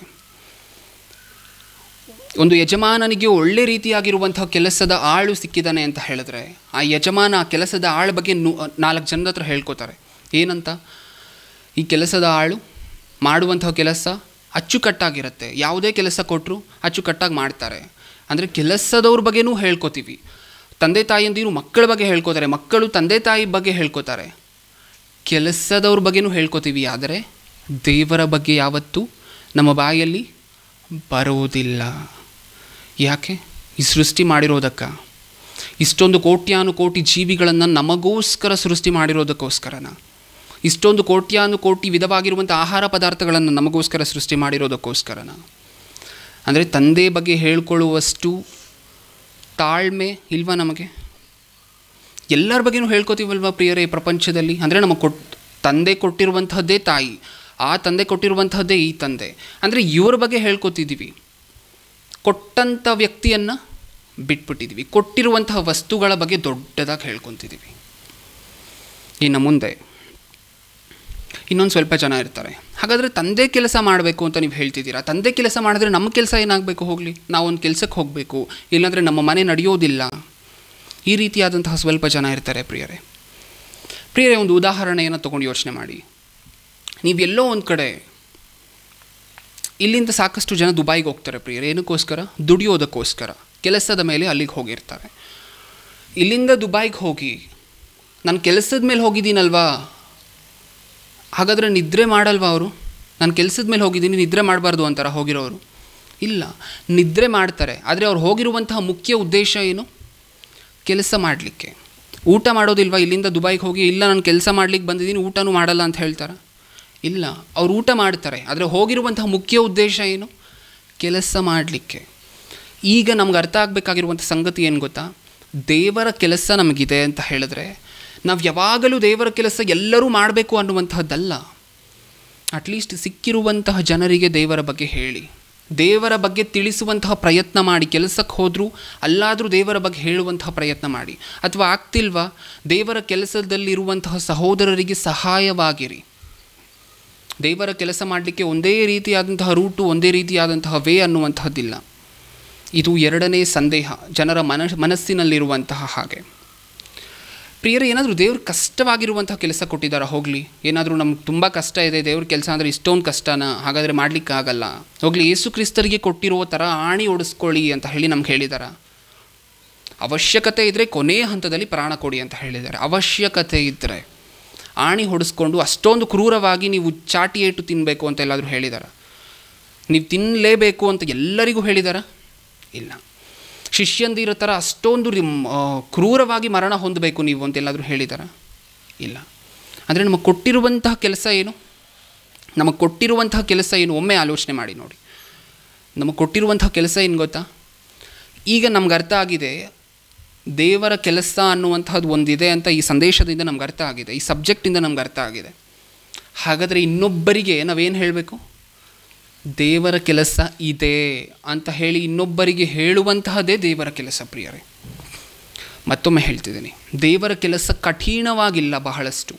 ಒಂದು ಯಜಮಾನನಿಗೆ ಒಳ್ಳೆ ರೀತಿಯಾಗಿರುವಂತಹ ಕೆಲಸದ ಆಳು ಸಿಕ್ಕಿದ್ದಾನೆ ಅಂತ ಹೇಳಿದ್ರೆ ಆ ಯಜಮಾನ ಆ ಕೆಲಸದ ಆಳ ಬಗ್ಗೆ ನು ನಾಲ್ಕು ಜನದ ಹತ್ರ ಹೇಳ್ಕೊತಾರೆ ಏನಂತ ಈ ಕೆಲಸದ ಆಳು ಮಾಡುವಂತಹ ಕೆಲಸ ಅಚ್ಚುಕಟ್ಟಾಗಿರುತ್ತೆ ಯಾವುದೇ ಕೆಲಸ ಕೊಟ್ಟರು ಅಚ್ಚುಕಟ್ಟಾಗಿ ಮಾಡ್ತಾರೆ ಅಂದರೆ ಕೆಲಸದವ್ರ ಬಗ್ಗೆನೂ ಹೇಳ್ಕೊತೀವಿ ತಂದೆ ತಾಯಿಯಂದಿರು ಮಕ್ಕಳ ಬಗ್ಗೆ ಹೇಳ್ಕೊತಾರೆ ಮಕ್ಕಳು ತಂದೆ ತಾಯಿ ಬಗ್ಗೆ ಹೇಳ್ಕೊತಾರೆ ಕೆಲಸದವ್ರ ಬಗ್ಗೆನೂ ಹೇಳ್ಕೊತೀವಿ ಆದರೆ ದೇವರ ಬಗ್ಗೆ ಯಾವತ್ತೂ ನಮ್ಮ ಬಾಯಲ್ಲಿ ಬರುವುದಿಲ್ಲ ಯಾಕೆ ಈ ಸೃಷ್ಟಿ ಮಾಡಿರೋದಕ್ಕ ಇಷ್ಟೊಂದು ಕೋಟ್ಯಾನು ಕೋಟಿ ಜೀವಿಗಳನ್ನು ನಮಗೋಸ್ಕರ ಸೃಷ್ಟಿ ಮಾಡಿರೋದಕ್ಕೋಸ್ಕರನ ಇಷ್ಟೊಂದು ಕೋಟ್ಯಾನು ಕೋಟಿ ವಿಧವಾಗಿರುವಂಥ ಆಹಾರ ಪದಾರ್ಥಗಳನ್ನು ನಮಗೋಸ್ಕರ ಸೃಷ್ಟಿ ಮಾಡಿರೋದಕ್ಕೋಸ್ಕರನ ಅಂದರೆ ತಂದೆ ಬಗ್ಗೆ ಹೇಳ್ಕೊಳ್ಳುವಷ್ಟು ತಾಳ್ಮೆ ಇಲ್ವಾ ನಮಗೆ ಎಲ್ಲರ ಬಗ್ಗೆನೂ ಹೇಳ್ಕೊತೀವಲ್ವ ಪ್ರಿಯರೇ ಈ ಪ್ರಪಂಚದಲ್ಲಿ ಅಂದರೆ ನಮಗೆ ಕೊಟ್ ತಂದೆ ಕೊಟ್ಟಿರುವಂತಹದ್ದೇ ತಾಯಿ ಆ ತಂದೆ ಕೊಟ್ಟಿರುವಂತಹದ್ದೇ ಈ ತಂದೆ ಅಂದರೆ ಇವ್ರ ಬಗ್ಗೆ ಹೇಳ್ಕೊತಿದ್ದೀವಿ ಕೊಟ್ಟಂಥ ವ್ಯಕ್ತಿಯನ್ನು ಬಿಟ್ಬಿಟ್ಟಿದ್ದೀವಿ ಕೊಟ್ಟಿರುವಂತಹ ವಸ್ತುಗಳ ಬಗ್ಗೆ ದೊಡ್ಡದಾಗಿ ಹೇಳ್ಕೊತಿದ್ದೀವಿ ಇನ್ನು ಮುಂದೆ ಇನ್ನೊಂದು ಸ್ವಲ್ಪ ಜನ ಇರ್ತಾರೆ ಹಾಗಾದರೆ ತಂದೆ ಕೆಲಸ ಮಾಡಬೇಕು ಅಂತ ನೀವು ಹೇಳ್ತಿದ್ದೀರಾ ತಂದೆ ಕೆಲಸ ಮಾಡಿದ್ರೆ ನಮ್ಮ ಕೆಲಸ ಏನಾಗಬೇಕು ಹೋಗಲಿ ನಾವೊಂದು ಕೆಲಸಕ್ಕೆ ಹೋಗಬೇಕು ಇಲ್ಲಾಂದರೆ ನಮ್ಮ ಮನೆ ನಡೆಯೋದಿಲ್ಲ ಈ ರೀತಿಯಾದಂತಹ ಸ್ವಲ್ಪ ಜನ ಇರ್ತಾರೆ ಪ್ರಿಯರೇ ಪ್ರಿಯರೇ ಒಂದು ಉದಾಹರಣೆಯನ್ನು ತೊಗೊಂಡು ಯೋಚನೆ ಮಾಡಿ ನೀವೆಲ್ಲೋ ಒಂದು ಕಡೆ ಇಲ್ಲಿಂದ ಸಾಕಷ್ಟು ಜನ ದುಬೈಗೆ ಹೋಗ್ತಾರೆ ಪ್ರಿಯರೇ ಏನಕ್ಕೋಸ್ಕರ ದುಡಿಯೋದಕ್ಕೋಸ್ಕರ ಕೆಲಸದ ಮೇಲೆ ಅಲ್ಲಿಗೆ ಹೋಗಿರ್ತಾರೆ ಇಲ್ಲಿಂದ ದುಬೈಗೆ ಹೋಗಿ ನಾನು ಕೆಲಸದ ಮೇಲೆ ಹೋಗಿದ್ದೀನಲ್ವಾ ಹಾಗಾದರೆ ನಿದ್ರೆ ಮಾಡಲ್ವಾ ಅವರು ನಾನು ಕೆಲಸದ ಮೇಲೆ ಹೋಗಿದ್ದೀನಿ ನಿದ್ರೆ ಮಾಡಬಾರ್ದು ಅಂತಾರ ಹೋಗಿರೋರು ಇಲ್ಲ ನಿದ್ರೆ ಮಾಡ್ತಾರೆ ಆದರೆ ಅವ್ರು ಹೋಗಿರುವಂತಹ ಮುಖ್ಯ ಉದ್ದೇಶ ಏನು ಕೆಲಸ ಮಾಡಲಿಕ್ಕೆ ಊಟ ಮಾಡೋದಿಲ್ವಾ ಇಲ್ಲಿಂದ ದುಬೈಗೆ ಹೋಗಿ ಇಲ್ಲ ನಾನು ಕೆಲಸ ಮಾಡ್ಲಿಕ್ಕೆ ಬಂದಿದ್ದೀನಿ ಊಟನೂ ಮಾಡಲ್ಲ ಅಂತ ಹೇಳ್ತಾರೆ ಇಲ್ಲ ಅವ್ರು ಊಟ ಮಾಡ್ತಾರೆ ಆದರೆ ಹೋಗಿರುವಂತಹ ಮುಖ್ಯ ಉದ್ದೇಶ ಏನು ಕೆಲಸ ಮಾಡಲಿಕ್ಕೆ ಈಗ ನಮ್ಗೆ ಅರ್ಥ ಆಗಬೇಕಾಗಿರುವಂಥ ಸಂಗತಿ ಏನು ಗೊತ್ತಾ ದೇವರ ಕೆಲಸ ನಮಗಿದೆ ಅಂತ ಹೇಳಿದ್ರೆ ನಾವು ಯಾವಾಗಲೂ ದೇವರ ಕೆಲಸ ಎಲ್ಲರೂ ಮಾಡಬೇಕು ಅನ್ನುವಂತಹದ್ದಲ್ಲ ಅಟ್ಲೀಸ್ಟ್ ಸಿಕ್ಕಿರುವಂತಹ ಜನರಿಗೆ ದೇವರ ಬಗ್ಗೆ ಹೇಳಿ ದೇವರ ಬಗ್ಗೆ ತಿಳಿಸುವಂತಹ ಪ್ರಯತ್ನ ಮಾಡಿ ಕೆಲಸಕ್ಕೆ ಹೋದರೂ ಅಲ್ಲಾದರೂ ದೇವರ ಬಗ್ಗೆ ಹೇಳುವಂತಹ ಪ್ರಯತ್ನ ಮಾಡಿ ಅಥವಾ ಆಗ್ತಿಲ್ವಾ ದೇವರ ಕೆಲಸದಲ್ಲಿರುವಂತಹ ಸಹೋದರರಿಗೆ ಸಹಾಯವಾಗಿರಿ ದೇವರ ಕೆಲಸ ಮಾಡಲಿಕ್ಕೆ ಒಂದೇ ರೀತಿಯಾದಂತಹ ರೂಟು ಒಂದೇ ರೀತಿಯಾದಂತಹ ವೇ ಅನ್ನುವಂತಹದ್ದಿಲ್ಲ ಇದು ಎರಡನೇ ಸಂದೇಹ ಜನರ ಮನ ಮನಸ್ಸಿನಲ್ಲಿರುವಂತಹ ಹಾಗೆ ಪ್ರಿಯರೇ ಏನಾದರೂ ದೇವ್ರು ಕಷ್ಟವಾಗಿರುವಂತಹ ಕೆಲಸ ಕೊಟ್ಟಿದ್ದಾರಾ ಹೋಗಲಿ ಏನಾದರೂ ನಮ್ಗೆ ತುಂಬ ಕಷ್ಟ ಇದೆ ದೇವ್ರ ಕೆಲಸ ಅಂದರೆ ಇಷ್ಟೊಂದು ಕಷ್ಟನ ಹಾಗಾದರೆ ಮಾಡಲಿಕ್ಕಾಗಲ್ಲ ಹೋಗಲಿ ಯೇಸು ಕ್ರಿಸ್ತರಿಗೆ ಕೊಟ್ಟಿರೋ ಥರ ಆಣಿ ಓಡಿಸ್ಕೊಳ್ಳಿ ಅಂತ ಹೇಳಿ ನಮ್ಗೆ ಹೇಳಿದಾರ ಅವಶ್ಯಕತೆ ಇದ್ದರೆ ಕೊನೆಯ ಹಂತದಲ್ಲಿ ಪ್ರಾಣ ಕೊಡಿ ಅಂತ ಹೇಳಿದ್ದಾರೆ ಅವಶ್ಯಕತೆ ಇದ್ದರೆ ಆಣಿ ಹೊಡೆಸ್ಕೊಂಡು ಅಷ್ಟೊಂದು ಕ್ರೂರವಾಗಿ ನೀವು ಚಾಟಿ ಏಟು ತಿನ್ನಬೇಕು ಅಂತ ಎಲ್ಲಾದರೂ ಹೇಳಿದಾರ ನೀವು ತಿನ್ನಲೇಬೇಕು ಅಂತ ಎಲ್ಲರಿಗೂ ಹೇಳಿದಾರ ಇಲ್ಲ ಶಿಷ್ಯಂದಿರ ಥರ ಅಷ್ಟೊಂದು ರಿಮ್ ಆ, ಕ್ರೂರವಾಗಿ ಮರಣ ಹೊಂದಬೇಕು ನೀವು ಅಂತೆಲ್ಲಾದರೂ ಹೇಳಿದಾರ ಇಲ್ಲ ಅಂದರೆ ನಮಗೆ ಕೊಟ್ಟಿರುವಂತಹ ಕೆಲಸ ಏನು ನಮಗೆ ಕೊಟ್ಟಿರುವಂತಹ ಕೆಲಸ ಏನು ಒಮ್ಮೆ ಆಲೋಚನೆ ಮಾಡಿ ನೋಡಿ ನಮಗೆ ಕೊಟ್ಟಿರುವಂತಹ ಕೆಲಸ ಏನು ಗೊತ್ತಾ ಈಗ ನಮ್ಗೆ ಅರ್ಥ ಆಗಿದೆ ದೇವರ ಕೆಲಸ ಅನ್ನುವಂಥದ್ದು ಒಂದಿದೆ ಅಂತ ಈ ಸಂದೇಶದಿಂದ ನಮ್ಗೆ ಅರ್ಥ ಆಗಿದೆ ಈ ಸಬ್ಜೆಕ್ಟಿಂದ ನಮ್ಗೆ ಅರ್ಥ ಆಗಿದೆ ಹಾಗಾದರೆ ಇನ್ನೊಬ್ಬರಿಗೆ ನಾವೇನು ಹೇಳಬೇಕು ದೇವರ ಕೆಲಸ ಇದೆ ಅಂತ ಹೇಳಿ ಇನ್ನೊಬ್ಬರಿಗೆ ಹೇಳುವಂತಹದ್ದೇ ದೇವರ ಕೆಲಸ ಪ್ರಿಯರೇ ಮತ್ತೊಮ್ಮೆ ಹೇಳ್ತಿದ್ದೀನಿ ದೇವರ ಕೆಲಸ ಕಠಿಣವಾಗಿಲ್ಲ ಬಹಳಷ್ಟು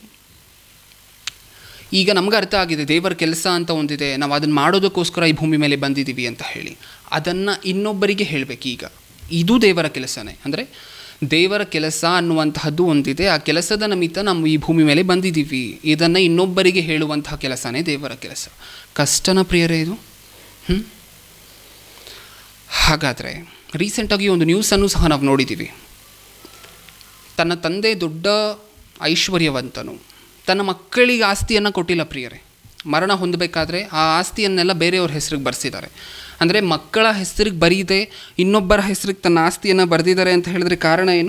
ಈಗ ನಮ್ಗೆ ಅರ್ಥ ಆಗಿದೆ ದೇವರ ಕೆಲಸ ಅಂತ ಒಂದಿದೆ ನಾವು ಅದನ್ನು ಮಾಡೋದಕ್ಕೋಸ್ಕರ ಈ ಭೂಮಿ ಮೇಲೆ ಬಂದಿದ್ದೀವಿ ಅಂತ ಹೇಳಿ ಅದನ್ನು ಇನ್ನೊಬ್ಬರಿಗೆ ಹೇಳಬೇಕು ಈಗ ಇದು ದೇವರ ಕೆಲಸನೇ ಅಂದರೆ ದೇವರ ಕೆಲಸ ಅನ್ನುವಂತಹದ್ದು ಒಂದಿದೆ ಆ ಕೆಲಸದ ನಿಮಿತ್ತ ನಾವು ಈ ಭೂಮಿ ಮೇಲೆ ಬಂದಿದ್ದೀವಿ ಇದನ್ನು ಇನ್ನೊಬ್ಬರಿಗೆ ಹೇಳುವಂತಹ ಕೆಲಸನೇ ದೇವರ ಕೆಲಸ ಕಷ್ಟನ ಪ್ರಿಯರೇ ಇದು ಹ್ಞೂ ಹಾಗಾದರೆ ರೀಸೆಂಟಾಗಿ ಒಂದು ನ್ಯೂಸನ್ನು ಸಹ ನಾವು ನೋಡಿದ್ದೀವಿ ತನ್ನ ತಂದೆ ದೊಡ್ಡ ಐಶ್ವರ್ಯವಂತನು ತನ್ನ ಮಕ್ಕಳಿಗೆ ಆಸ್ತಿಯನ್ನು ಕೊಟ್ಟಿಲ್ಲ ಪ್ರಿಯರೇ ಮರಣ ಹೊಂದಬೇಕಾದ್ರೆ ಆ ಆಸ್ತಿಯನ್ನೆಲ್ಲ ಬೇರೆಯವ್ರ ಹೆಸರಿಗೆ ಬರೆಸಿದ್ದಾರೆ ಅಂದರೆ ಮಕ್ಕಳ ಹೆಸರಿಗೆ ಬರೀದೆ ಇನ್ನೊಬ್ಬರ ಹೆಸರಿಗೆ ತನ್ನ ಆಸ್ತಿಯನ್ನು ಬರೆದಿದ್ದಾರೆ ಅಂತ ಹೇಳಿದ್ರೆ ಕಾರಣ ಏನು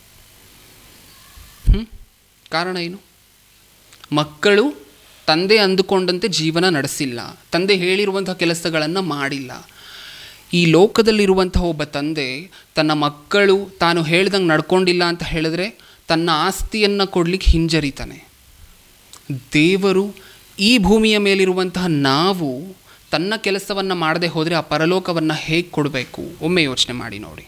ಹ್ಞೂ ಕಾರಣ ಏನು ಮಕ್ಕಳು ತಂದೆ ಅಂದುಕೊಂಡಂತೆ ಜೀವನ ನಡೆಸಿಲ್ಲ ತಂದೆ ಹೇಳಿರುವಂಥ ಕೆಲಸಗಳನ್ನು ಮಾಡಿಲ್ಲ ಈ ಲೋಕದಲ್ಲಿರುವಂತಹ ಒಬ್ಬ ತಂದೆ ತನ್ನ ಮಕ್ಕಳು ತಾನು ಹೇಳ್ದಂಗೆ ನಡ್ಕೊಂಡಿಲ್ಲ ಅಂತ ಹೇಳಿದ್ರೆ ತನ್ನ ಆಸ್ತಿಯನ್ನು ಕೊಡಲಿಕ್ಕೆ ಹಿಂಜರಿತಾನೆ ದೇವರು ಈ ಭೂಮಿಯ ಮೇಲಿರುವಂತಹ ನಾವು ತನ್ನ ಕೆಲಸವನ್ನು ಮಾಡದೆ ಹೋದರೆ ಆ ಪರಲೋಕವನ್ನು ಹೇಗೆ ಕೊಡಬೇಕು ಒಮ್ಮೆ ಯೋಚನೆ ಮಾಡಿ ನೋಡಿ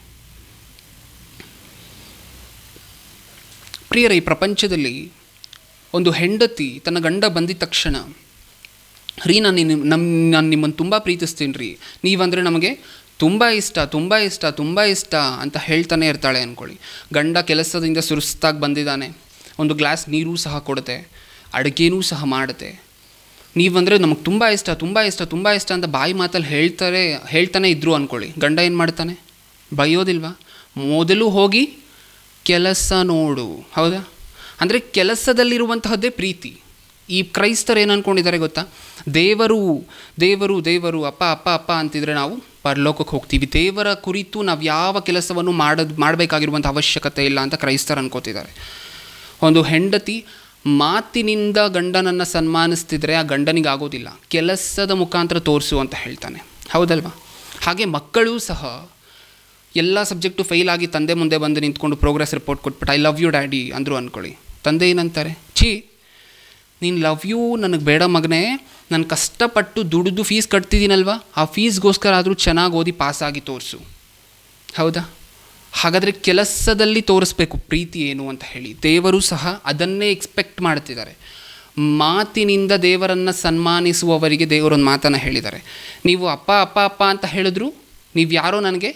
ಪ್ರಿಯರ ಈ ಪ್ರಪಂಚದಲ್ಲಿ ಒಂದು ಹೆಂಡತಿ ತನ್ನ ಗಂಡ ಬಂದಿದ ತಕ್ಷಣ ರೀ ನಾನು ನಿನ್ನ ನಮ್ಮ ನಾನು ನಿಮ್ಮನ್ನು ತುಂಬ ಪ್ರೀತಿಸ್ತೀನಿ ರೀ ನೀವಂದರೆ ನಮಗೆ ತುಂಬ ಇಷ್ಟ ತುಂಬ ಇಷ್ಟ ತುಂಬ ಇಷ್ಟ ಅಂತ ಹೇಳ್ತಾನೆ ಇರ್ತಾಳೆ ಅಂದ್ಕೊಳ್ಳಿ ಗಂಡ ಕೆಲಸದಿಂದ ಸುರುಸ್ತಾಗಿ ಬಂದಿದ್ದಾನೆ ಒಂದು ಗ್ಲಾಸ್ ನೀರು ಸಹ ಕೊಡುತ್ತೆ ಅಡುಗೆನೂ ಸಹ ಮಾಡುತ್ತೆ ನೀವಂದರೆ ನಮಗೆ ತುಂಬ ಇಷ್ಟ ತುಂಬ ಇಷ್ಟ ತುಂಬ ಇಷ್ಟ ಅಂತ ಬಾಯಿ ಮಾತಲ್ಲಿ ಹೇಳ್ತಾರೆ ಹೇಳ್ತಾನೆ ಇದ್ರು ಅಂದ್ಕೊಳ್ಳಿ ಗಂಡ ಏನು ಮಾಡ್ತಾನೆ ಬೈಯೋದಿಲ್ವಾ ಮೊದಲು ಹೋಗಿ ಕೆಲಸ ನೋಡು ಹೌದಾ ಅಂದರೆ ಕೆಲಸದಲ್ಲಿರುವಂತಹದ್ದೇ ಪ್ರೀತಿ ಈ ಕ್ರೈಸ್ತರು ಏನು ಅಂದ್ಕೊಂಡಿದ್ದಾರೆ ಗೊತ್ತಾ ದೇವರು ದೇವರು ದೇವರು ಅಪ್ಪ ಅಪ್ಪ ಅಪ್ಪ ಅಂತಿದ್ರೆ ನಾವು ಪರಲೋಕಕ್ಕೆ ಹೋಗ್ತೀವಿ ದೇವರ ಕುರಿತು ನಾವು ಯಾವ ಕೆಲಸವನ್ನು ಮಾಡೋದು ಮಾಡಬೇಕಾಗಿರುವಂಥ ಅವಶ್ಯಕತೆ ಇಲ್ಲ ಅಂತ ಕ್ರೈಸ್ತರು ಅನ್ಕೋತಿದ್ದಾರೆ ಒಂದು ಹೆಂಡತಿ ಮಾತಿನಿಂದ ಗಂಡನನ್ನು ಸನ್ಮಾನಿಸ್ತಿದ್ರೆ ಆ ಗಂಡನಿಗೆ ಆಗೋದಿಲ್ಲ ಕೆಲಸದ ಮುಖಾಂತರ ತೋರಿಸು ಅಂತ ಹೇಳ್ತಾನೆ ಹೌದಲ್ವಾ ಹಾಗೆ ಮಕ್ಕಳು ಸಹ ಎಲ್ಲ ಸಬ್ಜೆಕ್ಟು ಫೇಲ್ ಆಗಿ ತಂದೆ ಮುಂದೆ ಬಂದು ನಿಂತ್ಕೊಂಡು ಪ್ರೋಗ್ರೆಸ್ ರಿಪೋರ್ಟ್ ಕೊಟ್ಬಿಟ್ಟು ಐ ಲವ್ ಯು ಡ್ಯಾಡಿ ಅಂದರು ಅಂದ್ಕೊಳ್ಳಿ ತಂದೆ ಏನಂತಾರೆ ಛೀ ನೀನು ಲವ್ ಯು ನನಗೆ ಬೇಡ ಮಗನೇ ನಾನು ಕಷ್ಟಪಟ್ಟು ದುಡಿದು ಫೀಸ್ ಕಟ್ತಿದ್ದೀನಲ್ವ ಆ ಫೀಸ್ಗೋಸ್ಕರ ಆದರೂ ಚೆನ್ನಾಗಿ ಓದಿ ಪಾಸಾಗಿ ತೋರಿಸು ಹೌದಾ ಹಾಗಾದರೆ ಕೆಲಸದಲ್ಲಿ ತೋರಿಸ್ಬೇಕು ಪ್ರೀತಿ ಏನು ಅಂತ ಹೇಳಿ ದೇವರು ಸಹ ಅದನ್ನೇ ಎಕ್ಸ್ಪೆಕ್ಟ್ ಮಾಡ್ತಿದ್ದಾರೆ ಮಾತಿನಿಂದ ದೇವರನ್ನು ಸನ್ಮಾನಿಸುವವರಿಗೆ ದೇವರೊಂದು ಮಾತನ್ನು ಹೇಳಿದ್ದಾರೆ ನೀವು ಅಪ್ಪ ಅಪ್ಪ ಅಪ್ಪ ಅಂತ ಹೇಳಿದ್ರು ನೀವು ಯಾರೋ ನನಗೆ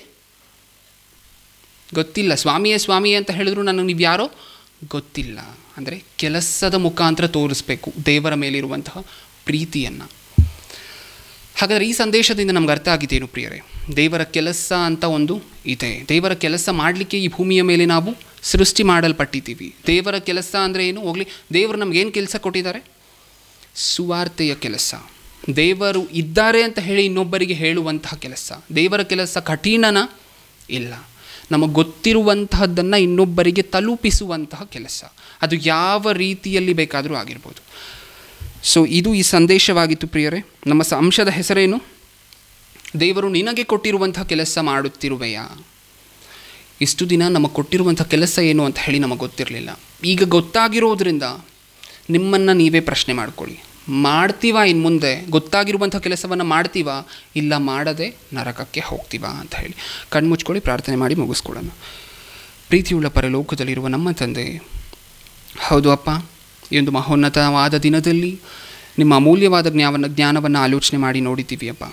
ಗೊತ್ತಿಲ್ಲ ಸ್ವಾಮಿಯೇ ಸ್ವಾಮಿಯೇ ಅಂತ ಹೇಳಿದ್ರು ನನಗೆ ನೀವು ಯಾರೋ ಗೊತ್ತಿಲ್ಲ ಅಂದರೆ ಕೆಲಸದ ಮುಖಾಂತರ ತೋರಿಸ್ಬೇಕು ದೇವರ ಮೇಲಿರುವಂತಹ ಪ್ರೀತಿಯನ್ನು ಹಾಗಾದರೆ ಈ ಸಂದೇಶದಿಂದ ನಮ್ಗೆ ಅರ್ಥ ಆಗಿದ್ದೇನು ಪ್ರಿಯರೇ ದೇವರ ಕೆಲಸ ಅಂತ ಒಂದು ಇದೆ ದೇವರ ಕೆಲಸ ಮಾಡಲಿಕ್ಕೆ ಈ ಭೂಮಿಯ ಮೇಲೆ ನಾವು ಸೃಷ್ಟಿ ಮಾಡಲ್ಪಟ್ಟಿದ್ದೀವಿ ದೇವರ ಕೆಲಸ ಅಂದರೆ ಏನು ಹೋಗಲಿ ದೇವರು ನಮಗೇನು ಕೆಲಸ ಕೊಟ್ಟಿದ್ದಾರೆ ಸುವಾರ್ತೆಯ ಕೆಲಸ ದೇವರು ಇದ್ದಾರೆ ಅಂತ ಹೇಳಿ ಇನ್ನೊಬ್ಬರಿಗೆ ಹೇಳುವಂತಹ ಕೆಲಸ ದೇವರ ಕೆಲಸ ಕಠಿಣನ ಇಲ್ಲ ನಮಗೆ ಗೊತ್ತಿರುವಂತಹದ್ದನ್ನು ಇನ್ನೊಬ್ಬರಿಗೆ ತಲುಪಿಸುವಂತಹ ಕೆಲಸ ಅದು ಯಾವ ರೀತಿಯಲ್ಲಿ ಬೇಕಾದರೂ ಆಗಿರ್ಬೋದು ಸೊ ಇದು ಈ ಸಂದೇಶವಾಗಿತ್ತು ಪ್ರಿಯರೇ ನಮ್ಮ ಸ ಅಂಶದ ಹೆಸರೇನು ದೇವರು ನಿನಗೆ ಕೊಟ್ಟಿರುವಂತಹ ಕೆಲಸ ಮಾಡುತ್ತಿರುವೆಯಾ ಇಷ್ಟು ದಿನ ನಮಗೆ ಕೊಟ್ಟಿರುವಂಥ ಕೆಲಸ ಏನು ಅಂತ ಹೇಳಿ ನಮಗೆ ಗೊತ್ತಿರಲಿಲ್ಲ ಈಗ ಗೊತ್ತಾಗಿರೋದ್ರಿಂದ ನಿಮ್ಮನ್ನು ನೀವೇ ಪ್ರಶ್ನೆ ಮಾಡ್ಕೊಳ್ಳಿ ಮಾಡ್ತೀವಾ ಇನ್ನು ಮುಂದೆ ಗೊತ್ತಾಗಿರುವಂಥ ಕೆಲಸವನ್ನು ಮಾಡ್ತೀವಾ ಇಲ್ಲ ಮಾಡದೆ ನರಕಕ್ಕೆ ಹೋಗ್ತೀವಾ ಅಂತ ಹೇಳಿ ಕಣ್ಮುಚ್ಕೊಳ್ಳಿ ಪ್ರಾರ್ಥನೆ ಮಾಡಿ ಮುಗಿಸ್ಕೊಳ್ಳೋಣ ಪ್ರೀತಿಯುಳ್ಳ ಪರಲೋಕದಲ್ಲಿರುವ ನಮ್ಮ ತಂದೆ ಹೌದು ಅಪ್ಪ ಈ ಒಂದು ಮಹೋನ್ನತವಾದ ದಿನದಲ್ಲಿ ನಿಮ್ಮ ಅಮೂಲ್ಯವಾದ ಜ್ಞಾನವನ್ನು ಜ್ಞಾನವನ್ನು ಆಲೋಚನೆ ಮಾಡಿ ನೋಡಿದ್ದೀವಿ ಅಪ್ಪ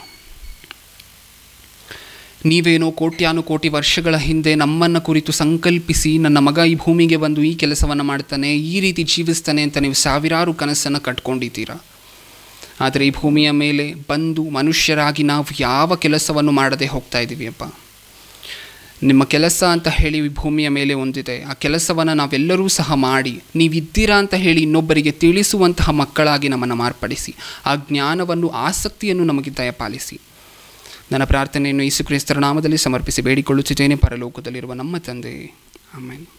ನೀವೇನೋ ಕೋಟ್ಯಾನು ಕೋಟಿ ವರ್ಷಗಳ ಹಿಂದೆ ನಮ್ಮನ್ನು ಕುರಿತು ಸಂಕಲ್ಪಿಸಿ ನನ್ನ ಮಗ ಈ ಭೂಮಿಗೆ ಬಂದು ಈ ಕೆಲಸವನ್ನು ಮಾಡ್ತಾನೆ ಈ ರೀತಿ ಜೀವಿಸ್ತಾನೆ ಅಂತ ನೀವು ಸಾವಿರಾರು ಕನಸನ್ನು ಕಟ್ಕೊಂಡಿದ್ದೀರಾ ಆದರೆ ಈ ಭೂಮಿಯ ಮೇಲೆ ಬಂದು ಮನುಷ್ಯರಾಗಿ ನಾವು ಯಾವ ಕೆಲಸವನ್ನು ಮಾಡದೆ ಹೋಗ್ತಾ ಇದ್ದೀವಿ ಅಪ್ಪ ನಿಮ್ಮ ಕೆಲಸ ಅಂತ ಹೇಳಿ ಈ ಭೂಮಿಯ ಮೇಲೆ ಒಂದಿದೆ ಆ ಕೆಲಸವನ್ನು ನಾವೆಲ್ಲರೂ ಸಹ ಮಾಡಿ ನೀವಿದ್ದೀರಾ ಅಂತ ಹೇಳಿ ಇನ್ನೊಬ್ಬರಿಗೆ ತಿಳಿಸುವಂತಹ ಮಕ್ಕಳಾಗಿ ನಮ್ಮನ್ನು ಮಾರ್ಪಡಿಸಿ ಆ ಜ್ಞಾನವನ್ನು ಆಸಕ್ತಿಯನ್ನು ನಮಗೆ ದಯಪಾಲಿಸಿ ನನ್ನ ಪ್ರಾರ್ಥನೆಯನ್ನು ಯೇಸು ಕ್ರಿಸ್ತರ ನಾಮದಲ್ಲಿ ಸಮರ್ಪಿಸಿ ಬೇಡಿಕೊಳ್ಳುತ್ತಿದ್ದೇನೆ ಪರಲೋಕದಲ್ಲಿರುವ ನಮ್ಮ ತಂದೆ ಆಮೇಲೆ